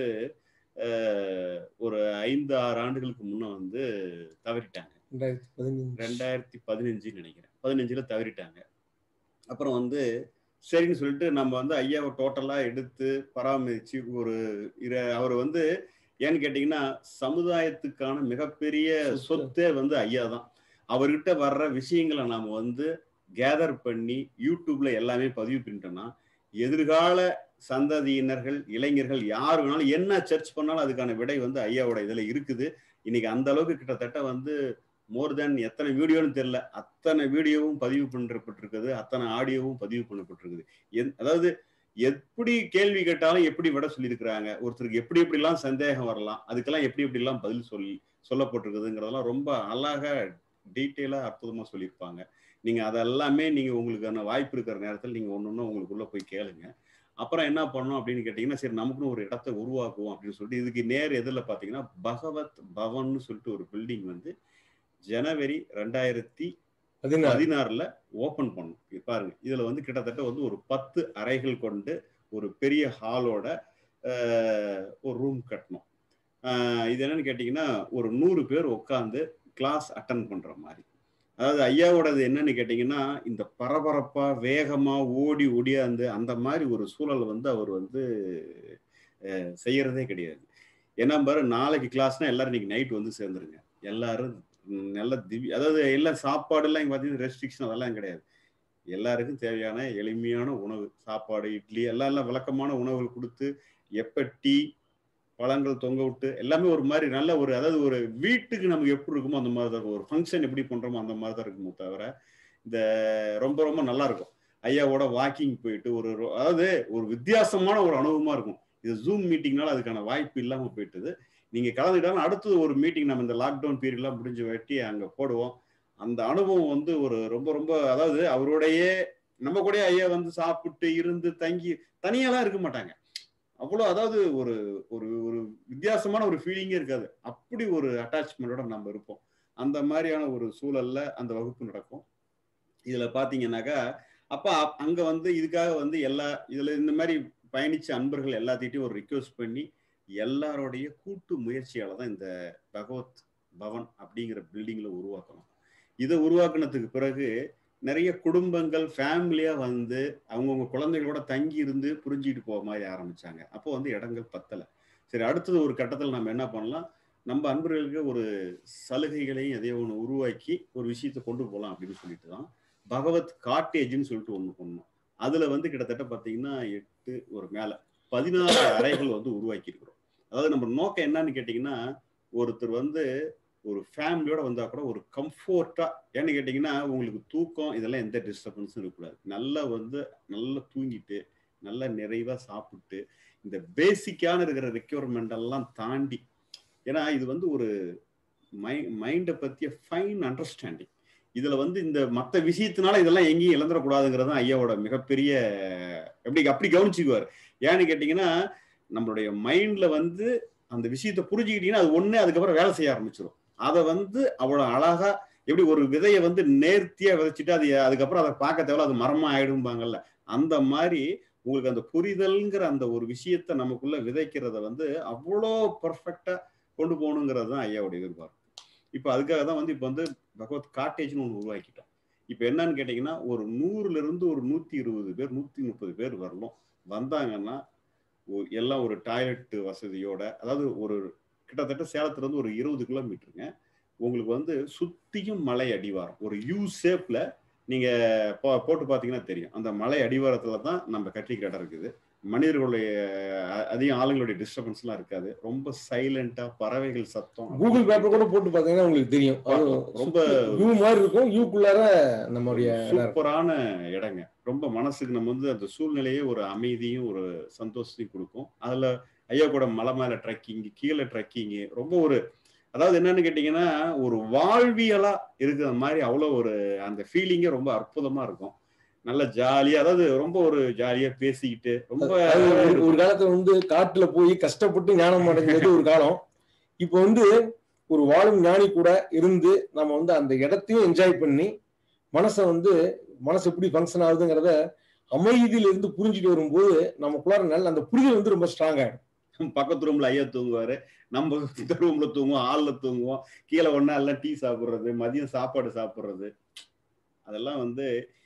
அஹ், ஒரு ஐந்து ஆறு ஆண்டுகளுக்கு முன்ன வந்து தவறிட்டாங்க ரெண்டாயிரத்தி பதினஞ்சு ரெண்டாயிரத்தி பதினஞ்சுன்னு நினைக்கிறேன் பதினஞ்சுல தவறிட்டாங்க அப்புறம் வந்து சரின்னு சொல்லிட்டு நம்ம வந்து ஐயாவை டோட்டலா எடுத்து பராமரிச்சு ஒரு இர- அவர் வந்து ஏன்னு கேட்டீங்கன்னா சமுதாயத்துக்கான மிகப்பெரிய சொத்து. சொத்தே வந்து ஐயா தான் அவர்கிட்ட வர்ற விஷயங்களை நாம வந்து கேதர் பண்ணி யூடியூப்ல எல்லாமே பதிவு பண்ணிட்டோம்னா எதிர்கால சந்ததியினர்கள் இளைஞர்கள் யார் வேணாலும் என்ன சர்ச் பண்ணாலும் அதுக்கான விடை வந்து ஐயாவோட இதுல இருக்குது இன்னைக்கு அந்த அளவுக்கு கிட்டத்தட்ட வந்து மோர் தென் எத்தனை வீடியோன்னு தெரியல அத்தனை வீடியோவும் பதிவு பண்ணப்பட்டிருக்குது அத்தனை ஆடியோவும் பதிவு பண்ணப்பட்டிருக்குது எந்- அதாவது எப்படி கேள்வி கேட்டாலும் எப்படி விட சொல்லியிருக்கிறாங்க ஒருத்தருக்கு எப்படி எப்படிலாம் சந்தேகம் வரலாம் அதுக்கெல்லாம் எப்படி எப்படிலாம் பதில் சொல்லி சொல்லப்பட்டிருக்குதுங்கிறதெல்லாம் ரொம்ப அழகா டீட்டெயிலா அற்புதமா சொல்லியிருப்பாங்க நீங்க அதெல்லாமே நீங்க உங்களுக்கான வாய்ப்பு இருக்கிற நேரத்தில் நீங்க ஒண்ணு ஒண்ணு உங்களுக்குள்ள போய் கேளுங்க அப்புறம் என்ன பண்ணோம் அப்படின்னு கேட்டீங்கன்னா சரி நமக்குன்னு ஒரு இடத்தை உருவாக்குவோம் அப்படின்னு சொல்லிட்டு இதுக்கு நேர் எதிரில் பார்த்தீங்கன்னா பகவத் பவன்னு சொல்லிட்டு ஒரு பில்டிங் வந்து ஜனவரி ரெண்டாயிரத்தி பதினாறு பதினாறுல ஓபன் பண்ணோம் இங்க பாருங்க இதுல வந்து கிட்டத்தட்ட வந்து ஒரு பத்து அறைகள் கொண்டு ஒரு பெரிய ஹாலோட ஒரு ரூம் கட்டணும் ஆஹ் இது என்னன்னு கேட்டீங்கன்னா ஒரு நூறு பேர் உட்காந்து கிளாஸ் அட்டன் பண்ற மாதிரி அதாவது ஐயாவோடது என்னன்னு கேட்டீங்கன்னா இந்த பரபரப்பா வேகமா ஓடி ஒடியாந்து அந்த மாதிரி ஒரு சூழல் வந்து அவர் வந்து அஹ், செய்யறதே கிடையாது ஏன்னா பாரு நாளைக்கு கிளாஸ்னா எல்லாரும் இன்னைக்கு நைட் வந்து சேர்ந்துருங்க எல்லாரும் ம், நல்ல திவ்ய அதாவது எல்லாம் சாப்பாடு எல்லாம் இங்க பார்த்தீங்கன்னா ரெஸ்ட்ரிக்ஷன் அதெல்லாம் கிடையாது எல்லாருக்கும் தேவையான எளிமையான உணவு சாப்பாடு இட்லி எல்லாம் எல்லாம் விளக்கமான உணவுகள் கொடுத்து எப்ப டீ பழங்கள் தொங்க விட்டு எல்லாமே ஒரு மாதிரி நல்ல ஒரு அதாவது ஒரு வீட்டுக்கு நமக்கு எப்படி இருக்குமோ அந்த மாதிரி தான் இருக்கும் ஒரு ஃபங்க்ஷன் எப்படி பண்றோமோ அந்த மாதிரி தான் இருக்குமோ தவிர இந்த ரொம்ப ரொம்ப நல்லா இருக்கும் ஐயாவோட வாக்கிங் போயிட்டு ஒரு ரொ- அதாவது ஒரு வித்தியாசமான ஒரு அனுபவமா இருக்கும் இது ஜூம் மீட்டிங்னால அதுக்கான வாய்ப்பு இல்லாம போயிட்டுது நீங்க கலந்துக்கிட்டாலும் அடுத்தது ஒரு மீட்டிங் நம்ம இந்த லாக்டவுன் பீரியட்லாம் முடிஞ்சு வெட்டி அங்க போடுவோம் அந்த அனுபவம் வந்து ஒரு ரொம்ப ரொம்ப அதாவது அவருடைய நம்ம கூட ஐயா வந்து சாப்பிட்டு இருந்து தங்கி தனியாலாம் இருக்க மாட்டாங்க அவ்வளோ அதாவது ஒரு ஒரு ஒரு வித்தியாசமான ஒரு ஃபீலிங்கே இருக்காது அப்படி ஒரு அட்டாச்மெண்டோட நம்ம இருப்போம் அந்த மாதிரியான ஒரு சூழல்ல அந்த வகுப்பு நடக்கும் இதுல பாத்தீங்கன்னாக்கா அப்ப அ- அங்க வந்து இதுக்காக வந்து எல்லா இதுல இந்த மாதிரி பயணிச்ச அன்பர்கள் எல்லாத்திட்டையும் ஒரு ரிக்வெஸ்ட் பண்ணி எல்லாருடைய கூட்டு முயற்சியால தான் இந்த பகவத் பவன் அப்படிங்கிற பில்டிங்ல உருவாக்கணும் இதை உருவாக்குனதுக்கு பிறகு நிறைய குடும்பங்கள் ஃபேமிலியா வந்து அவங்கவுங்க குழந்தைகளோட தங்கி இருந்து புரிஞ்சுக்கிட்டு போக மாதிரி ஆரம்பிச்சாங்க அப்போ வந்து இடங்கள் பத்தல சரி அடுத்தது ஒரு கட்டத்தில் நம்ம என்ன பண்ணலாம் நம்ம அன்பர்களுக்கு ஒரு சலுகைகளையும் எதையோ ஒன்று உருவாக்கி ஒரு விஷயத்தை கொண்டு போகலாம் அப்படின்னு சொல்லிட்டு தான் பகவத் காட்டேஜ்னு சொல்லிட்டு ஒன்று பண்ணோம் அதுல வந்து கிட்டத்தட்ட பார்த்தீங்கன்னா எட்டு ஒரு மேல பதினாறு அறைகள் வந்து உருவாக்கி இருக்கிறோம் அதாவது நம்ம நோக்கம் என்னன்னு கேட்டிங்கன்னா ஒருத்தர் வந்து ஒரு ஃபேமிலியோட வந்தா கூட ஒரு கம்ஃபோர்ட்டா ஏன்னு கேட்டீங்கன்னா உங்களுக்கு தூக்கம் இதெல்லாம் எந்த டிஸ்டர்பன்ஸும் இருக்கக்கூடாது நல்லா வந்து நல்லா தூங்கிட்டு நல்லா நிறைவா சாப்பிட்டு இந்த பேசிக்கான இருக்கிற ரெக்யர்மெண்ட் எல்லாம் தாண்டி ஏன்னா இது வந்து ஒரு மை மைண்டை பத்திய ஃபைன் அண்டர்ஸ்டாண்டிங் இதுல வந்து இந்த மற்ற விஷயத்தினால இதெல்லாம் எங்கேயும் இழந்துடக்கூடாதுங்கிறது தான் ஐயாவோட மிகப்பெரிய எப்படி அப்படி கவனிச்சுக்குவார் ஏன்னு கேட்டீங்கன்னா நம்மளுடைய மைண்ட்ல வந்து அந்த விஷயத்தை புரிஞ்சுக்கிட்டீங்கன்னா அது ஒண்ணு அதுக்கப்புறம் வேலை செய்ய ஆரம்பிச்சிடும் அதை வந்து அவ்வளவு அழகா எப்படி ஒரு விதையை வந்து நேர்த்தியா விதைச்சிட்டு அது அதுக்கப்புறம் அதை பார்க்க தேவையில்ல அது மரமா ஆயிடும்பாங்கல்ல அந்த மாதிரி உங்களுக்கு அந்த புரிதல்ங்கிற அந்த ஒரு விஷயத்த நமக்குள்ள விதைக்கிறத வந்து அவ்வளோ பர்ஃபெக்டா கொண்டு போகணுங்கிறது தான் ஐயாவோட எதிர்பார்ப்பு இப்போ அதுக்காக தான் வந்து இப்போ வந்து பகவத் காட்டேஜ்னு ஒன்று உருவாக்கிட்டோம் இப்போ என்னன்னு கேட்டிங்கன்னா ஒரு நூறுல இருந்து ஒரு நூத்தி இருபது பேர் நூத்தி முப்பது பேர் வரலாம் வந்தாங்கன்னா எல்லாம் ஒரு டாய்லெட் வசதியோட அதாவது ஒரு கிட்டத்தட்ட சேலத்துல இருந்து ஒரு இருபது கிலோமீட்டருங்க உங்களுக்கு வந்து சுத்தியும் மலை அடிவாரம் ஒரு யூ ஷேப்ல நீங்க போட்டு பாத்தீங்கன்னா தெரியும் அந்த மலை அடிவாரத்துல தான் நம்ம கட்டிக்கு இடம் இருக்குது மனிதர்களுடைய அதிக ஆளுங்களுடைய டிஸ்டர்பன்ஸ் எல்லாம் இருக்காது ரொம்ப சைலண்டா பறவைகள் சத்தம் கூகுள் பேப்பர் கூட போட்டு பாத்தீங்கன்னா உங்களுக்கு தெரியும் ரொம்ப யூ மாதிரி இருக்கும் யூக்குள்ளார நம்மளுடைய சூப்பரான இடங்க ரொம்ப மனசுக்கு நம்ம வந்து அந்த சூழ்நிலையே ஒரு அமைதியும் ஒரு சந்தோஷத்தையும் கொடுக்கும் அதுல ஐயா கூட மலை மேல ட்ரெக்கிங் கீழே ட்ரெக்கிங் ரொம்ப ஒரு அதாவது என்னன்னு கேட்டீங்கன்னா ஒரு வாழ்வியலா இருக்கிற மாதிரி அவ்வளோ ஒரு அந்த ஃபீலிங்கே ரொம்ப அற்புதமா இருக்கும் நல்ல ஜாலியா அதாவது ரொம்ப ஒரு ஜாலியா பேசிக்கிட்டு ரொம்ப ஒரு காலத்துல வந்து காட்டுல போய் கஷ்டப்பட்டு ஞானம் அடைஞ்சது ஒரு காலம் இப்போ வந்து ஒரு வாழும் ஞானி கூட இருந்து நம்ம வந்து அந்த இடத்தையும் என்ஜாய் பண்ணி மனசை வந்து மனசு எப்படி ஃபங்க்ஷன் ஆகுதுங்கிறத அமைதியில இருந்து புரிஞ்சுட்டு வரும்போது நமக்குள்ளார நல்ல அந்த புரிதல் வந்து ரொம்ப ஸ்ட்ராங் ஆகிடும் பக்கத்து ரூம்ல ஐயா தூங்குவாரு நம்ம இந்த ரூம்ல தூங்குவோம் ஹால்ல தூங்குவோம் கீழே ஒன்னா எல்லாம் டீ சாப்பிடுறது மதியம் சாப்பாடு சாப்பிடுறது அதெல்லாம் வந்து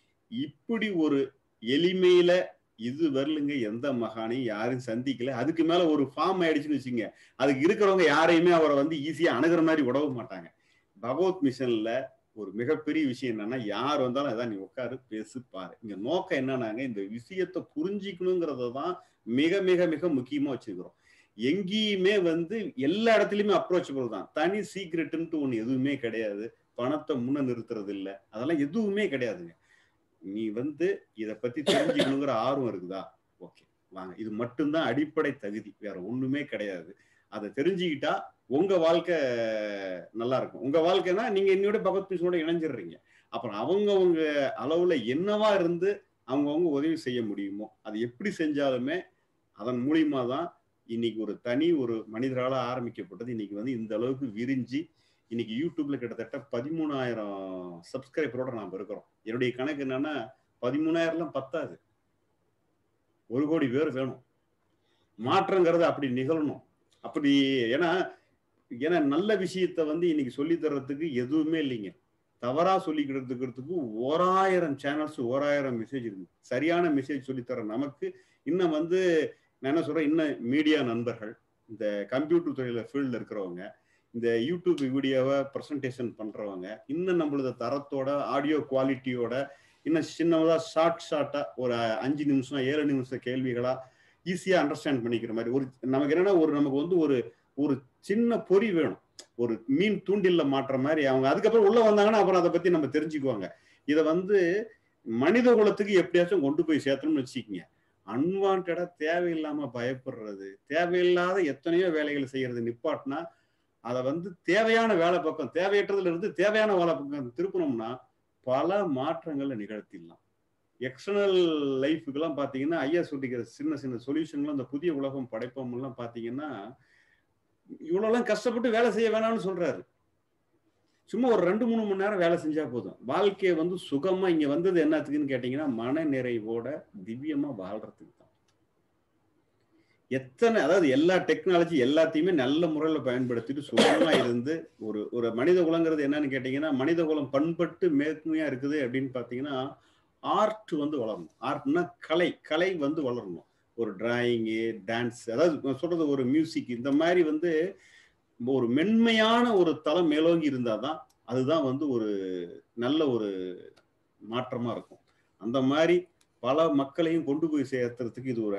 இப்படி ஒரு எளிமையில இது வரலுங்க எந்த மகானையும் யாரும் சந்திக்கல அதுக்கு மேல ஒரு ஃபார்ம் ஆயிடுச்சுன்னு வச்சுங்க அதுக்கு இருக்கிறவங்க யாரையுமே அவரை வந்து ஈஸியா அணுகிற மாதிரி விடவு மாட்டாங்க பகவத் மிஷன்ல ஒரு மிகப்பெரிய விஷயம் என்னன்னா யார் வந்தாலும் அதான் நீ உட்காரு பேசு பாரு இங்க நோக்கம் என்னன்னாங்க இந்த விஷயத்த புரிஞ்சிக்கணுங்கிறத தான் மிக மிக மிக முக்கியமா வச்சிருக்கிறோம் எங்கேயுமே வந்து எல்லா இடத்துலயுமே அப்ரோச்சபிள் தான் தனி சீக்ரெட்டுன்ட்டு ஒண்ணு எதுவுமே கிடையாது பணத்தை முன்ன நிறுத்துறது இல்லை அதெல்லாம் எதுவுமே கிடையாதுங்க நீ வந்து இதை பத்தி தெரிஞ்சுக்கணுங்கிற ஆர்வம் இருக்குதா ஓகே வாங்க இது மட்டும்தான் அடிப்படை தகுதி வேற ஒண்ணுமே கிடையாது அதை தெரிஞ்சுக்கிட்டா உங்க வாழ்க்கை நல்லா இருக்கும் உங்க வாழ்க்கைனா நீங்க என்னோட பகவத் மிஷனோட இணைஞ்சிடுறீங்க அப்புறம் அவங்கவுங்க அளவுல என்னவா இருந்து அவங்கவுங்க உதவி செய்ய முடியுமோ அது எப்படி செஞ்சாலுமே அதன் மூலியமா தான் இன்னைக்கு ஒரு தனி ஒரு மனிதரால ஆரம்பிக்கப்பட்டது இன்னைக்கு வந்து இந்த அளவுக்கு விரிஞ்சு இன்னைக்கு யூடியூப்ல கிட்டத்தட்ட பதிமூணாயிரம் சப்ஸ்கிரைபரோட நாம இருக்கிறோம் என்னுடைய கணக்கு என்னன்னா பதிமூணாயிரம்லாம் பத்தாது ஒரு கோடி பேர் வேணும் மாற்றங்கிறது அப்படி நிகழணும் அப்படி ஏன்னா ஏன்னா நல்ல விஷயத்த வந்து இன்னைக்கு சொல்லி தர்றதுக்கு எதுவுமே இல்லைங்க தவறா சொல்லிக்கிறதுக்கிறதுக்கு ஓராயிரம் சேனல்ஸ் ஓராயிரம் மெசேஜ் இருக்கு சரியான மெசேஜ் சொல்லித்தர நமக்கு இன்னும் வந்து நான் என்ன சொல்றேன் இன்னும் மீடியா நண்பர்கள் இந்த கம்ப்யூட்டர் துறையில ஃபீல்டில் இருக்கிறவங்க இந்த யூடியூப் வீடியோவை ப்ரெசன்டேஷன் பண்றவங்க இன்னும் நம்மளது தரத்தோட ஆடியோ குவாலிட்டியோட இன்னும் சின்னதா ஷார்ட் ஷார்ட்டா ஒரு அஞ்சு நிமிஷம் ஏழு நிமிஷம் கேள்விகளா ஈஸியா அண்டர்ஸ்டாண்ட் பண்ணிக்கிற மாதிரி ஒரு நமக்கு என்னன்னா ஒரு நமக்கு வந்து ஒரு ஒரு சின்ன பொறி வேணும் ஒரு மீன் தூண்டில்ல மாற்ற மாதிரி அவங்க அதுக்கப்புறம் உள்ள வந்தாங்கன்னா அப்புறம் அதை பத்தி நம்ம தெரிஞ்சுக்குவாங்க இதை வந்து மனித குலத்துக்கு எப்படியாச்சும் கொண்டு போய் சேர்த்தணும்னு வச்சுக்கோங்க அன்வான்டா தேவையில்லாம பயப்படுறது தேவையில்லாத எத்தனையோ வேலைகளை செய்யறது நிப்பாட்டினா அதை வந்து தேவையான வேலை பக்கம் தேவையற்றதுல இருந்து தேவையான வேலை பக்கம் திருப்பணும்னா பல மாற்றங்களை நிகழ்த்திடலாம் எக்ஸ்டர்னல் லைஃபுக்கெல்லாம் பார்த்தீங்கன்னா ஐயா சொல்லிக்கிற சின்ன சின்ன சொல்யூஷன்லாம் இந்த புதிய உலகம் படைப்போம்லாம் பார்த்தீங்கன்னா இவ்வளோலாம் கஷ்டப்பட்டு வேலை செய்ய வேணாம்னு சொல்றாரு சும்மா ஒரு ரெண்டு மூணு மணி நேரம் வேலை செஞ்சா போதும் வாழ்க்கையை வந்து சுகமா இங்க வந்தது என்னத்துக்குன்னு கேட்டீங்கன்னா மன நிறைவோட திவ்யமா வாழ்றதுக்கு தான் எத்தனை அதாவது எல்லா டெக்னாலஜி எல்லாத்தையுமே நல்ல முறையில பயன்படுத்திட்டு சுகமா இருந்து ஒரு ஒரு மனித குலங்கிறது என்னன்னு கேட்டீங்கன்னா மனித குலம் பண்பட்டு மேற்மையா இருக்குது அப்படின்னு பாத்தீங்கன்னா ஆர்ட் வந்து வளரணும் ஆர்ட்னா கலை கலை வந்து வளரணும் ஒரு டிராயிங்கு டான்ஸ் அதாவது சொல்றது ஒரு மியூசிக் இந்த மாதிரி வந்து ஒரு மென்மையான ஒரு தளம் மேலோங்கி இருந்தாதான் அதுதான் வந்து ஒரு நல்ல ஒரு மாற்றமா இருக்கும் அந்த மாதிரி பல மக்களையும் கொண்டு போய் சேர்த்துறதுக்கு இது ஒரு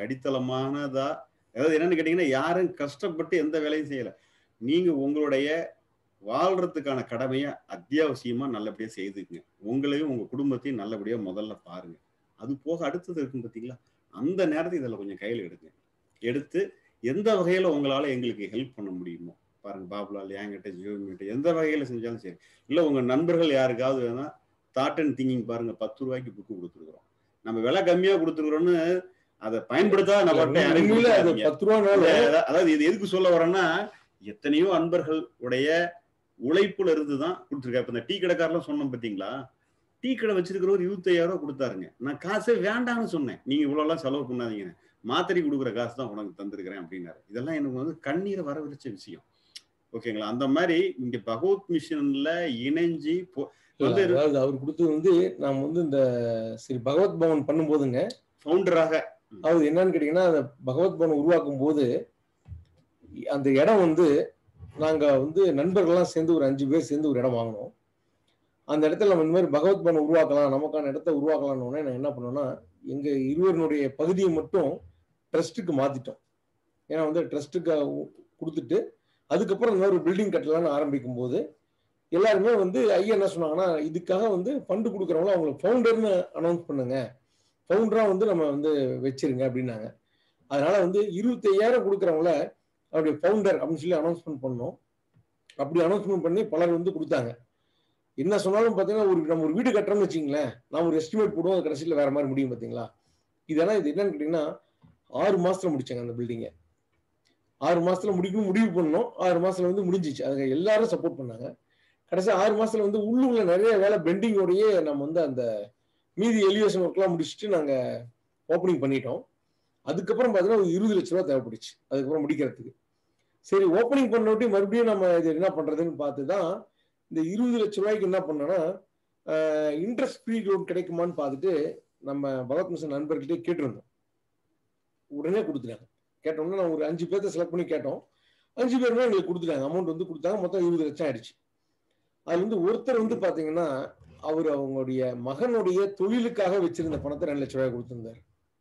அடித்தளமானதா அதாவது என்னன்னு கேட்டீங்கன்னா யாரும் கஷ்டப்பட்டு எந்த வேலையும் செய்யல நீங்க உங்களுடைய வாழ்றதுக்கான கடமையை அத்தியாவசியமா நல்லபடியா செய்துக்குங்க உங்களையும் உங்க குடும்பத்தையும் நல்லபடியா முதல்ல பாருங்க அது போக அடுத்தது இருக்கும் பார்த்தீங்களா அந்த நேரத்தை இதில் கொஞ்சம் கையில் எடுங்க எடுத்து எந்த வகையில உங்களால எங்களுக்கு ஹெல்ப் பண்ண முடியுமோ பாருங்க பாபுலால் என்கிட்ட ஜியோமிட்ட எந்த வகையில செஞ்சாலும் சரி இல்ல உங்க நண்பர்கள் யாருக்காவது வேணா தாட் அண்ட் திங்கிங் பாருங்க பத்து ரூபாய்க்கு புக்கு கொடுத்துருக்குறோம் நம்ம விலை கம்மியா கொடுத்துருக்குறோம்னு அதை பயன்படுத்தாத நபர்கிட்ட யாரையும் உண்மையில அது கொடுக்காதீங்க. பத்து ரூபானால அத- அதாவது இது எதுக்கு சொல்ல வரேன்னா எத்தனையோ அன்பர்கள் உடைய உழைப்புல இருந்து தான் கொடுத்துருக்காரு இப்ப இந்த டீ கடைக்காரெல்லாம் சொன்னோம் பாத்தீங்களா டீ கடை வச்சிருக்கிறவர் இருபத்தையாயிரம் ரூபாய் கொடுத்தாருங்க நான் காசே வேண்டாம்னு சொன்னேன் நீங்க இவ்வளவு எல்லாம் செலவு பண்ணாதீங்க மாத்திரை கொடுக்குற காசு தான் உனக்கு தந்திருக்கிறேன் அப்படின்னாரு இதெல்லாம் எனக்கு வந்து கண்ணீரை வரவழைச்ச விஷயம் ஓகேங்களா அந்த மாதிரி இங்க பகவத் மிஷன்ல இணைஞ்சு போ- வந்து அதாவது அவர் கொடுத்தது வந்து நாம் வந்து இந்த ஸ்ரீ பகவத் பவன் பண்ணும்போதுங்க ஃபவுண்டராக அதாவது என்னன்னு கேட்டீங்கன்னா அந்த பகவத் பவன் உருவாக்கும் போது அந்த இடம் வந்து நாங்க வந்து நண்பர்கள்லாம் சேர்ந்து ஒரு அஞ்சு பேர் சேர்ந்து ஒரு இடம் வாங்கினோம் அந்த இடத்துல நம்ம இந்த மாதிரி பகவத் பவன் உருவாக்கலாம் நமக்கான இடத்த உருவாக்கலாம்னு உடனே நான் என்ன பண்ணோம்னா எங்க இருவருடைய பகுதியை மட்டும் ட்ரஸ்ட்டுக்கு மாத்திட்டோம் ஏன்னா வந்து ட்ரஸ்ட்டுக்கு கொடுத்துட்டு அதுக்கப்புறம் இந்த மாதிரி ஒரு பில்டிங் கட்டலாம்னு ஆரம்பிக்கும் போது எல்லாருமே வந்து ஐயா என்ன சொன்னாங்கன்னா இதுக்காக வந்து ஃபண்டு கொடுக்குறவங்கள அவங்களுக்கு ஃபவுண்டர்னு அனௌன்ஸ் பண்ணுங்க ஃபவுண்டரா வந்து நம்ம வந்து வச்சிருங்க அப்படின்னாங்க அதனால வந்து இருபத்தையாயிரம் கொடுக்குறவங்கள அவருடைய ஃபவுண்டர் அப்படின்னு சொல்லி அனௌன்ஸ்மெண்ட் பண்ணோம் அப்படி அனௌன்ஸ்மெண்ட் பண்ணி பலர் வந்து கொடுத்தாங்க என்ன சொன்னாலும் பார்த்தீங்கன்னா ஒரு நம்ம ஒரு வீடு கட்டுறோம்னு வச்சிங்களேன் நான் ஒரு எஸ்டிமேட் போடுவோம் அது கடைசியில் வேற மாதிரி முடியும் பார்த்தீங்களா இதெல்லாம் இது என்னன்னு கேட்டிங்கன்னா ஆறு மாசத்துல முடிச்சாங்க அந்த பில்டிங்கை ஆறு மாசத்துல முடிக்கணும் முடிவு பண்ணோம் ஆறு மாசத்துல வந்து முடிஞ்சிச்சு அதுக்கு எல்லாரும் சப்போர்ட் பண்ணாங்க கடைசி ஆறு மாசத்துல வந்து உள்ளுக்குள்ள நிறைய வேலை பெண்டிங்கோடயே நம்ம வந்து அந்த மீதி எலிவேஷன் ஒர்க்லாம் முடிச்சுட்டு நாங்க ஓப்பனிங் பண்ணிட்டோம் அதுக்கப்புறம் பார்த்தீங்கன்னா ஒரு இருபது லட்ச ரூபா தேவைப்படுச்சு அதுக்கப்புறம் முடிக்கிறதுக்கு சரி ஓப்பனிங் பண்ணோட்டி மறுபடியும் நம்ம இது என்ன பண்றதுன்னு பார்த்து தான் இந்த இருபது லட்ச ரூபாய்க்கு என்ன பண்ணோம்னா இன்ட்ரெஸ்ட் ஃப்ரீ லோன் கிடைக்குமான்னு பார்த்துட்டு நம்ம பகவத் மிஷன் நண்பர்கிட்டே கேட்டிருந்தோம் உடனே கொடுத்துட்டாங்க கேட்டோம்னா நான் ஒரு அஞ்சு பேர்த்த செலக்ட் பண்ணி கேட்டோம் அஞ்சு பேருமே எங்களுக்கு கொடுத்துட்டாங்க அமௌண்ட் வந்து கொடுத்தாங்க மொத்தம் இருபது லட்சம் ஆயிடுச்சு அது வந்து ஒருத்தர் வந்து பாத்தீங்கன்னா அவர் அவங்களுடைய மகனுடைய தொழிலுக்காக வச்சிருந்த பணத்தை ரெண்டு லட்ச ரூபாய் கொடுத்திருந்தாரு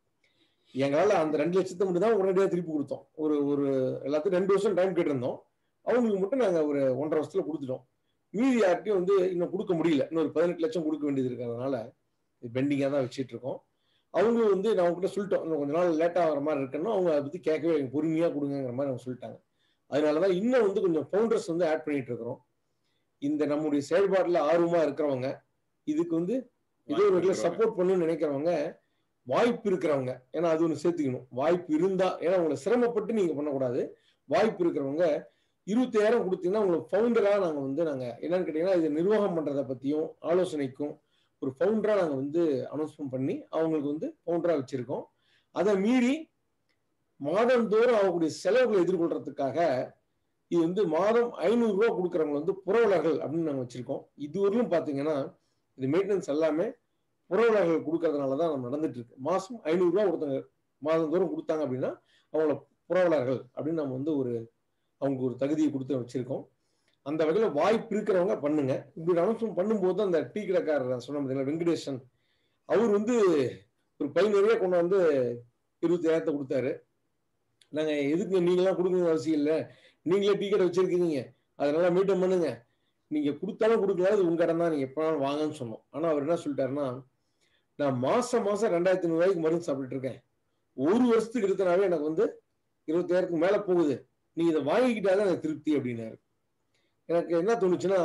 எங்களால அந்த ரெண்டு லட்சத்தை மட்டும் தான் உடனடியாக திருப்பி கொடுத்தோம் ஒரு ஒரு எல்லாத்தையும் ரெண்டு வருஷம் டைம் கேட்டிருந்தோம் அவங்களுக்கு மட்டும் நாங்க ஒரு ஒன்றரை வருஷத்துல கொடுத்துட்டோம் மீதி யார்ட்டையும் வந்து இன்னும் கொடுக்க முடியல இன்னொரு பதினெட்டு லட்சம் கொடுக்க வேண்டியது இருக்கிறதுனால பெண்டிங்காக தான் வச்சுட்டு இருக்கோம் அவங்களும் வந்து நான் உங்ககிட்ட சொல்லிட்டோம் இன்னும் கொஞ்ச நாள் லேட்டாக ஆகிற மாதிரி இருக்குன்னா அவங்க அதை பற்றி கேட்கவே எனக்கு பொறுமையாக கொடுங்கிற மாதிரி அவங்க சொல்லிட்டாங்க அதனால தான் இன்னும் வந்து கொஞ்சம் ஃபவுண்டர்ஸ் வந்து ஆட் பண்ணிட்டு இருக்கிறோம் இந்த நம்முடைய செயல்பாட்டில் ஆர்வமாக இருக்கிறவங்க இதுக்கு வந்து ஏதோ ஒரு வகையில் சப்போர்ட் பண்ணணும்னு நினைக்கிறவங்க வாய்ப்பு இருக்கிறவங்க ஏன்னா அது ஒன்று சேர்த்துக்கணும் வாய்ப்பு இருந்தா ஏன்னா உங்களை சிரமப்பட்டு நீங்க பண்ணக்கூடாது வாய்ப்பு இருக்கிறவங்க இருபத்தாயிரம் கொடுத்தீங்கன்னா உங்களுக்கு ஃபவுண்டரா நாங்க வந்து நாங்க என்னன்னு கேட்டீங்கன்னா இது நிர்வாகம் பண்றதை பத்தியும் ஆலோசனைக்கும் ஒரு ஃபவுண்டரா நாங்க வந்து அனௌன்ஸ்மெண்ட் பண்ணி அவங்களுக்கு வந்து ஃபவுண்டரா வச்சிருக்கோம் அதை மீறி மாதந்தோறும் அவங்களுடைய செலவுகளை எதிர்கொள்றதுக்காக இது வந்து மாதம் ஐநூறு ரூபா கொடுக்குறவங்க வந்து புறவலர்கள் அப்படின்னு நாங்கள் வச்சிருக்கோம் இதுவரையிலும் பார்த்தீங்கன்னா இது மெயின்டெனன்ஸ் எல்லாமே புறவலர்கள் கொடுக்கறதுனால தான் நம்ம நடந்துட்டு இருக்கு மாசம் ஐநூறு ரூபா ஒருத்தங்க மாதந்தோறும் கொடுத்தாங்க அப்படின்னா அவங்கள புறவலர்கள் அப்படின்னு நம்ம வந்து ஒரு அவங்க ஒரு தகுதியை கொடுத்து வச்சிருக்கோம் அந்த வகையில வாய்ப்பு இருக்கிறவங்க பண்ணுங்க இப்படி அனௌன்ஸ்மெண்ட் பண்ணும்போது அந்த டீ கடைக்காரர் சொன்ன பார்த்தீங்களா வெங்கடேசன் அவர் வந்து ஒரு பை நிறைய கொண்டு வந்து இருபத்தி ஆயிரத்தை கொடுத்தாரு நாங்க எதுக்கு நீங்களாம் கொடுக்கணும் அவசியம் இல்லை நீங்களே டீ கடை வச்சிருக்கீங்க அதனால மீட்டம் பண்ணுங்க நீங்க கொடுத்தாலும் கொடுக்கலாம் அது உங்க இடம் தான் நீங்க எப்பனாலும் வாங்கன்னு சொன்னோம் ஆனா அவர் என்ன சொல்லிட்டாருன்னா நான் மாசம் மாசம் ரெண்டாயிரத்தி ஐநூறு ரூபாய்க்கு மருந்து சாப்பிட்டு இருக்கேன் ஒரு வருஷத்துக்கு எடுத்தனாவே எனக்கு வந்து இருபத்தாயிரத்துக்கு மேல போகுது நீ இதை வாங்கிக்கிட்டாதான் எனக்கு திருப்தி அப்படின்னாரு எனக்கு என்ன தோணுச்சுன்னா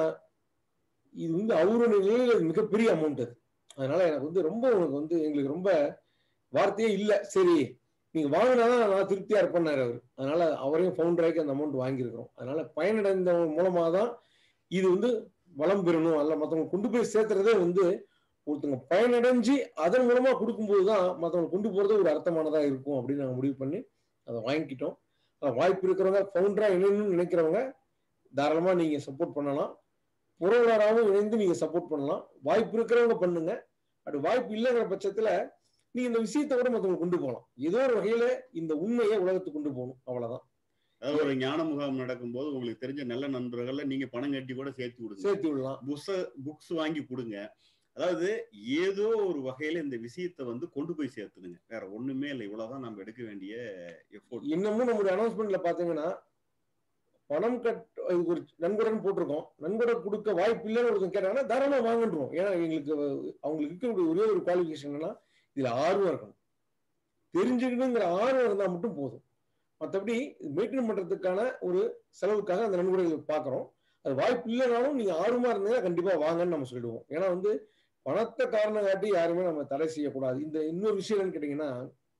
இது வந்து அவருடைய நிலையில மிகப்பெரிய அமௌண்ட் அது அதனால எனக்கு வந்து ரொம்ப உனக்கு வந்து எங்களுக்கு ரொம்ப வார்த்தையே இல்லை சரி நீங்க வாங்கினாதான் நான் திருப்தியா இருப்பேன்னாரு அவர் அதனால அவரையும் ஃபவுண்டராக்கி அந்த அமௌண்ட் வாங்கியிருக்கிறோம் அதனால பயனடைந்த மூலமா தான் இது வந்து வளம் பெறணும் அல்ல மற்றவங்க கொண்டு போய் சேர்த்துறதே வந்து ஒருத்தவங்க பயனடைஞ்சு அதன் மூலமா கொடுக்கும்போது தான் மற்றவங்க கொண்டு போறது ஒரு அர்த்தமானதா இருக்கும் அப்படின்னு நாங்கள் முடிவு பண்ணி அதை வாங்கிக்கிட்டோம் வாய்ப்பு இருக்கிறவங்க ஃபவுண்டரா இணையணும்னு நினைக்கிறவங்க தாராளமா நீங்க சப்போர்ட் பண்ணலாம் புறவலராகவும் இணைந்து நீங்க சப்போர்ட் பண்ணலாம் வாய்ப்பு இருக்கிறவங்க பண்ணுங்க அப்படி வாய்ப்பு இல்லைங்கிற பட்சத்துல நீங்க இந்த விஷயத்தை கூட மற்றவங்க கொண்டு போகலாம் ஏதோ ஒரு வகையில இந்த உண்மையை உலகத்துக்கு கொண்டு போகணும் அவ்வளவுதான் அதாவது ஒரு ஞான முகாம் நடக்கும்போது உங்களுக்கு தெரிஞ்ச நல்ல நண்பர்கள்ல நீங்க பணம் கட்டி கூட சேர்த்து விடுங்க சேர்த்து விடலாம் புக்ஸ புக்ஸ் வாங்கி கொடுங்க அதாவது ஏதோ ஒரு வகையில இந்த விஷயத்தை வந்து கொண்டு போய் சேர்த்துடுங்க வேற ஒண்ணுமே இல்லை இவ்வளவுதான் நம்ம எடுக்க வேண்டிய எஃபோர்ட் இன்னமும் நம்முடைய அனௌன்ஸ்மெண்ட்ல பாத்தீங்கன்னா பணம் கட் இதுக்கு ஒரு நன்கொடன் போட்டிருக்கோம் நன்கொடை கொடுக்க வாய்ப்பு இல்லைன்னு ஒருத்தன் கேட்டாங்கன்னா தாராளமா வாங்கன்றோம் ஏன்னா எங்களுக்கு அவங்களுக்கு இருக்கக்கூடிய ஒரே ஒரு குவாலிஃபிகேஷன் என்னன்னா இதுல ஆர்வம் இருக்கணும் தெரிஞ்சுக்கணுங்கிற ஆர்வம் இருந்தா மட்டும் போதும் மற்றபடி மெயின்டைன் பண்றதுக்கான ஒரு செலவுக்காக அந்த நன்கொடைகளை பார்க்குறோம் அது வாய்ப்பு இல்லைனாலும் நீங்க ஆர்வமா இருந்தீங்கன்னா கண்டிப்பா வாங்கன்னு நம்ம சொல்லிடுவோம் ஏன்னா வந்து பணத்தை காரணம் காட்டி யாருமே நம்ம தடை செய்யக்கூடாது இந்த இன்னொரு விஷயம் என்னன்னு கேட்டீங்கன்னா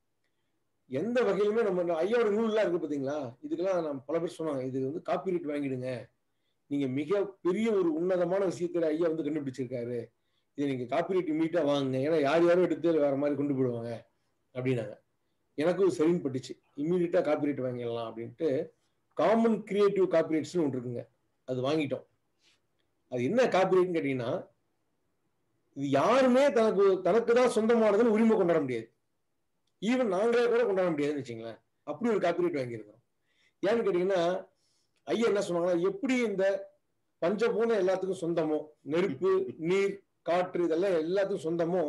எந்த வகையிலுமே நம்ம ஐயாவோட நூல்லாம் இருக்கு பாத்தீங்களா இதுக்கெல்லாம் நம்ம பல பேர் சொன்னாங்க இது வந்து காப்பிரைட் வாங்கிடுங்க நீங்க மிக பெரிய ஒரு உன்னதமான விஷயத்துல ஐயா வந்து கண்டுபிடிச்சிருக்காரு இதை நீங்க காப்பிரைட் மீட்டா வாங்குங்க ஏன்னா யார் யாரும் எடுத்து வேற மாதிரி கொண்டு போயிடுவாங்க அப்படின்னாங்க எனக்கும் சரின்னு பட்டுச்சு இம்மீடியட்டா காப்பிரைட் வாங்கிடலாம் அப்படின்ட்டு காமன் கிரியேட்டிவ் காப்பிரைட்ஸ்னு ஒன்று இருக்குங்க அது வாங்கிட்டோம் அது என்ன காப்பிரைட்னு கேட்டீங்கன்னா இது யாருமே தனக்கு தனக்கு தான் சொந்தமானதுன்னு உரிமை கொண்டாட முடியாது ஈவன் நாங்களே கூட கொண்டாட முடியாதுன்னு வச்சுங்களேன் அப்படி ஒரு காப்பிரைட் வாங்கியிருக்கிறோம் ஏன்னு கேட்டீங்கன்னா ஐயா என்ன சொன்னாங்கன்னா எப்படி இந்த பஞ்சபூதம் எல்லாத்துக்கும் சொந்தமோ நெருப்பு நீர் காற்று இதெல்லாம் எல்லாத்துக்கும் சொந்தமோ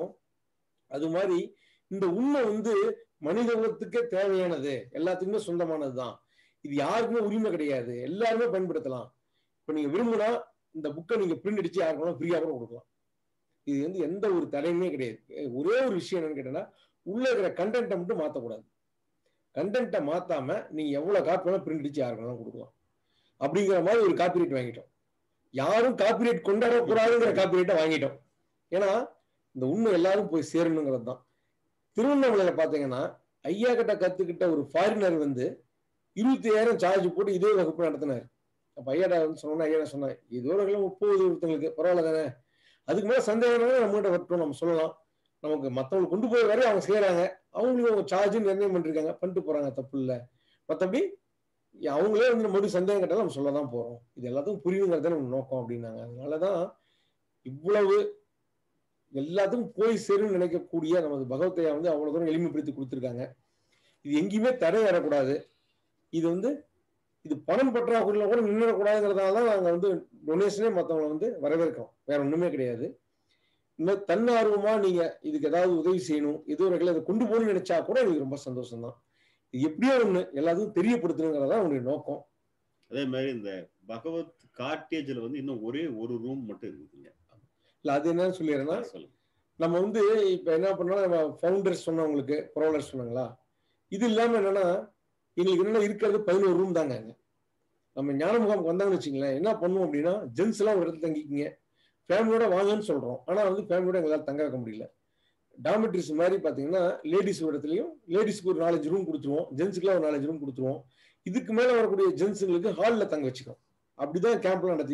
அது மாதிரி இந்த உண்மை வந்து மனித குலத்துக்கே தேவையானது எல்லாத்துக்குமே சொந்தமானது தான் இது யாருக்குமே உரிமை கிடையாது எல்லாருமே பயன்படுத்தலாம் இப்ப நீங்க விரும்புனா இந்த புக்கை நீங்க பிரிண்ட் அடிச்சு யாருக்குனா ஃப்ரீயா கூட கொடுக்கலாம் இது வந்து எந்த ஒரு தடையுமே கிடையாது ஒரே ஒரு விஷயம் என்னன்னு கேட்டீங்கன்னா உள்ள இருக்கிற கண்டென்ட்டை மட்டும் மாத்தக்கூடாது கண்டென்ட்டை மாத்தாம நீங்க எவ்வளவு காப்பி வேணா பிரிண்ட் அடிச்சு யாருக்குனாலும் கொடுக்கலாம் அப்படிங்கிற மாதிரி ஒரு காப்பிரைட் வாங்கிட்டோம் யாரும் காப்பிரைட் கொண்டாடக்கூடாதுங்கிற காப்பிரைட்டை வாங்கிட்டோம் ஏன்னா இந்த உண்மை எல்லாரும் போய் சேரணுங்கிறது தான் திருவண்ணாமலையில பாத்தீங்கன்னா ஐயா கிட்ட கத்துக்கிட்ட ஒரு ஃபாரினர் வந்து இருபத்தி ஐயாயிரம் சார்ஜ் போட்டு இதே வகுப்பு நடத்தினார் அப்ப ஐயாடா வந்து சொன்னா ஐயா சொன்னேன் இது ஒரு முப்பது ஒருத்தங்களுக்கு பரவாயில்ல தானே அதுக்கு மேல சந்தேகம் நம்ம கிட்ட வரட்டும் நம்ம சொல்லலாம் நமக்கு மற்றவங்களுக்கு கொண்டு போய் வரை அவங்க செய்யறாங்க அவங்களுக்கு அவங்க சார்ஜ் நிர்ணயம் பண்ணிருக்காங்க பண்ணிட்டு போறாங்க தப்பு இல்லை மற்றபடி அவங்களே வந்து மறுபடியும் சந்தேகம் கேட்டாலும் நம்ம சொல்ல தான் போறோம் இது எல்லாத்துக்கும் புரியுங்கிறத நம்ம நோக்கம் அப்படின்னாங்க அதனாலதான் இவ்வளவு எல்லாத்துக்கும் போய் சேரும்னு நினைக்கக்கூடிய நமது பகவத்தையா வந்து அவ்வளவு தூரம் எளிமைப்படுத்தி கொடுத்துருக்காங்க இது எங்கேயுமே தடை வரக்கூடாது இது வந்து இது பணம் பற்றாக்குறையில கூட நின்றுடக்கூடாதுங்கிறதால தான் நாங்கள் வந்து டொனேஷனே மற்றவங்களை வந்து வரவேற்கிறோம் வேற ஒண்ணுமே கிடையாது இன்னும் தன்னார்வமா நீங்க இதுக்கு ஏதாவது உதவி செய்யணும் ஏதோ ஒரு வகையில் அதை கொண்டு போகணும்னு நினைச்சா கூட எனக்கு ரொம்ப சந்தோஷம் தான் இது எப்படியோ ஒண்ணு எல்லாத்துக்கும் தெரியப்படுத்தணுங்கிறதா உங்களுடைய நோக்கம் அதே மாதிரி இந்த பகவத் காட்டேஜ்ல வந்து இன்னும் ஒரே ஒரு ரூம் மட்டும் இருக்குதுங்க இல்ல அது என்னன்னு சொல்லிடுறேன்னா சொல்லுங்க நம்ம வந்து இப்ப என்ன பண்ணோம் நம்ம ஃபவுண்டர்ஸ் சொன்னவங்களுக்கு ப்ரோலர்ஸ் சொன்னாங்களா இது இல்லாம என்னன்னா எங்களுக்கு என்ன இருக்கிறது பதினோரு ரூம் தாங்க அங்க. நம்ம ஞான முகாமுக்கு வந்தாங்கன்னு வச்சுங்களேன் என்ன பண்ணுவோம் அப்படின்னா ஜென்ஸ் எல்லாம் ஒரு இடத்துல தங்கிக்கிங்க ஃபேமிலியோட வாங்கன்னு சொல்றோம் ஆனா வந்து ஃபேமிலியோட எங்களால் தங்க வைக்க முடியல டாமெட்ரிஸ் மாதிரி பாத்தீங்கன்னா லேடிஸ் ஒரு இடத்துலயும் லேடிஸ்க்கு ஒரு நாலஞ்சு ரூம் கொடுத்துருவோம் ஜென்ஸுக்குலாம் ஒரு நாலஞ்சு ரூம் கொடுத்துருவோம் இதுக்கு மேல வரக்கூடிய ஜென்ஸுங்களுக்கு ஹால்ல தங்க வச்சுக்கோம் அப்படிதான் கேம்ப்லாம் நடத்தி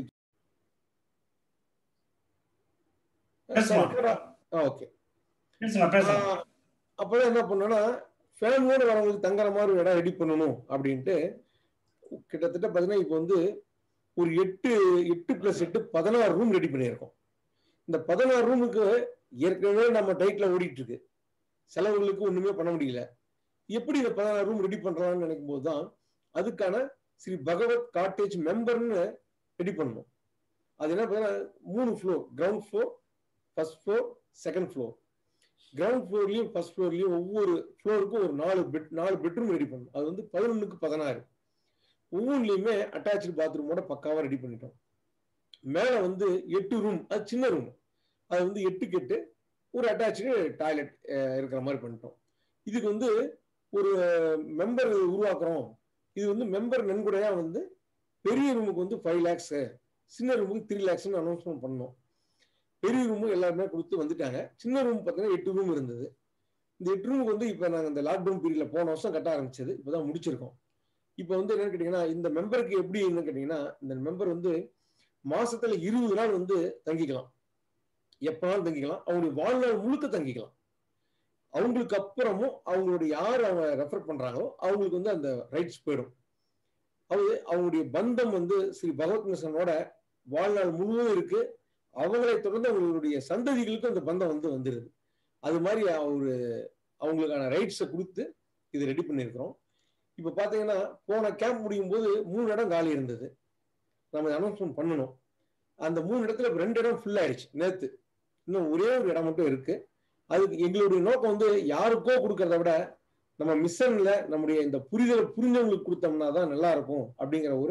பேசலாம் ஓகே பேசலாம் பேசலாம் ஆஹ் அப்பதான் என்ன பண்ணோம்னா ஃபேமிலியோட வரவங்களுக்கு தங்குற மாதிரி ஒரு இடம் ரெடி பண்ணணும் அப்படின்ட்டு கிட்டத்தட்ட பாத்தீங்கன்னா இப்போ வந்து ஒரு எட்டு எட்டு பிளஸ் எட்டு பதினாறு ரூம் ரெடி பண்ணியிருக்கோம் இந்த பதினாறு ரூமுக்கு ஏற்கனவே நம்ம டைட்ல ஓடிட்டு இருக்கு செலவுகளுக்கு ஒண்ணுமே பண்ண முடியல எப்படி இந்த பதினாறு ரூம் ரெடி பண்றலாம்னு நினைக்கும் போது தான் அதுக்கான ஸ்ரீ பகவத் காட்டேஜ் மெம்பர்னு ரெடி பண்ணணும் அது என்ன பார்த்தீங்கன்னா மூணு floor ground floor first floor second floor ground ஃப்ளோர்லயும் ஃபர்ஸ்ட் ஃப்ளோர்லயும் ஒவ்வொரு ஃப்ளோருக்கும் ஒரு நாலு பெட் நாலு பெட்ரூம் ரெடி பண்ணணும் அது வந்து பதினொன்றுக்கு பதினாறு ஒவ்வொன்றுலையுமே அட்டாச்சு பாத்ரூமோட பக்காவா ரெடி பண்ணிட்டோம் மேல வந்து எட்டு ரூம் அது சின்ன ரூம் அது வந்து எட்டுக்கு எட்டு ஒரு அட்டாச்சு டாய்லெட் இருக்கிற மாதிரி பண்ணிட்டோம் இதுக்கு வந்து ஒரு மெம்பர் உருவாக்குறோம் இது வந்து மெம்பர் நன்கொடையா வந்து பெரிய ரூமுக்கு வந்து ஃபைவ் லேக்ஸ் சின்ன ரூமுக்கு த்ரீ லேக்ஸ்னு அனௌன்ஸ்மெண்ட் பண்ணோம் பெரிய ரூமு எல்லாருமே கொடுத்து வந்துட்டாங்க சின்ன ரூம் பார்த்தீங்கன்னா எட்டு ரூம் இருந்தது இந்த எட்டு ரூமுக்கு வந்து இப்போ நாங்கள் இந்த லாக்டவுன் பீரியட்ல போன வருஷம் கட்ட ஆரம்பிச்சது இப்போதான் முடிச்சிருக்கோம் இப்போ வந்து என்னன்னு கேட்டீங்கன்னா இந்த மெம்பருக்கு எப்படி என்னன்னு கேட்டீங்கன்னா இந்த மெம்பர் வந்து மாசத்துல இருபது நாள் வந்து தங்கிக்கலாம் எப்பனாலும் தங்கிக்கலாம் அவங்களுடைய வாழ்நாள் முழுக்க தங்கிக்கலாம் அவங்களுக்கு அப்புறமும் அவங்களுடைய யார் அவங்க ரெஃபர் பண்றாங்களோ அவங்களுக்கு வந்து அந்த ரைட்ஸ் போயிடும் அது அவங்களுடைய பந்தம் வந்து ஸ்ரீ பகவத் மிஷனோட வாழ்நாள் முழுவதும் இருக்கு அவங்களை தொடர்ந்து அவங்களுடைய சந்ததிகளுக்கும் அந்த பந்தம் வந்து வந்துருது அது மாதிரி அவரு அவங்களுக்கான ரைட்ஸை கொடுத்து இது ரெடி பண்ணியிருக்கிறோம் இப்போ பார்த்தீங்கன்னா போன கேம்ப் முடியும் போது மூணு இடம் காலி இருந்தது நம்ம அனௌன்ஸ்மெண்ட் பண்ணணும் அந்த மூணு இடத்துல இப்ப ரெண்டு இடம் ஃபுல் ஆயிடுச்சு நேத்து இன்னும் ஒரே ஒரு இடம் மட்டும் இருக்கு அதுக்கு எங்களுடைய நோக்கம் வந்து யாருக்கோ கொடுக்கறத விட நம்ம மிஷன்ல நம்முடைய இந்த புரிதலை புரிஞ்சவங்களுக்கு கொடுத்தோம்னா தான் நல்லா இருக்கும் அப்படிங்கிற ஒரு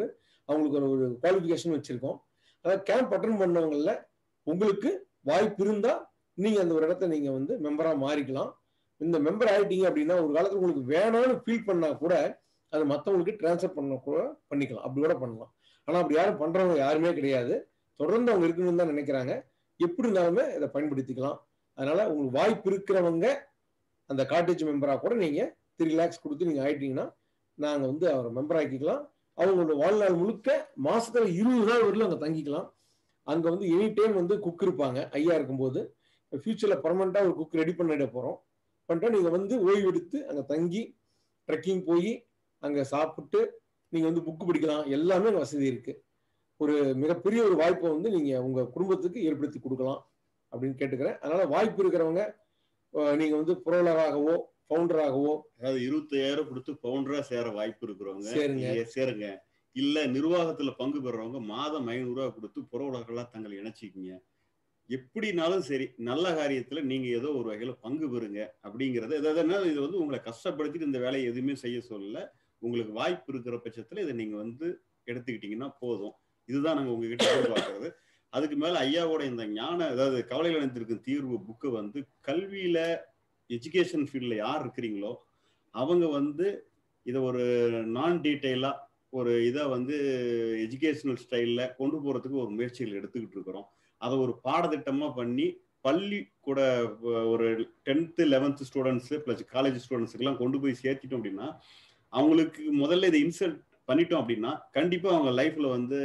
அவங்களுக்கு ஒரு ஒரு குவாலிஃபிகேஷன் வச்சிருக்கோம் அதாவது கேம்ப் அட்டன் பண்ணவங்கள உங்களுக்கு வாய்ப்பு இருந்தா நீங்க அந்த ஒரு இடத்த நீங்க வந்து மெம்பரா மாறிக்கலாம் இந்த மெம்பர் ஆயிட்டீங்க அப்படின்னா ஒரு காலத்துல உங்களுக்கு வேணாம்னு ஃபீல் பண்ணா கூட அதை மற்றவங்களுக்கு டிரான்ஸ்ஃபர் பண்ண கூட பண்ணிக்கலாம் அப்படி கூட பண்ணலாம் ஆனா அப்படி யாரும் பண்றவங்க யாருமே கிடையாது தொடர்ந்து அவங்க இருக்கணும்னு தான் நினைக்கிறாங்க எப்படி இருந்தாலுமே இதை பயன்படுத்திக்கலாம் அதனால உங்களுக்கு வாய்ப்பு இருக்கிறவங்க அந்த காட்டேஜ் மெம்பரா கூட நீங்க த்ரீ லேக்ஸ் கொடுத்து நீங்க ஆயிட்டீங்கன்னா நாங்க வந்து அவரை மெம்பர் ஆக்கிக்கலாம் அவங்களோட வாழ்நாள் முழுக்க மாசத்துல இருபது நாள் வரலும் அங்க தங்கிக்கலாம் அங்க வந்து எனி டைம் வந்து குக் இருப்பாங்க ஐயா இருக்கும்போது ஃபியூச்சர்ல பர்மனண்டா ஒரு குக் ரெடி பண்ணிட போறோம் பண்ணிட்டா நீங்க வந்து ஓய்வு எடுத்து அங்க தங்கி ட்ரெக்கிங் போய் அங்க சாப்பிட்டு நீங்க வந்து புக்கு படிக்கலாம் எல்லாமே அங்க வசதி இருக்கு ஒரு மிகப்பெரிய ஒரு வாய்ப்பை வந்து நீங்க உங்க குடும்பத்துக்கு ஏற்படுத்தி கொடுக்கலாம் அப்படின்னு கேட்டுக்கிறேன் அதனால வாய்ப்பு இருக்கிறவங்க அஹ், நீங்க வந்து புரோலராகவோ ஃபவுண்டராகவோ அதாவது இருபத்தாயிரம் கொடுத்து பவுண்டரா சேர வாய்ப்பு இருக்கிறவங்க சேருங்க. இங்க சேருங்க இல்ல நிர்வாகத்துல பங்கு பெறவங்க மாதம் ஐநூறு ரூபாய் கொடுத்து புற உலகளா தங்களை இணைச்சிக்கிங்க எப்படினாலும் சரி நல்ல காரியத்துல நீங்க ஏதோ ஒரு வகையில பங்கு பெறுங்க அப்படிங்கறது அதாவது என்ன இது வந்து உங்களை கஷ்டப்படுத்திட்டு இந்த வேலையை எதுவுமே செய்ய சொல்லல உங்களுக்கு வாய்ப்பு இருக்கிற பட்சத்துல இதை நீங்க வந்து எடுத்துக்கிட்டீங்கன்னா போதும் இதுதான் நாங்க உங்ககிட்ட எதிர்பார்க்கறது அதுக்கு மேல ஐயாவோட இந்த ஞான அதாவது கவலைகள் அனைத்திருக்கும் தீர்வு புக்கு வந்து கல்வியில எஜுகேஷன் ஃபீல்டில் யார் இருக்கிறீங்களோ அவங்க வந்து இதை ஒரு நான் டீட்டெயிலா ஒரு இதை வந்து எஜுகேஷனல் ஸ்டைலில் கொண்டு போறதுக்கு ஒரு முயற்சிகள் எடுத்துக்கிட்டு இருக்கிறோம் அதை ஒரு பாடத்திட்டமா பண்ணி பள்ளி கூட அஹ், ஒரு tenth eleventh students plus college ஸ்டூடெண்ட்ஸுக்கெல்லாம் கொண்டு போய் சேர்த்திட்டோம் அப்படின்னா அவங்களுக்கு முதல்ல இதை இன்சல்ட் பண்ணிட்டோம் அப்படின்னா கண்டிப்பா அவங்க லைஃப்ல வந்து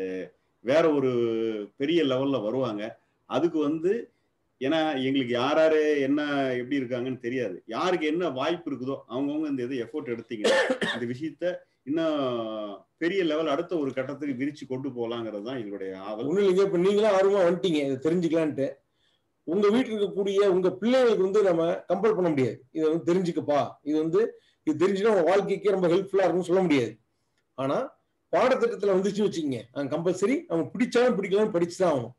வேற ஒரு பெரிய லெவல்ல வருவாங்க அதுக்கு வந்து ஏன்னா எங்களுக்கு யார் யாரு என்ன எப்படி இருக்காங்கன்னு தெரியாது யாருக்கு என்ன வாய்ப்பு இருக்குதோ அவங்கவுங்க இந்த இதை எஃபோர்ட் எடுத்தீங்கன்னா இந்த விஷயத்த இன்னும் பெரிய லெவல் அடுத்த ஒரு கட்டத்துக்கு விரிச்சு கொண்டு போகலாங்கிறது தான் எங்களுடைய ஆவல் ஒண்ணும் இல்லைங்க இப்ப நீங்களும் ஆர்வமா வந்துட்டீங்க இதை தெரிஞ்சுக்கலான்ட்டு உங்க வீட்டுல இருக்கக்கூடிய உங்க பிள்ளைகளுக்கு வந்து நம்ம கம்பல் பண்ண முடியாது இதை வந்து தெரிஞ்சுக்கப்பா இது வந்து இது தெரிஞ்சுன்னா உங்க வாழ்க்கைக்கு ரொம்ப ஹெல்ப்ஃபுல்லா இருக்கும்னு சொல்ல முடியாது ஆனா பாடத்திட்டத்துல வந்துச்சு வச்சுக்கோங்க அவங்க கம்பல்சரி அவங்க பிடிச்சாலும் பிடிக்கலாம்னு படிச்சுதான் ஆகணும்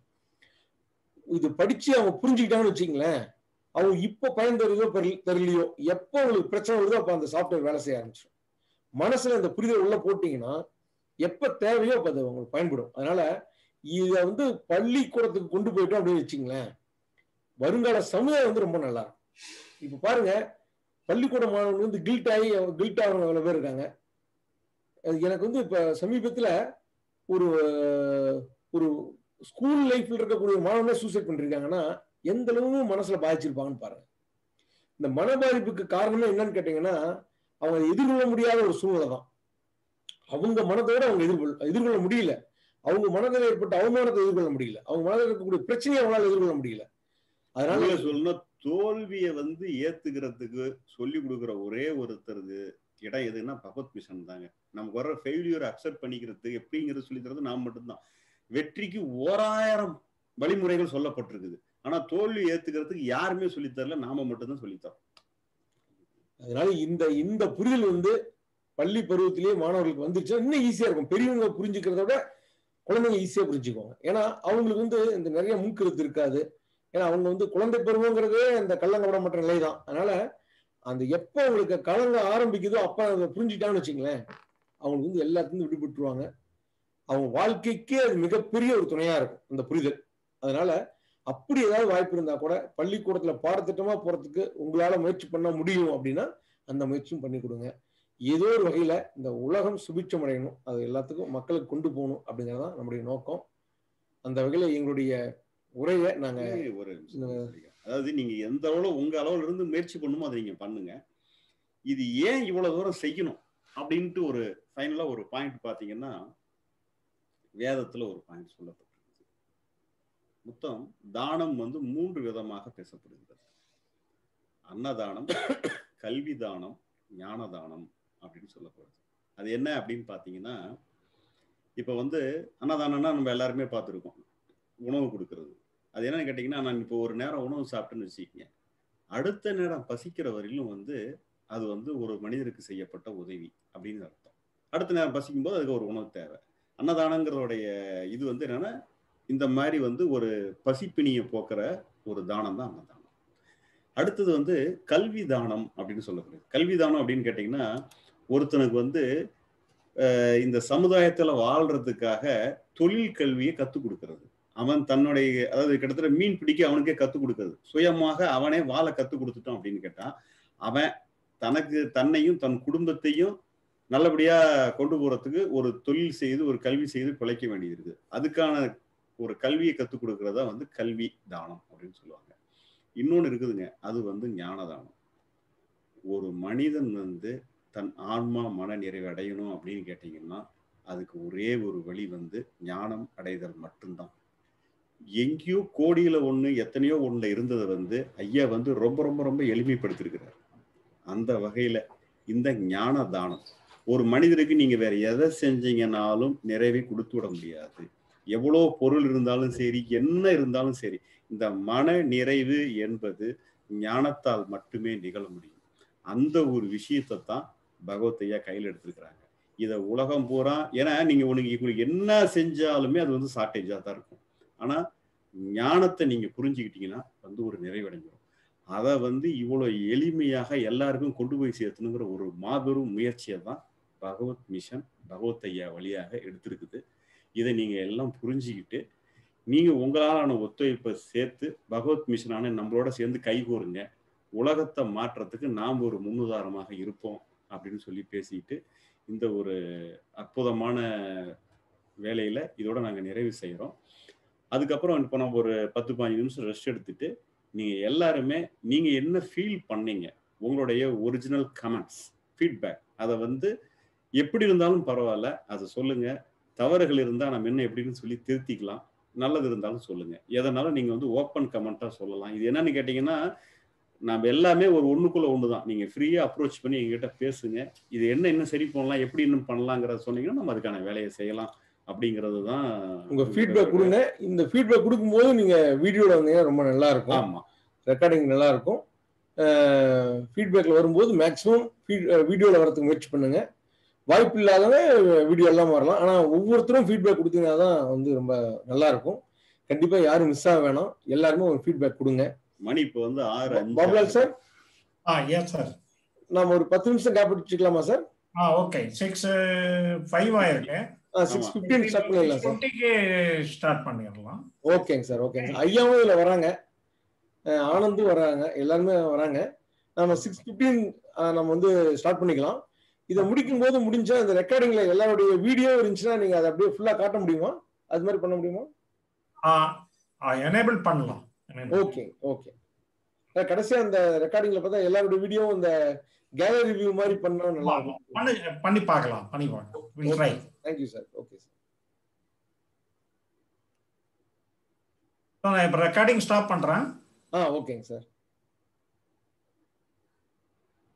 இது படிச்சு அவங்க புரிஞ்சுக்கிட்டாங்கன்னு வச்சுங்களேன் அவங்க இப்ப பயன் தருதோ பெரு- தெரியலையோ எப்போ உங்களுக்கு பிரச்சனை வருதோ அப்ப அந்த சாஃப்ட்வேர் வேலை செய்ய ஆரம்பிச்சிடும் மனசுல இந்த புரிதல் உள்ள போட்டீங்கன்னா எப்ப தேவையோ அப்ப அது உங்களுக்கு பயன்படும் அதனால இத வந்து பள்ளிக்கூடத்துக்கு கொண்டு போயிட்டோம் அப்படின்னு வச்சுங்களேன் வருங்கால சமுதாயம் வந்து ரொம்ப நல்லா இருக்கும் இப்ப பாருங்க பள்ளிக்கூட மாணவர்கள் வந்து கில்ட் ஆகி கில்ட் ஆகிறவங்க எவ்வளவு பேர் இருக்காங்க அது எனக்கு வந்து இப்ப சமீபத்துல ஒரு ஒரு ஸ்கூல் லைஃப்ல இருக்கக்கூடிய ஒரு மாணவனே சூசைட் பண்ணிருக்காங்கன்னா எந்த அளவு மனசுல பாதிச்சிருப்பாங்கன்னு பாருங்க இந்த மன பாதிப்புக்கு காரணமே என்னன்னு கேட்டீங்கன்னா அவங்க எதிர்கொள்ள முடியாத ஒரு சூழ்நிலை தான் அவங்க மனதோட அவங்க எதிர்கொள்ள எதிர்கொள்ள முடியல அவங்க மனதில் ஏற்பட்ட அவமானத்தை எதிர்கொள்ள முடியல அவங்க மனதில் இருக்கக்கூடிய பிரச்சனையை அவங்களால எதிர்கொள்ள முடியல அதனால உண்மையில சொல்லணும் தோல்வியை வந்து ஏத்துக்கிறதுக்கு சொல்லி கொடுக்குற ஒரே ஒருத்தர் இடம் எதுன்னா பகவத் மிஷன் தாங்க நமக்கு வர்ற ஃபெயிலியர் அக்செப்ட் பண்ணிக்கிறது எப்படிங்கிறது சொல்லி தரது நாம் மட்டும்தான் வெற்றிக்கு ஓராயிரம் வழிமுறைகள் சொல்லப்பட்டிருக்குது ஆனா தோல்வி ஏத்துக்கிறதுக்கு யாருமே சொல்லித் தரல நாம மட்டும்தான் சொல்லித்தரோம் அதனால இந்த இந்த புரிதல் வந்து பள்ளி பருவத்திலேயே மாணவர்களுக்கு வந்துருச்சுன்னா இன்னும் ஈஸியா இருக்கும் பெரியவங்க புரிஞ்சுக்கிறத விட குழந்தைங்க ஈஸியா புரிஞ்சுக்குவாங்க ஏன்னா அவங்களுக்கு வந்து இந்த நிறைய முன்கருத்து இருக்காது ஏன்னா அவங்க வந்து குழந்தை பருவங்கிறதே இந்த கள்ளங்கப்படமற்ற நிலை தான் அதனால அந்த எப்போ அவங்களுக்கு கலங்க ஆரம்பிக்குதோ அப்ப அதை புரிஞ்சுட்டாங்கன்னு வச்சுங்களேன் அவங்களுக்கு வந்து எல்லாத்துலேருந்து விடுபட்டுருவாங்க அவங்க வாழ்க்கைக்கே அது மிகப்பெரிய ஒரு துணையா இருக்கும் இந்த புரிதல் அதனால அப்படி ஏதாவது வாய்ப்பு இருந்தா கூட பள்ளிக்கூடத்துல பாடத்திட்டமா போறதுக்கு உங்களால முயற்சி பண்ண முடியும் அப்படின்னா அந்த முயற்சியும் பண்ணி கொடுங்க ஏதோ ஒரு வகையில இந்த உலகம் சுபிட்சம் அடையணும் அது எல்லாத்துக்கும் மக்களுக்கு கொண்டு போகணும் அப்படிங்கிறது தான் நம்முடைய நோக்கம் அந்த வகையில எங்களுடைய உரையை நாங்க ஏய், ஒரு நிமிஷம் சரிங்க. அதாவது நீங்க எந்த அளவுல உங்க அளவுல இருந்து முயற்சி பண்ணுமோ அதை நீங்க பண்ணுங்க இது ஏன் இவ்வளவு தூரம் செய்யணும் அப்படின்ட்டு ஒரு ஃபைனலா ஒரு பாயிண்ட் பாத்தீங்கன்னா வேதத்துல ஒரு பாயிண்ட் சொல்லப்பட்டிருக்கு மொத்தம் தானம் வந்து மூன்று விதமாக பேசப்படுகிறது அன்னதானம் கல்வி தானம் ஞான தானம் அப்படின்னு சொல்லப்படுது அது என்ன அப்படின்னு பாத்தீங்கன்னா இப்ப வந்து அன்னதானம்னா நம்ம எல்லாருமே பார்த்துருக்கோம் உணவு கொடுக்கறது அது என்னன்னு கேட்டிங்கன்னா நான் இப்போ ஒரு நேரம் உணவு சாப்பிட்டேன்னு வச்சுக்கோங்க அடுத்த நேரம் பசிக்கிற வரையிலும் வந்து அது வந்து ஒரு மனிதருக்கு செய்யப்பட்ட உதவி அப்படின்னு அர்த்தம் அடுத்த நேரம் பசிக்கும் போது அதுக்கு ஒரு உணவு தேவை அன்னதானங்கிறதோடைய இது வந்து என்னன்னா இந்த மாதிரி வந்து ஒரு பசிப்பிணியை போக்குற ஒரு தானம் தான் அன்னதானம் அடுத்தது வந்து கல்வி தானம் அப்படின்னு சொல்லப்படுது கல்வி தானம் அப்படின்னு கேட்டிங்கன்னா ஒருத்தனுக்கு வந்து அஹ், இந்த சமுதாயத்துல வாழ்றதுக்காக தொழில் கல்வியை கத்துக் கொடுக்கிறது அவன் தன்னுடைய அதாவது கிட்டத்தட்ட மீன் பிடிக்க அவனுக்கே கத்துக் கொடுக்கிறது சுயமாக அவனே வாழ கத்துக் கொடுத்துட்டான் அப்படின்னு கேட்டா அவன் தனக்கு தன்னையும் தன் குடும்பத்தையும் நல்லபடியா கொண்டு போறதுக்கு ஒரு தொழில் செய்து ஒரு கல்வி செய்து பிழைக்க வேண்டியது இருக்குது அதுக்கான ஒரு கல்வியை கத்துக் கொடுக்கறதா வந்து கல்வி தானம் அப்படின்னு சொல்லுவாங்க இன்னொன்னு இருக்குதுங்க அது வந்து ஞான தானம் ஒரு மனிதன் வந்து தன் ஆன்மா மன நிறைவு அடையணும் அப்படின்னு கேட்டீங்கன்னா அதுக்கு ஒரே ஒரு வழி வந்து ஞானம் அடைதல் மட்டும்தான் எங்கேயோ கோடியில ஒண்ணு எத்தனையோ ஒண்ணுல இருந்ததை வந்து ஐயா வந்து ரொம்ப ரொம்ப ரொம்ப எளிமைப்படுத்திருக்கிறார் அந்த வகையில இந்த ஞான தானம் ஒரு மனிதருக்கு நீங்க வேற எதை செஞ்சீங்கன்னாலும் நிறைவை கொடுத்து விட முடியாது எவ்வளோ பொருள் இருந்தாலும் சரி என்ன இருந்தாலும் சரி இந்த மன நிறைவு என்பது ஞானத்தால் மட்டுமே நிகழ முடியும் அந்த ஒரு விஷயத்தை தான் பகவத் ஐயா கையில் எடுத்திருக்கிறாங்க இதை உலகம் பூரா ஏன்னா நீங்க உனக்கு உங்களுக்கு என்ன செஞ்சாலுமே அது வந்து ஷார்ட்டேஜாக தான் இருக்கும் ஆனா ஞானத்தை நீங்க புரிஞ்சுக்கிட்டீங்கன்னா வந்து ஒரு நிறைவடைஞ்சிடும் அதை வந்து இவ்வளோ எளிமையாக எல்லாருக்கும் கொண்டு போய் சேர்த்தணுங்கிற ஒரு மாபெரும் முயற்சியை தான் பகவத் மிஷன் பகவத் ஐயா வழியாக எடுத்திருக்குது இதை நீங்க எல்லாம் புரிஞ்சுக்கிட்டு நீங்க உங்களாலான ஒத்துழைப்பை சேர்த்து பகவத் மிஷனான நம்மளோட சேர்ந்து கைகோருங்க உலகத்தை மாற்றத்துக்கு நாம் ஒரு முன்னுதாரணமாக இருப்போம் அப்படின்னு சொல்லி பேசிட்டு இந்த ஒரு அற்புதமான வேலையில இதோட நாங்கள் நிறைவு செய்கிறோம் அதுக்கப்புறம் இப்போ நம்ம ஒரு பத்து பதினஞ்சு நிமிஷம் ரெஸ்ட் எடுத்துட்டு நீங்க எல்லாருமே நீங்க என்ன ஃபீல் பண்ணீங்க உங்களுடைய ஒரிஜினல் கமெண்ட்ஸ் ஃபீட்பேக் அதை வந்து எப்படி இருந்தாலும் பரவாயில்ல அதை சொல்லுங்க தவறுகள் இருந்தால் நம்ம என்ன எப்படின்னு சொல்லி திருத்திக்கலாம் நல்லது இருந்தாலும் சொல்லுங்க எதனாலும் நீங்க வந்து ஓப்பன் கமெண்டா சொல்லலாம் இது என்னன்னு கேட்டீங்கன்னா நம்ம எல்லாமே ஒரு ஒண்ணுக்குள்ள ஒன்று தான் நீங்க ஃப்ரீயா அப்ரோச் பண்ணி எங்ககிட்ட பேசுங்க இது என்ன இன்னும் சரி பண்ணலாம் எப்படி இன்னும் பண்ணலாங்கிறத சொன்னீங்கன்னா நம்ம அதுக்கான வேலையை செய்யலாம் அப்படிங்கிறது தான் உங்க ஃபீட்பேக் கொடுங்க இந்த ஃபீட்பேக் கொடுக்கும்போது நீங்க வீடியோல வந்தீங்கன்னா ரொம்ப நல்லா இருக்கும் ஆமா ரெக்கார்டிங் நல்லா இருக்கும் ஃபீட்பேக்ல வரும்போது மேக்ஸிமம் வீடியோல வரதுக்கு முயற்சி பண்ணுங்க வாய்ப்பு இல்லாதவங்க வீடியோ எல்லாம் வரலாம் ஆனா ஒவ்வொருத்தரும் ஃபீட்பேக் கொடுத்தீங்கன்னா தான் வந்து ரொம்ப நல்லா இருக்கும் கண்டிப்பா யாரும் மிஸ் ஆக வேணாம் எல்லாருமே ஒரு ஃபீட்பேக் கொடுங்க மணி இப்போ வந்து ஆறு அஞ்சு பாபுலால் சார் ஆ எஸ் சார் நாம ஒரு பத்து நிமிஷம் கேப் வச்சுக்கலாமா சார் ஆ ஓகே சிக்ஸ் ஃபைவ் ஆயிருக்கு சிக்ஸ் ஃபிஃப்டீன் ஸ்டார்ட் பண்ணிடலாம் சார் டுவெண்ட்டிக்கு ஸ்டார்ட் பண்ணிடலாம் ஓகேங்க சார் ஓகேங்க சார் ஐயாவும் இதுல வராங்க அஹ் ஆனந்தும் வராங்க எல்லாருமே வராங்க நம்ம சிக்ஸ் ஃபிஃப்டீன் நம்ம வந்து ஸ்டார்ட் பண்ணிக்கலாம் இதை முடிக்கும் போது முடிஞ்சா இந்த ரெக்கார்டிங்ல எல்லாருடைய வீடியோ இருந்துச்சுன்னா நீங்க அதை அப்படியே ஃபுல்லா காட்ட முடியுமா அது மாதிரி பண்ண முடியுமா எனேபிள் பண்ணலாம் enable. ஓகே ஓகே கடைசியா அந்த ரெக்கார்டிங்ல பார்த்தா எல்லாருடைய வீடியோ இந்த கேலரி வியூ மாதிரி பண்ணா நல்லா இருக்கும் பண்ணி பண்ணி பார்க்கலாம் பண்ணி பார்க்கலாம் will try thank you sir okay sir நான் இப்போ ரெக்கார்டிங் ஸ்டாப் பண்றேன் ஆ ஓகேங்க சார்